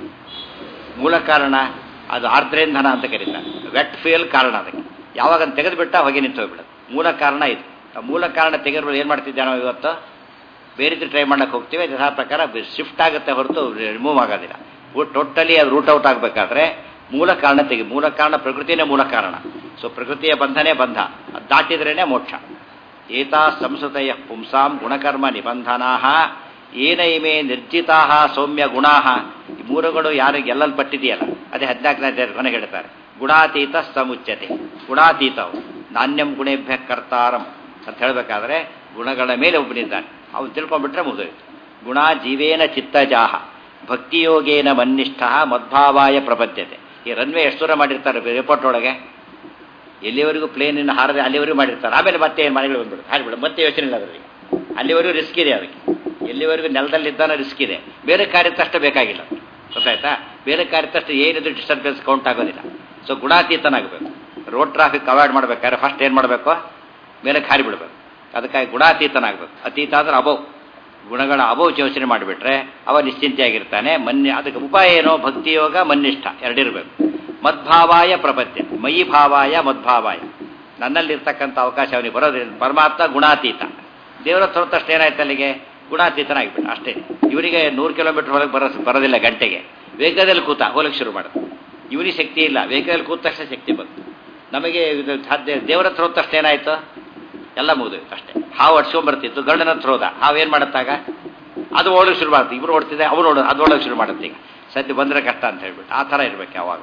ಮೂಲ ಕಾರಣ ಅದು ಆರ್ದ್ರೇಂಧನ ಅಂತ ಕರೀತಾರೆ ವೆಟ್ ಫ್ಯೂಯಲ್ ಕಾರಣ ಅದಕ್ಕೆ ಯಾವಾಗ ತೆಗೆದು ಬಿಟ್ಟ ಹೊಗೆ ನಿಂತು ಹೋಗ್ಬಿಡುತ್ತೆ ಮೂಲ ಕಾರಣ ಇದು ಆ ಮೂಲ ಕಾರಣ ತೆಗೆದು ಏನು ಮಾಡ್ತಿದ್ದೆ ನಾವು ಇವತ್ತು ಬೇರೆ ರೀತಿ ಟ್ರೈ ಮಾಡಕ್ಕೆ ಹೋಗ್ತೀವಿ ಯಥಾ ಪ್ರಕಾರ ಶಿಫ್ಟ್ ಆಗುತ್ತೆ ಹೊರತು ರಿಮೂವ್ ಆಗೋದಿಲ್ಲ ಟೋಟಲಿ ಅದು ರೂಟ್ ಔಟ್ ಆಗಬೇಕಾದ್ರೆ ಮೂಲ ಕಾರಣ ತೆಗಿ ಮೂಲ ಕಾರಣ ಪ್ರಕೃತಿನೇ ಮೂಲ ಕಾರಣ ಸೊ ಪ್ರಕೃತಿಯ ಬಂಧನೇ ಬಂಧ ಅದು ದಾಟಿದ್ರೇನೆ ಮೋಕ್ಷ ಏತಾ ಸಂಸ್ಕೃತಯ ಪುಂಸಾಂ ಗುಣಕರ್ಮ ನಿಬಂಧನಾ ಏನ ಇಮೆ ನಿರ್ಜಿತಾ ಸೌಮ್ಯ ಗುಣಾ ಈ ಮೂರುಗಳು ಯಾರು ಗೆಲ್ಲಲ್ಪಟ್ಟಿದೆಯಲ್ಲ ಅದೇ ಹದಿನಾಲ್ಕನೇ ಕೊನೆಗೆ ಹೇಳ್ತಾರೆ ಗುಣಾತೀತ ಸಮುಚ್ಯತೆ ಗುಣಾತೀತವು ನಾಣ್ಯಂ ಗುಣೇಭ್ಯ ಕರ್ತಾರಂ ಅಂತ ಹೇಳಬೇಕಾದ್ರೆ ಗುಣಗಳ ಮೇಲೆ ಒಬ್ಬನಿದ್ದಾನೆ ಅವನು ತಿಳ್ಕೊಂಡ್ಬಿಟ್ರೆ ಮುಗಿದೋಯ್ತು ಗುಣ ಜೀವೇನ ಚಿತ್ತಜಾಹ ಭಕ್ತಿಯೋಗೇನ ಮನ್ನಿಷ್ಠ ಮದ್ಭಾವಾಯ ಪ್ರಪದ್ಯತೆ ಈ ರನ್ವೇ ಎಷ್ಟು ದೂರ ಮಾಡಿರ್ತಾರೆ ರಿಪೋರ್ಟ್ ಒಳಗೆ ಎಲ್ಲಿವರೆಗೂ ಪ್ಲೇನಿನ ಹಾರದೆ ಅಲ್ಲಿವರೆಗೂ ಮಾಡಿರ್ತಾರೆ ಆಮೇಲೆ ಮತ್ತೆ ಏನು ಮನೆಗಳು ಬಂದ್ಬಿಡುತ್ತೆ ಹಾರಿಬಿಡು ಮತ್ತೆ ಯೋಚನೆ ಇಲ್ಲ ಅದರಲ್ಲಿ ಅಲ್ಲಿವರೆಗೂ ರಿಸ್ಕ್ ಇದೆ ಅದಕ್ಕೆ ಎಲ್ಲಿವರೆಗೂ ನೆಲದಲ್ಲಿದ್ದಾನ ರಿಸ್ಕ್ ಇದೆ ಬೇರೆ ಕಾರ್ಯತ್ತಷ್ಟು ಬೇಕಾಗಿಲ್ಲ ಗೊತ್ತಾಯ್ತಾ ಬೇರೆ ಕಾರ್ಯತ್ತಷ್ಟು ಏನಿದು ಡಿಸ್ಟರ್ಬೆನ್ಸ್ ಕೌಂಟ್ ಆಗೋದಿಲ್ಲ ಸೊ ಗುಣಾತೀತನಾಗಬೇಕು ರೋಡ್ ಟ್ರಾಫಿಕ್ ಅವಾಯ್ಡ್ ಮಾಡ್ಬೇಕಾದ್ರೆ ಫಸ್ಟ್ ಏನು ಮಾಡಬೇಕು ಮೇಲೆ ಹಾರಿ ಬಿಡಬೇಕು ಅದಕ್ಕಾಗಿ ಗುಣಾತೀತನಾಗಬೇಕು ಅತೀತ ಅಂದ್ರೆ ಅಬೌ ಗುಣಗಳ ಅಬೌ ಯೋಚನೆ ಮಾಡಿಬಿಟ್ರೆ ಅವ ನಿಶ್ಚಿಂತೆಯಾಗಿರ್ತಾನೆ ಮನ್ಯ ಅದಕ್ಕೆ ಉಪಾಯ ಏನೋ ಭಕ್ತಿಯೋಗ ಮನ್ನಿಷ್ಠ ಎರಡಿರಬೇಕು ಮದ್ಭಾವಾಯ ಪ್ರಪಂಚ ಮಯಿ ಭಾವಾಯ ಮದ್ಭಾವಾಯ ನನ್ನಲ್ಲಿರ್ತಕ್ಕಂಥ ಅವಕಾಶ ಅವನಿಗೆ ಬರೋದ್ರಿಂದ ಪರಮಾತ್ಮ ಗುಣಾತೀತ ದೇವರ ಹೊರತಷ್ಟು ಏನಾಯ್ತು ಅಲ್ಲಿಗೆ ಗುಣಾತೀತನಾಗಿಬಿಟ್ಟು ಅಷ್ಟೇ ಇವರಿಗೆ ನೂರು ಕಿಲೋಮೀಟರ್ ಹೊರಗೆ ಬರೋ ಬರೋದಿಲ್ಲ ಗಂಟೆಗೆ ವೇಗದಲ್ಲಿ ಕೂತ ಹೋಗಲಿಕ್ಕೆ ಶುರು ಮಾಡಿದ ಇವನಿಗೆ ಶಕ್ತಿ ಇಲ್ಲ ವೇಗದಲ್ಲಿ ಕೂತ ತಕ್ಷಣ ಶಕ್ತಿ ಬಂತು ನಮಗೆ ಇದು ಸಾಧ್ಯ ದೇವರ ಹತ್ರ ಹೋದ ತಕ್ಷಣ ಏನಾಯ್ತು ಎಲ್ಲ ಮುಗಿದೋಯ್ತು ಅಷ್ಟೇ ಹಾವು ಅಡ್ಸ್ಕೊಂಡ್ಬರ್ತಿತ್ತು ಗಂಡನ ಹತ್ರ ಹೋದ ಹಾವು ಏನು ಮಾಡುತ್ತಾಗ ಅದು ಓಡೋಕೆ ಶುರು ಮಾಡುತ್ತೆ ಇಬ್ರು ಓಡ್ತಿದೆ ಅವ್ರು ಓಡೋ ಅದು ಓಡೋಕೆ ಶುರು ಮಾಡುತ್ತೆ ಈಗ ಸದ್ಯ ಬಂದರೆ ಕಷ್ಟ ಅಂತ ಹೇಳ್ಬಿಟ್ಟು ಆ ಥರ ಇರ್ಬೇಕು ಯಾವಾಗ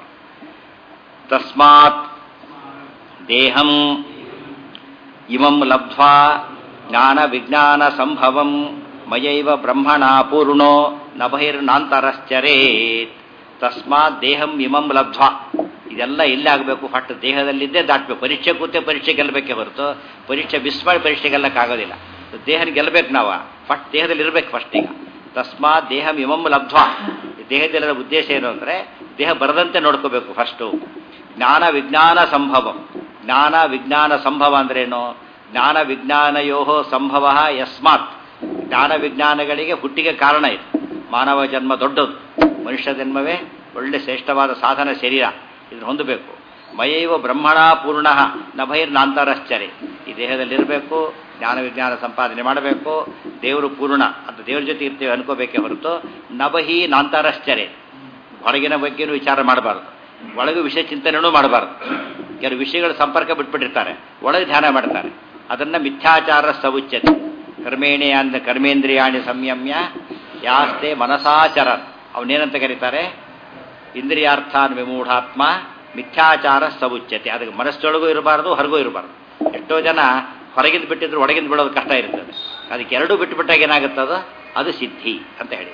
ತಸ್ಮಾತ್ ದೇಹಂ ಇಮಂ ಲಬ್ಧ್ವಾ ಜ್ಞಾನ ವಿಜ್ಞಾನ ಸಂಭವಂ ಮಯೈವ ಬ್ರಹ್ಮಣ ಪೂರ್ಣೋ ನ ಬಹಿರ್ನಾಂತರಶ್ಚರೇತ್ ತಸ್ಮಾತ್ ದೇಹಂ ಇಮಂ ಲಬ್ಧ್ವಾ ಇದೆಲ್ಲ ಎಲ್ಲಿ ಆಗಬೇಕು ಫಟ್ ದೇಹದಲ್ಲಿದ್ದೇ ದಾಟಬೇಕು ಪರೀಕ್ಷೆ ಕೂತೆ ಪರೀಕ್ಷೆ ಗೆಲ್ಲಬೇಕೆ ಹೊರತು ಪರೀಕ್ಷೆ ಮಿಸ್ ಮಾಡಿ ಪರೀಕ್ಷೆ ಗೆಲ್ಲಕ್ಕಾಗೋದಿಲ್ಲ ದೇಹನ ಗೆಲ್ಲಬೇಕು ನಾವು ಫಟ್ ದೇಹದಲ್ಲಿ ಇರಬೇಕು ಫಸ್ಟ್ ಈಗ ತಸ್ಮಾತ್ ದೇಹಂ ಇಮಂ ಲಬ್ಧ್ವಾ ದೇಹದಲ್ಲಿರೋ ಉದ್ದೇಶ ಏನು ಅಂದರೆ ದೇಹ ಬರದಂತೆ ನೋಡ್ಕೋಬೇಕು ಫಸ್ಟು ಜ್ಞಾನ ವಿಜ್ಞಾನ ಸಂಭವ ಜ್ಞಾನ ವಿಜ್ಞಾನ ಸಂಭವ ಅಂದ್ರೇನು ಜ್ಞಾನ ವಿಜ್ಞಾನಯೋ ಸಂಭವ ಯಸ್ಮಾತ್ ಜ್ಞಾನ ವಿಜ್ಞಾನಗಳಿಗೆ ಹುಟ್ಟಿಗೆ ಕಾರಣ ಇದೆ ಮಾನವ ಜನ್ಮ ದೊಡ್ಡದು ಮನುಷ್ಯ ಜನ್ಮವೇ ಒಳ್ಳೆ ಶ್ರೇಷ್ಠವಾದ ಸಾಧನ ಶರೀರ ಇದನ್ನು ಹೊಂದಬೇಕು ಮಯೈವ ಬ್ರಹ್ಮಣ ಪೂರ್ಣ ನಭೈರ್ ನಾಂತರಶ್ಚರಿ ಈ ದೇಹದಲ್ಲಿರಬೇಕು ಜ್ಞಾನ ವಿಜ್ಞಾನ ಸಂಪಾದನೆ ಮಾಡಬೇಕು ದೇವರು ಪೂರ್ಣ ಅಂತ ದೇವ್ರ ಜೊತೆ ಇರ್ತೇವೆ ಅನ್ಕೋಬೇಕೇ ಹೊರತು ನಬಹಿ ನಾಂತರಶ್ಚರ್ಯ ಹೊರಗಿನ ಬಗ್ಗೆನೂ ವಿಚಾರ ಮಾಡಬಾರ್ದು ಒಳಗೆ ವಿಷಯ ಚಿಂತನೆನೂ ಮಾಡಬಾರ್ದು ಕೆಲವು ವಿಷಯಗಳ ಸಂಪರ್ಕ ಬಿಟ್ಬಿಟ್ಟಿರ್ತಾರೆ ಒಳಗೆ ಧ್ಯಾನ ಮಾಡ್ತಾರೆ ಅದನ್ನ ಮಿಥ್ಯಾಚಾರ ಸವುಚ್ಯತೆ ಕರ್ಮೇಣೆ ಅಂದ ಕರ್ಮೇಂದ್ರಿಯಾಣಿ ಸಂಯಮ್ಯ ಯಾಸ್ತೆ ಮನಸಾಚರ ಅವನೇನಂತ ಕರೀತಾರೆ ಇಂದ್ರಿಯಾರ್ಥಾನ್ ವಿಮೂಢಾತ್ಮ ಮಿಥ್ಯಾಚಾರ ಸವುಚ್ಯತೆ ಅದಕ್ಕೆ ಮನಸ್ಸೊಳಗೂ ಇರಬಾರ್ದು ಹೊರಗೂ ಇರಬಾರ್ದು ಎಷ್ಟೋ ಜನ ಹೊರಗಿಂದ ಬಿಟ್ಟಿದ್ರು ಒಳಗಿಂದ ಬಿಡೋದು ಕಷ್ಟ ಇರ್ತದೆ ಅದಕ್ಕೆ ಎರಡೂ ಬಿಟ್ಟುಬಿಟ್ಟಾಗ ಏನಾಗುತ್ತದೋ ಅದು ಸಿದ್ಧಿ ಅಂತ ಹೇಳಿ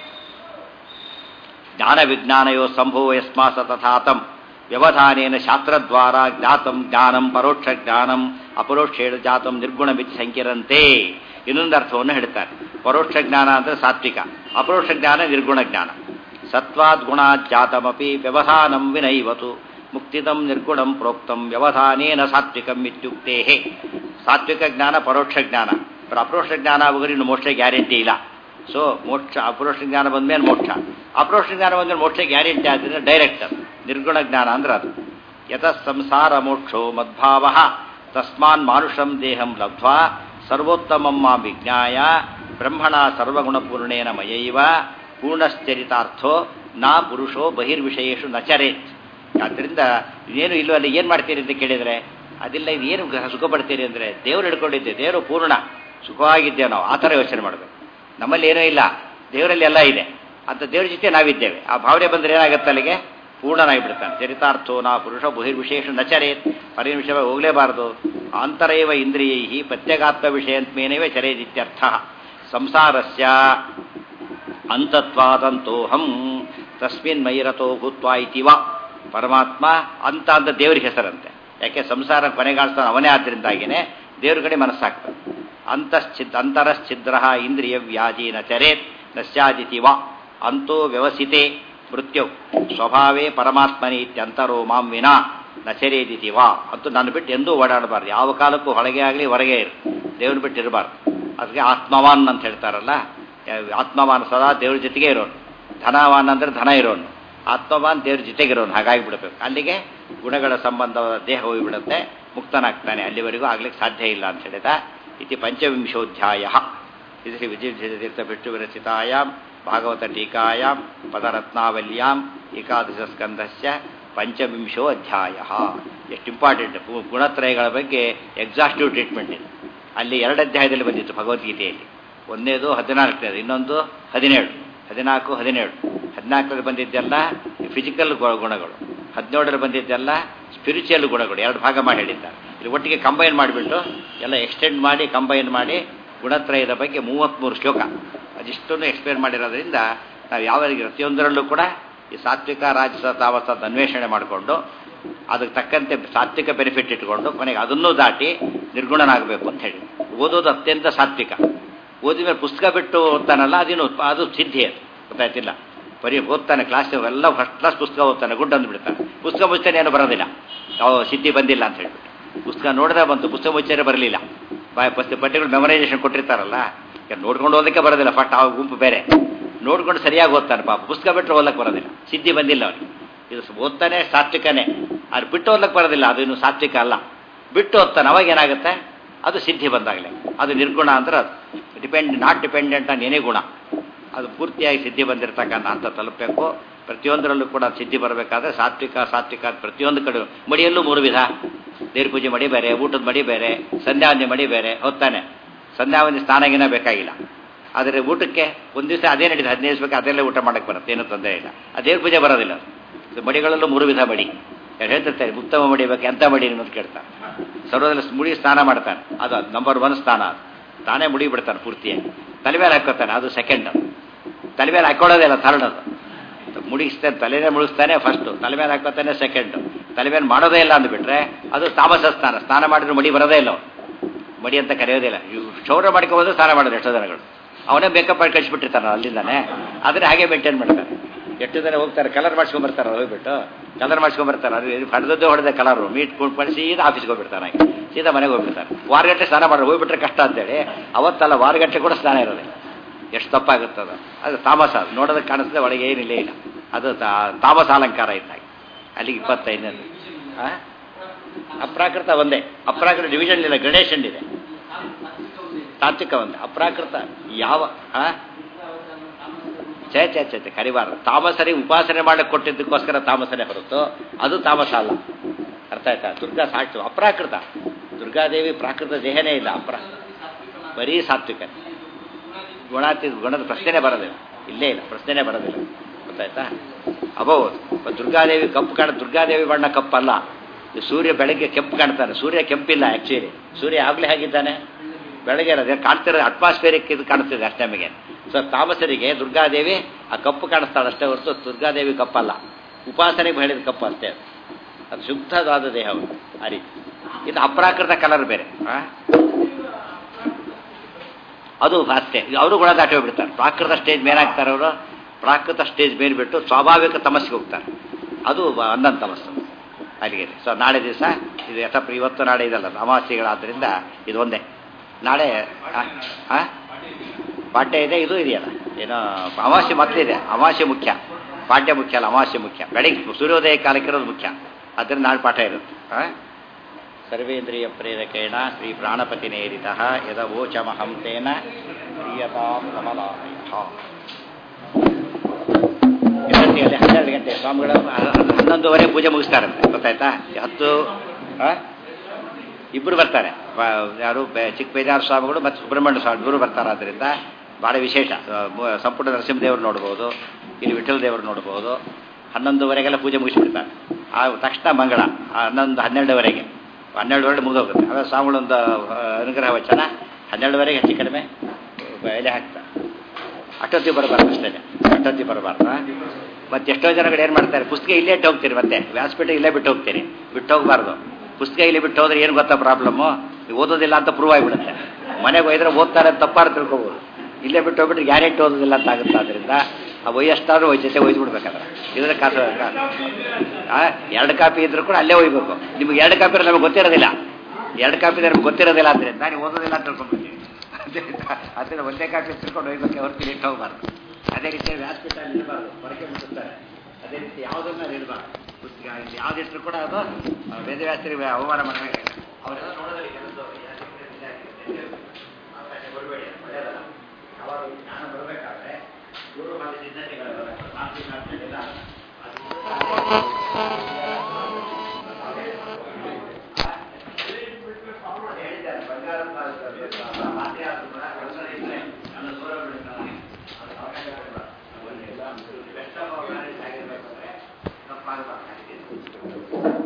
ಜ್ಞಾನ ವಿಜ್ಞಾನಯೋ ಸಂಭವ ಯಸ್ಮಾಸ ತಥಾತಂ ವ್ಯವಧಾನೇನ ಶಾಸ್ತ್ರದ್ವಾರ ಜ್ಞಾತಂ ಜ್ಞಾನಂ ಪರೋಕ್ಷ ಜ್ಞಾನಂ ಅಪರೋಕ್ಷೇಣ ಜಾತಂ ನಿರ್ಗುಣ ಮಿತಿ ಸಂಕಿರಂತೆ ಇನ್ನೊಂದು ಅರ್ಥವನ್ನು ಹೇಳ್ತಾರೆ ಪರೋಕ್ಷ ಜ್ಞಾನ ಅಂದರೆ ಸಾತ್ವಿಕ ಅಪರೋಕ್ಷ ಜ್ಞಾನ ನಿರ್ಗುಣ ಜ್ಞಾನ ಸತ್ವಾದ್ ಗುಣಾತ್ ಜಾತಮಪಿ ವ್ಯವಧಾನಂ ವಿನೈವತು ಮುಕ್ತಿದಂ ನಿರ್ಗುಣಂ ಪ್ರೋಕ್ತಂ ವ್ಯವಧಾನೇನ ಸಾತ್ವಿಕಂ ಇತ್ಯುಕ್ತೇ ಸಾತ್ವಿಕ ಜ್ಞಾನ ಪರೋಕ್ಷ ಜ್ಞಾನ ಅಪರೋಕ್ಷ ಜ್ಞಾನ ಆಗೋದ್ರೆ ಇನ್ನು ಮೋಕ್ಷ ಗ್ಯಾರಂಟಿ ಇಲ್ಲ ಸೊ ಮೋಕ್ಷ ಅಪರೋಕ್ಷ ಜ್ಞಾನ ಬಂದ್ಮೇಲೆ ಮೋಕ್ಷ ಅಪರೋಕ್ಷ ಜ್ಞಾನ ಬಂದ್ಮೇಲೆ ಮೋಕ್ಷ ಗ್ಯಾರಂಟಿ ಆದರೆ ಡೈರೆಕ್ಟ್ ಅದು ನಿರ್ಗುಣ ಜ್ಞಾನ ಅಂದ್ರೆ ಅದು ಯತ ಸಂಸಾರ ಮೋಕ್ಷೋ ಮದ್ಭಾವ ತಸ್ಮಾನ್ ಮಾನುಷಂ ದೇಹಂ ಲಬ್ಧ್ವಾ ಸರ್ವೋತ್ತಮಂ ಮಾ ವಿಜ್ಞಾಯ ಬ್ರಹ್ಮಣ ಸರ್ವಗುಣಪೂರ್ಣೇನ ಮಯೈವ ಪೂರ್ಣಶ್ಚರಿತಾರ್ಥೋ ನಾ ಪುರುಷೋ ಬಹಿರ್ವಿಷಯೇಶು ನಚರೇತ್ ಆದ್ದರಿಂದ ಇನ್ನೇನು ಇಲ್ಲೋ ಅಲ್ಲಿ ಏನು ಮಾಡ್ತೀರಿ ಅಂತ ಕೇಳಿದರೆ ಅದಿಲ್ಲ ಇದು ಏನು ಸುಖ ಪಡ್ತೀರಿ ಅಂದರೆ ದೇವರು ಹಿಡ್ಕೊಂಡಿದ್ದೆ ದೇವರು ಪೂರ್ಣ ಸುಖವಾಗಿದ್ದೇವೆ ನಾವು ಆ ಥರ ಯೋಚನೆ ಮಾಡಬೇಕು ನಮ್ಮಲ್ಲಿ ಏನೂ ಇಲ್ಲ ದೇವರಲ್ಲಿ ಎಲ್ಲ ಇದೆ ಅಂತ ದೇವ್ರ ಜೊತೆ ನಾವಿದ್ದೇವೆ ಆ ಭಾವನೆ ಬಂದರೆ ಏನಾಗುತ್ತೆ ಅಲ್ಲಿಗೆ ಪೂರ್ಣನಾಗಿಬಿಡ್ತಾನೆ ಚರಿತಾರ್ಥೋ ನಾ ಪುರುಷ ಬಹಿರ್ವಿಶೇಷ ನಚರೇತ್ ಹೊರಗಿನ ವಿಷಯ ಹೋಗಲೇಬಾರದು ಆಂತರೈವ ಇಂದ್ರಿಯೈ ಪ್ರತ್ಯಗಾತ್ಮ ವಿಷಯಂತ್ಮೇನವೇ ಚರೇದಿತ್ಯರ್ಥ ಸಂಸಾರಸ್ಯ ಅಂತತ್ವಾದಂತೋಹಂ ತಸ್ಮಿನ್ ಮೈರತೋ ಭೂತ್ವ ಇತಿವ ಪರಮಾತ್ಮ ಅಂತ ಅಂತ ದೇವರಿಗೆ ಹೆಸರಂತೆ ಯಾಕೆ ಸಂಸಾರ ಕೊನೆಗಾಣಿಸ್ತಾನೆ ಅವನೇ ಆದ್ದರಿಂದಾಗಿನೇ ದೇವ್ರ ಕಡೆ ಮನಸ್ಸಾಗ್ತದೆ ಅಂತಶ್ಚಿದ್ ಅಂತರಶ್ಚಿದ್ರ ಇಂದ್ರಿಯ ವ್ಯಾಜೀನ ಚರೇತ್ ನಶ್ಯಾದಿತಿ ವಾ ಅಂತೋ ವ್ಯವಸಿತೆ ಮೃತ್ಯು ಸ್ವಭಾವೇ ಪರಮಾತ್ಮನಿ ಇತ್ಯಂತರೋ ಮಾಂ ವಿನಾ ನಚರೇದಿತಿ ವಾ ಅಂತೂ ನಾನು ಬಿಟ್ಟು ಎಂದೂ ಓಡಾಡಬಾರ್ದು ಯಾವ ಕಾಲಕ್ಕೂ ಹೊರಗೆ ಆಗಲಿ ಹೊರಗೆ ಇರು ದೇವ್ರ ಬಿಟ್ಟು ಇರಬಾರ್ದು ಅದಕ್ಕೆ ಆತ್ಮವಾನ್ ಅಂತ ಹೇಳ್ತಾರಲ್ಲ ಆತ್ಮವಾನ್ ಸದಾ ದೇವ್ರ ಜೊತೆಗೆ ಇರೋನು ಧನವಾನ್ ಅಂದ್ರೆ ಧನ ಇರೋನು ಆತ್ಮವಾನ್ ದೇವ್ರ ಜೊತೆಗಿರೋನು ಹಾಗಾಗಿ ಬಿಡಬೇಕು ಅಲ್ಲಿಗೆ ಗುಣಗಳ ಸಂಬಂಧ ದೇಹ ಹೋಗಿಬಿಡುತ್ತೆ ಮುಕ್ತನಾಗ್ತಾನೆ ಅಲ್ಲಿವರೆಗೂ ಆಗ್ಲಿಕ್ಕೆ ಸಾಧ್ಯ ಇಲ್ಲ ಅಂತ ಹೇಳಿದ ಇತಿ ಪಂಚವಿಂಶೋಧ್ಯಾಯ ಇದು ಶ್ರೀ ವಿಜಯತೀರ್ಥ ಬಿಟ್ಟು ವಿರಚಿತಾಯಾಮ್ ಭಾಗವತ ಟೀಕಾಯಾಮ್ ಪದರತ್ನಾವಲ್ಯಾಂ ಏಕಾದಶ ಸ್ಕಂದಸ್ಯ ಪಂಚವಿಂಶೋ ಅಧ್ಯಾಯ ಎಷ್ಟು ಇಂಪಾರ್ಟೆಂಟ್ ಗುಣತ್ರಯಗಳ ಬಗ್ಗೆ ಎಕ್ಸಾಸ್ಟಿವ್ ಟ್ರೀಟ್ಮೆಂಟ್ ಇದೆ ಅಲ್ಲಿ ಎರಡು ಅಧ್ಯಾಯದಲ್ಲಿ ಬಂದಿತ್ತು ಭಗವದ್ಗೀತೆಯಲ್ಲಿ ಒಂದೇದು ಹದಿನಾಲ್ಕನೇದು ಇನ್ನೊಂದು ಹದಿನೇಳು ಹದಿನಾಲ್ಕು ಹದಿನೇಳು ಹದಿನಾಲ್ಕರಲ್ಲಿ ಬಂದಿದ್ದೆಲ್ಲ ಫಿಸಿಕಲ್ ಗುಣಗಳು ಹದಿನೇಳರಲ್ಲಿ ಬಂದಿದ್ದೆಲ್ಲ ಸ್ಪಿರಿಚುವಲ್ ಗುಣಗಳು ಎರಡು ಭಾಗ ಮಾಡಿ ಹೇಳಿದ್ದಾರೆ ಇಲ್ಲಿ ಒಟ್ಟಿಗೆ ಕಂಬೈನ್ ಮಾಡಿಬಿಟ್ಟು ಎಲ್ಲ ಎಕ್ಸ್ಟೆಂಡ್ ಮಾಡಿ ಕಂಬೈನ್ ಮಾಡಿ ಗುಣತ್ರಯದ ಬಗ್ಗೆ ಮೂವತ್ತ್ಮೂರು ಶ್ಲೋಕ ಅದಿಷ್ಟನ್ನು ಎಕ್ಸ್ಪ್ಲೇನ್ ಮಾಡಿರೋದ್ರಿಂದ ನಾವು ಯಾವ ಪ್ರತಿಯೊಂದರಲ್ಲೂ ಕೂಡ ಈ ಸಾತ್ವಿಕ ರಾಜಸ ತಾಮಸದ ಅನ್ವೇಷಣೆ ಮಾಡಿಕೊಂಡು ಅದಕ್ಕೆ ತಕ್ಕಂತೆ ಸಾತ್ವಿಕ ಬೆನಿಫಿಟ್ ಇಟ್ಕೊಂಡು ಕೊನೆಗೆ ಅದನ್ನೂ ದಾಟಿ ನಿರ್ಗುಣನಾಗಬೇಕು ಅಂತ ಹೇಳಿ ಓದೋದು ಅತ್ಯಂತ ಸಾತ್ವಿಕ ಓದಿದ ಮೇಲೆ ಪುಸ್ತಕ ಬಿಟ್ಟು ಓದ್ತಾನಲ್ಲ ಅದೇನು ಅದು ಸಿದ್ಧಿ ಅದು ಗೊತ್ತಾಯ್ತಿಲ್ಲ ಬರೀ ಓದ್ತಾನೆ ಕ್ಲಾಸ್ ಎಲ್ಲ ಫಸ್ಟ್ ಕ್ಲಾಸ್ ಪುಸ್ತಕ ಓದ್ತಾನೆ ಗುಡ್ ಅಂದ್ಬಿಡ್ತಾನೆ ಪುಸ್ತಕ ಮುಚ್ಚನೆ ಏನು ಬರೋದಿಲ್ಲ ಯಾವ ಸಿದ್ಧಿ ಬಂದಿಲ್ಲ ಅಂತ ಹೇಳ್ಬಿಟ್ಟು ಪುಸ್ತಕ ನೋಡಿದ್ರೆ ಬಂತು ಪುಸ್ತಕ ಮುಚ್ಚನೆ ಬರಲಿಲ್ಲ ಬಾಯ್ ಪುಸ್ತಕ ಪಠ್ಯಗಳು ಮೆಮರೈಸೇಷನ್ ಕೊಟ್ಟಿರ್ತಾರಲ್ಲ ನೋಡ್ಕೊಂಡು ಓದಕ್ಕೆ ಬರೋದಿಲ್ಲ ಫಸ್ಟ್ ಆ ಗುಂಪು ಬೇರೆ ನೋಡ್ಕೊಂಡು ಸರಿಯಾಗಿ ಓದ್ತಾನೆ ಪಾಪ ಪುಸ್ತಕ ಬಿಟ್ಟರೆ ಓದಕ್ಕೆ ಬರೋದಿಲ್ಲ ಸಿದ್ಧಿ ಬಂದಿಲ್ಲ ಅವನಿಗೆ ಇದು ಓದ್ತಾನೆ ಸಾತ್ವಿಕನೇ ಅದು ಬಿಟ್ಟು ಓದಕ್ಕೆ ಬರೋದಿಲ್ಲ ಅದು ಇನ್ನು ಸಾತ್ವಿಕ ಅಲ್ಲ ಬಿಟ್ಟು ಓದ್ತಾನೆ ಅವಾಗ ಏನಾಗುತ್ತೆ ಅದು ಸಿದ್ಧಿ ಬಂದಾಗಲೇ ಅದು ನಿರ್ಗುಣ ಅಂದ್ರೆ ಅದು ಡಿಪೆಂಡ್ ನಾಟ್ ಡಿಪೆಂಡೆಂಟ್ ಆನ್ ಏನೇ ಗುಣ ಅದು ಪೂರ್ತಿಯಾಗಿ ಸಿದ್ಧಿ ಬಂದಿರತಕ್ಕಂಥ ಅಂತ ತಲುಪಬೇಕು ಪ್ರತಿಯೊಂದರಲ್ಲೂ ಕೂಡ ಸಿದ್ಧಿ ಬರಬೇಕಾದ್ರೆ ಸಾತ್ವಿಕ ಸಾತ್ವಿಕ ಪ್ರತಿಯೊಂದು ಕಡೆ ಮಡಿಯಲ್ಲೂ ಮೂರು ವಿಧ ದೇವ್ರ ಪೂಜೆ ಮಡಿ ಬೇರೆ ಊಟದ ಮಡಿ ಬೇರೆ ಸಂಧ್ಯಾವಂದಿ ಮಡಿ ಬೇರೆ ಹೊತ್ತಾನೆ ಸಂಧ್ಯಾವಂದಿ ಸ್ನಾನಗಿನ ಬೇಕಾಗಿಲ್ಲ ಆದರೆ ಊಟಕ್ಕೆ ಒಂದು ದಿವಸ ಅದೇ ನಡೀತು ಹದಿನೈದು ದಿವಸಕ್ಕೆ ಅದರಲ್ಲೇ ಊಟ ಮಾಡಕ್ಕೆ ಬರುತ್ತೆ ಏನೂ ತೊಂದರೆ ಇಲ್ಲ ಅದೇ ಪೂಜೆ ಬರೋದಿಲ್ಲ ಅದು ಮಡಿಗಳಲ್ಲೂ ಮೂರು ವಿಧ ಮಡಿ ಯಾರು ಹೇಳ್ತಿರ್ತಾರೆ ಉತ್ತಮ ಮಡಿ ಬೇಕು ಎಂಥ ಮಡಿ ಅಂತ ಕೇಳ್ತಾರೆ ಸರ್ವದಲ್ಲಿ ಮುಡಿ ಸ್ನಾನ ಮಾಡ್ತಾನೆ ಅದು ನಂಬರ್ ಒನ್ ಸ್ನಾನ ಅದು ತಾನೇ ಮುಡಿ ಬಿಡ್ತಾನೆ ಪೂರ್ತಿಯಾಗಿ ತಲೆ ಮೇಲೆ ಹಾಕೋತಾನೆ ಅದು ಸೆಕೆಂಡ್ ತಲೆ ಮೇಲೆ ಹಾಕೊಳ್ಳೋದೇ ಇಲ್ಲ ಥರ್ಡ್ ಅದು ಮುಡಿಸ್ತಾನೆ ತಲೆನೇ ಮುಡಿಸ್ತಾನೆ ಫಸ್ಟು ತಲೆ ಮೇಲೆ ಹಾಕೋತಾನೆ ಸೆಕೆಂಡು ತಲೆ ಮೇಲೆ ಮಾಡೋದೇ ಇಲ್ಲ ಅಂದ್ಬಿಟ್ರೆ ಅದು ತಾಮಸ ಸ್ನಾನ ಸ್ನಾನ ಮಾಡಿದ್ರೆ ಮಡಿ ಬರೋದೇ ಇಲ್ಲ ಮಡಿ ಅಂತ ಕರೆಯೋದಿಲ್ಲ ಇವು ಕ್ಷೌರ ಮಾಡ್ಕೋಬೋದು ಸ್ನಾನ ಮಾಡೋದು ಎಷ್ಟೋ ಜನಗಳು ಅವನೇ ಮೇಕಪ್ ಮಾಡಿ ಕಳಿಸ್ಬಿಟ್ಟಿರ್ತಾನೆ ಅಲ್ಲಿಂದಾನೆ ಆದರೆ ಹಾಗೆ ಮೇಂಟೈನ್ ಮಾಡ್ತಾರೆ ಎಷ್ಟು ಜನ ಹೋಗ್ತಾರೆ ಕಲರ್ ಮಾಡ್ಸ್ಕೊಂಬರ್ತಾರೆ ಹೋಗ್ಬಿಟ್ಟು ಕಲರ್ ಮಾಡ್ಸ್ಕೊಂಬರ್ತಾರೆ ಅದು ಹೊಡೆದದ್ದೇ ಹೊಡೆದ ಕಲರು ಮೀಟ್ ಕುಣ್ಕೊಂಡು ಸೀದಾ ಆಫೀಸ್ಗೆ ಹೋಗ್ಬಿಡ್ತಾನೆ ಹಾಗೆ ಸೀದಾ ಮನೆಗೆ ಹೋಗ್ಬಿಡ್ತಾರೆ ವಾರಗಟ್ಟೆ ಸ್ನಾನ ಮಾಡೋದು ಹೋಗ್ಬಿಟ್ರೆ ಕಷ್ಟ ಅಂತೇಳಿ ಅವತ್ತಲ್ಲ ವಾರಗಟ್ಟೆ ಕೂಡ ಸ್ನಾನ ಇರೋದಿಲ್ಲ ಎಷ್ಟು ತಪ್ಪಾಗುತ್ತದ ಅದು ತಾಮಸ ಅದು ನೋಡೋದಕ್ಕೆ ಕಾಣಿಸ್ತದೆ ಒಳಗೆ ಏನಿಲ್ಲ ಇಲ್ಲ ಅದು ತಾಮಸ ಅಲಂಕಾರ ಇದ್ದಾಗ ಅಲ್ಲಿಗೆ ಇಪ್ಪತ್ತೈದನೇದು ಅಪ್ರಾಕೃತ ಒಂದೇ ಅಪ್ರಾಕೃತ ಡಿವಿಷನ್ ಇಲ್ಲ ಗ್ರಡೇಷನ್ ಇದೆ ತಾತ್ವಿಕ ಒಂದು ಅಪ್ರಾಕೃತ ಯಾವ ಆ? ಛೇ ಛೇ ಛೇ ಛೇ, ಕರಿಬಾರದು ತಾಮಸರಿ ಉಪಾಸನೆ ಮಾಡಕ್ಕೆ ಕೊಟ್ಟಿದ್ದಕ್ಕೋಸ್ಕರ ತಾಮಸನೆ ಹೊರತು ಅದು ತಾಮಸ ಅಲ್ಲ ಅರ್ಥ ಆಯ್ತಾ ದುರ್ಗಾ ಸಾಕ್ಷಿ ಅಪ್ರಾಕೃತ ದುರ್ಗಾದೇವಿ ಪ್ರಾಕೃತ ದೇಹನೇ ಇಲ್ಲ ಅಪ್ರ ಬರೀ ಸಾತ್ವಿಕ ಗುಣಾತಿ ಗುಣದ ಪ್ರಶ್ನೆನೇ ಬರೋದಿಲ್ಲ ಇಲ್ಲೇ ಇಲ್ಲ ಪ್ರಶ್ನೆನೇ ಬರೋದಿಲ್ಲ ಗೊತ್ತಾಯ್ತಾ ಅಬಹುದು ದುರ್ಗಾದೇವಿ ಕಪ್ಪು ಕಾಣ ದುರ್ಗಾದೇವಿ ಬಣ್ಣ ಕಪ್ಪಲ್ಲ ಈ ಸೂರ್ಯ ಬೆಳಗ್ಗೆ ಕೆಂಪು ಕಾಣ್ತಾನೆ ಸೂರ್ಯ ಕೆಂಪಿಲ್ಲ ಆ್ಯಕ್ಚುಲಿ ಸೂರ್ಯ ಆಗಲೇ ಹೇಗಿದ್ದಾನೆ ಬೆಳಗ್ಗೆ ಇರೋದು ಕಾಣ್ತಿರೋ ಅಟ್ಮಾಸ್ಫಿಯರಿಕ್ ಇದು ಕಾಣಿಸ್ತಿದೆ ಅಷ್ಟೇ ನಮಗೆ ಸೊ ತಾಮಸರಿಗೆ ದುರ್ಗಾದೇವಿ ಆ ಕಪ್ಪು ಕಾಣಿಸ್ತಾಳೆ ಅಷ್ಟೇ ಹೊರತು ದುರ್ಗಾದೇವಿ ಕಪ್ಪಲ್ಲ ಉಪಾಸನೆಗೆ ಹೇಳಿದ ಕಪ್ಪು ಅಷ್ಟೇ ಅದು. ಅದು ಶುದ್ಧವಾದ ದೇಹ ಅದು. ಆ ರೀತಿ ಇದು ಅಪ್ರಾಕೃತ ಕಲರ್ ಬೇರೆ ಆ? ಅದು ಅಷ್ಟೇ ಅವರು ಗುಣ ದಾಟಿ ಹೋಗ್ಬಿಡ್ತಾರೆ ಪ್ರಾಕೃತ ಸ್ಟೇಜ್ ಮೇಲಾಗ್ತಾರೆ ಅವರು ಪ್ರಾಕೃತ ಸ್ಟೇಜ್ ಮೇಲೆ ಬಿಟ್ಟು ಸ್ವಾಭಾವಿಕ ತಮಸ್ಸಿಗೆ ಹೋಗ್ತಾರೆ ಅದು ಹನ್ನೊಂದು ತಮಸ್ಸು ಅಲ್ಲಿಗೆ ಸೊ ನಾಳೆ ದಿವಸ ಇದು ಯಥಪ್ರ ಇವತ್ತು ನಾಳೆ ಇದಲ್ಲ ಅಮಾವಾಸ್ಯೆಗಳಾದ್ದರಿಂದ ಇದು ಒಂದೇ ನಾಳೆ ಆ? ಆ? ಪಾಠ್ಯ ಇದೆ ಇದು ಇದೆಯಲ್ಲ ಏನೋ ಅಮಾವಾಸ್ಯೆ ಮೊದಲಿದೆ ಅಮಾವಾಸ್ಯೆ ಮುಖ್ಯ ಪಾಠ್ಯ ಮುಖ್ಯ ಅಲ್ಲ ಅಮಾವಾಸ್ಯೆ ಮುಖ್ಯ ಬೆಳಿಗ್ಗೆ ಸೂರ್ಯೋದಯ ಕಾಲಕ್ಕಿರೋದು ಮುಖ್ಯ ಅದರಿಂದ ನಾಳೆ ಪಾಠ ಇರುತ್ತೆ ಆ? ಸರ್ವೇಂದ್ರಿಯ ಪ್ರೇರಕೇಣ ಶ್ರೀ ಪ್ರಾಣಪತಿ ನೇರಿತ ಯದವೋಚಮಹಂ ತೇನ ಪ್ರಿಯತಾಂ ಕಮಲಾಲಯ ಗಂಟೆಯಲ್ಲಿ ಹನ್ನೆರಡು ಗಂಟೆ ಸ್ವಾಮಿಗಳ ಹನ್ನೊಂದುವರೆ ಪೂಜೆ ಮುಗಿಸ್ತಾರಂತೆ ಗೊತ್ತಾಯ್ತಾ ಹತ್ತು ಆ? ಇಬ್ಬರು ಬರ್ತಾರೆ ವ- ಯಾರು ಬೆ- ಚಿಕ್ಕ ಬೇಜಾರು ಸ್ವಾಮಿಗಳು ಮತ್ತು ಸುಬ್ರಹ್ಮಣ್ಯ ಸ್ವಾಮಿ ಇಬ್ಬರು ಬರ್ತಾರೆ ಆದ್ದರಿಂದ ಭಾಳ ವಿಶೇಷ ಆ, ಮು- ಸಂಪುಟ ನರಸಿಂಹದೇವರು ನೋಡ್ಬೋದು ಇಲ್ಲಿ ವಿಠಲ ದೇವರು ನೋಡ್ಬೋದು ಹನ್ನೊಂದುವರೆಗೆಲ್ಲ ಪೂಜೆ ಮುಗಿಸ್ಬಿಡ್ತಾರೆ ಆ ತಕ್ಷಣ ಮಂಗಳ ಆ ಹನ್ನೊಂದು ಹನ್ನೆರಡುವರೆಗೆ ಹನ್ನೆರಡುವರೆ ಮುಗಿದೋಗುತ್ತೆ ಆಮೇಲೆ ಸ್ವಾಮಿಗಳೊಂದು ಆ, ಅನುಗ್ರಹ ವಚನ ಹನ್ನೆರಡುವರೆಗೆ ಹೆಚ್ಚು ಕಡಿಮೆ ಎಲೆ ಹಾಕ್ತಾರೆ ಅಷ್ಟೊತ್ತಿಗೆ ಬರಬಾರ್ದು ಅಷ್ಟೇ ಅಷ್ಟೊತ್ತಿಗೆ ಬರಬಾರ್ದು ಮತ್ತೆ ಎಷ್ಟೋ ಜನಗಳು ಏನು ಮಾಡ್ತಾರೆ ಪುಸ್ತಕ ಇಲ್ಲೇ ಇಟ್ಟು ಹೋಗ್ತೀರಿ ಮತ್ತೆ ವ್ಯಾಸಪೀಠ ಇಲ್ಲೇ ಬಿಟ್ಟು ಹೋಗ್ತೀರಿ ಬಿಟ್ಟು ಹೋಗಬಾರ್ದು ಪುಸ್ತಕ ಇಲ್ಲಿ ಬಿಟ್ಟು ಹೋದ್ರೆ ಏನು ಗೊತ್ತಾ ಪ್ರಾಬ್ಲಮ್ಮು ನೀವು ಓದೋದಿಲ್ಲ ಅಂತ ಪ್ರೂವ್ ಆಗಿಬಿಡುತ್ತೆ ಮನೆಗೆ ಒಯ್ದ್ರೆ ಓದ್ತಾರೆ ಅಂತ ತಪ್ಪಾರು ತಿಳ್ಕೊಬೋದು ಇಲ್ಲೇ ಬಿಟ್ಟು ಹೋಗ್ಬಿಟ್ರೆ ಗ್ಯಾರಂಟಿ ಓದೋದಿಲ್ಲ ಅಂತ ಆಗುತ್ತೆ ಅದರಿಂದ ಆ ಒಯ್ಯಷ್ಟಾದ್ರೂ ಒಯ್ ಜೊತೆ ಒಯ್ದು ಬಿಡ್ಬೇಕಾದ್ರೆ ಇದ್ರೆ ಕಾಸು ಆ, ಎರಡು ಕಾಪಿ ಇದ್ರೂ ಕೂಡ ಅಲ್ಲೇ ಒಯ್ಬೇಕು ನಿಮ್ಗೆ ಎರಡು ಕಾಪಿ ನಮಗೆ ಗೊತ್ತಿರೋದಿಲ್ಲ ಎರಡು ಕಾಪಿ ನಮ್ಗೆ ಗೊತ್ತಿರೋದಿಲ್ಲ ಆದ್ದರಿಂದ ನೀವು ಓದೋದಿಲ್ಲ ಅಂತ ತಿಳ್ಕೊಂಡ್ಬಿಡ್ತೀವಿ ಅದರಿಂದ ಒಂದೇ ಕಾಪಿ ತಿಳ್ಕೊಂಡು ಹೋಗ್ಬೇಕು ಹೊರತು ಇಟ್ಟು ಹೋಗಬಾರ್ದು ಅದೇ ರೀತಿ ವ್ಯಾಸಪೀಠ ಅಲ್ಲಿ ಇರಬಾರ್ದು ಹೊರಗೆ ಮುಟ್ಟಿಸ್ತಾರೆ ಅದೇ ರೀತಿ ಯಾವುದನ್ನ ಅಲ್ಲಿ ಇರಬಾರ್ದು ಪುಸ್ತಕ ಇಲ್ಲಿ ಯಾವುದಿಟ್ಟರು ಕೂಡ ಅದು ಆ, ವೇದವ್ಯಾಸರಿಗೆ ಅವಮಾನ ಮಾಡಬೇಕು ಅವರೆಲ್ಲ ನೋಡೋದಿಲ್ಲ ಕೆಲಸದವರು. ಆಕಾಶ ಬರಬೇಡಿ ಒಳ್ಳೆಯದಲ್ಲ ಯಾವಾಗ ಈ ಜ್ಞಾನ ಬರಬೇಕಾದ್ರೆ ಪೂರ್ವ ಮಾಡಿ ಸಿದ್ಧತೆಗಳು ಬರಬೇಕು ಸಾತ್ವಿಕ ಅಂತೇಳಿಲ್ಲ ಹೇಳಿದ್ದಾರೆ ಬಂಗಾರ ಮಾತೆ ಆದ್ರೂ ಕೂಡ ಕೆಲಸ ಇದ್ರೆ ನನ್ನ ದೂರ ಬಿಡ್ತಾರೆ ಅದು ಅವಕಾಶ ಕೊಡಬಾರ್ದು. ಒಂದು ಎಲ್ಲ ಬೆಸ್ಟ್ ಆಫ್ ಆರ್ಗನೈಸ್ ಆಗಿರ್ಬೇಕಂದ್ರೆ ತಪ್ಪಾಗಬಾರ್ದು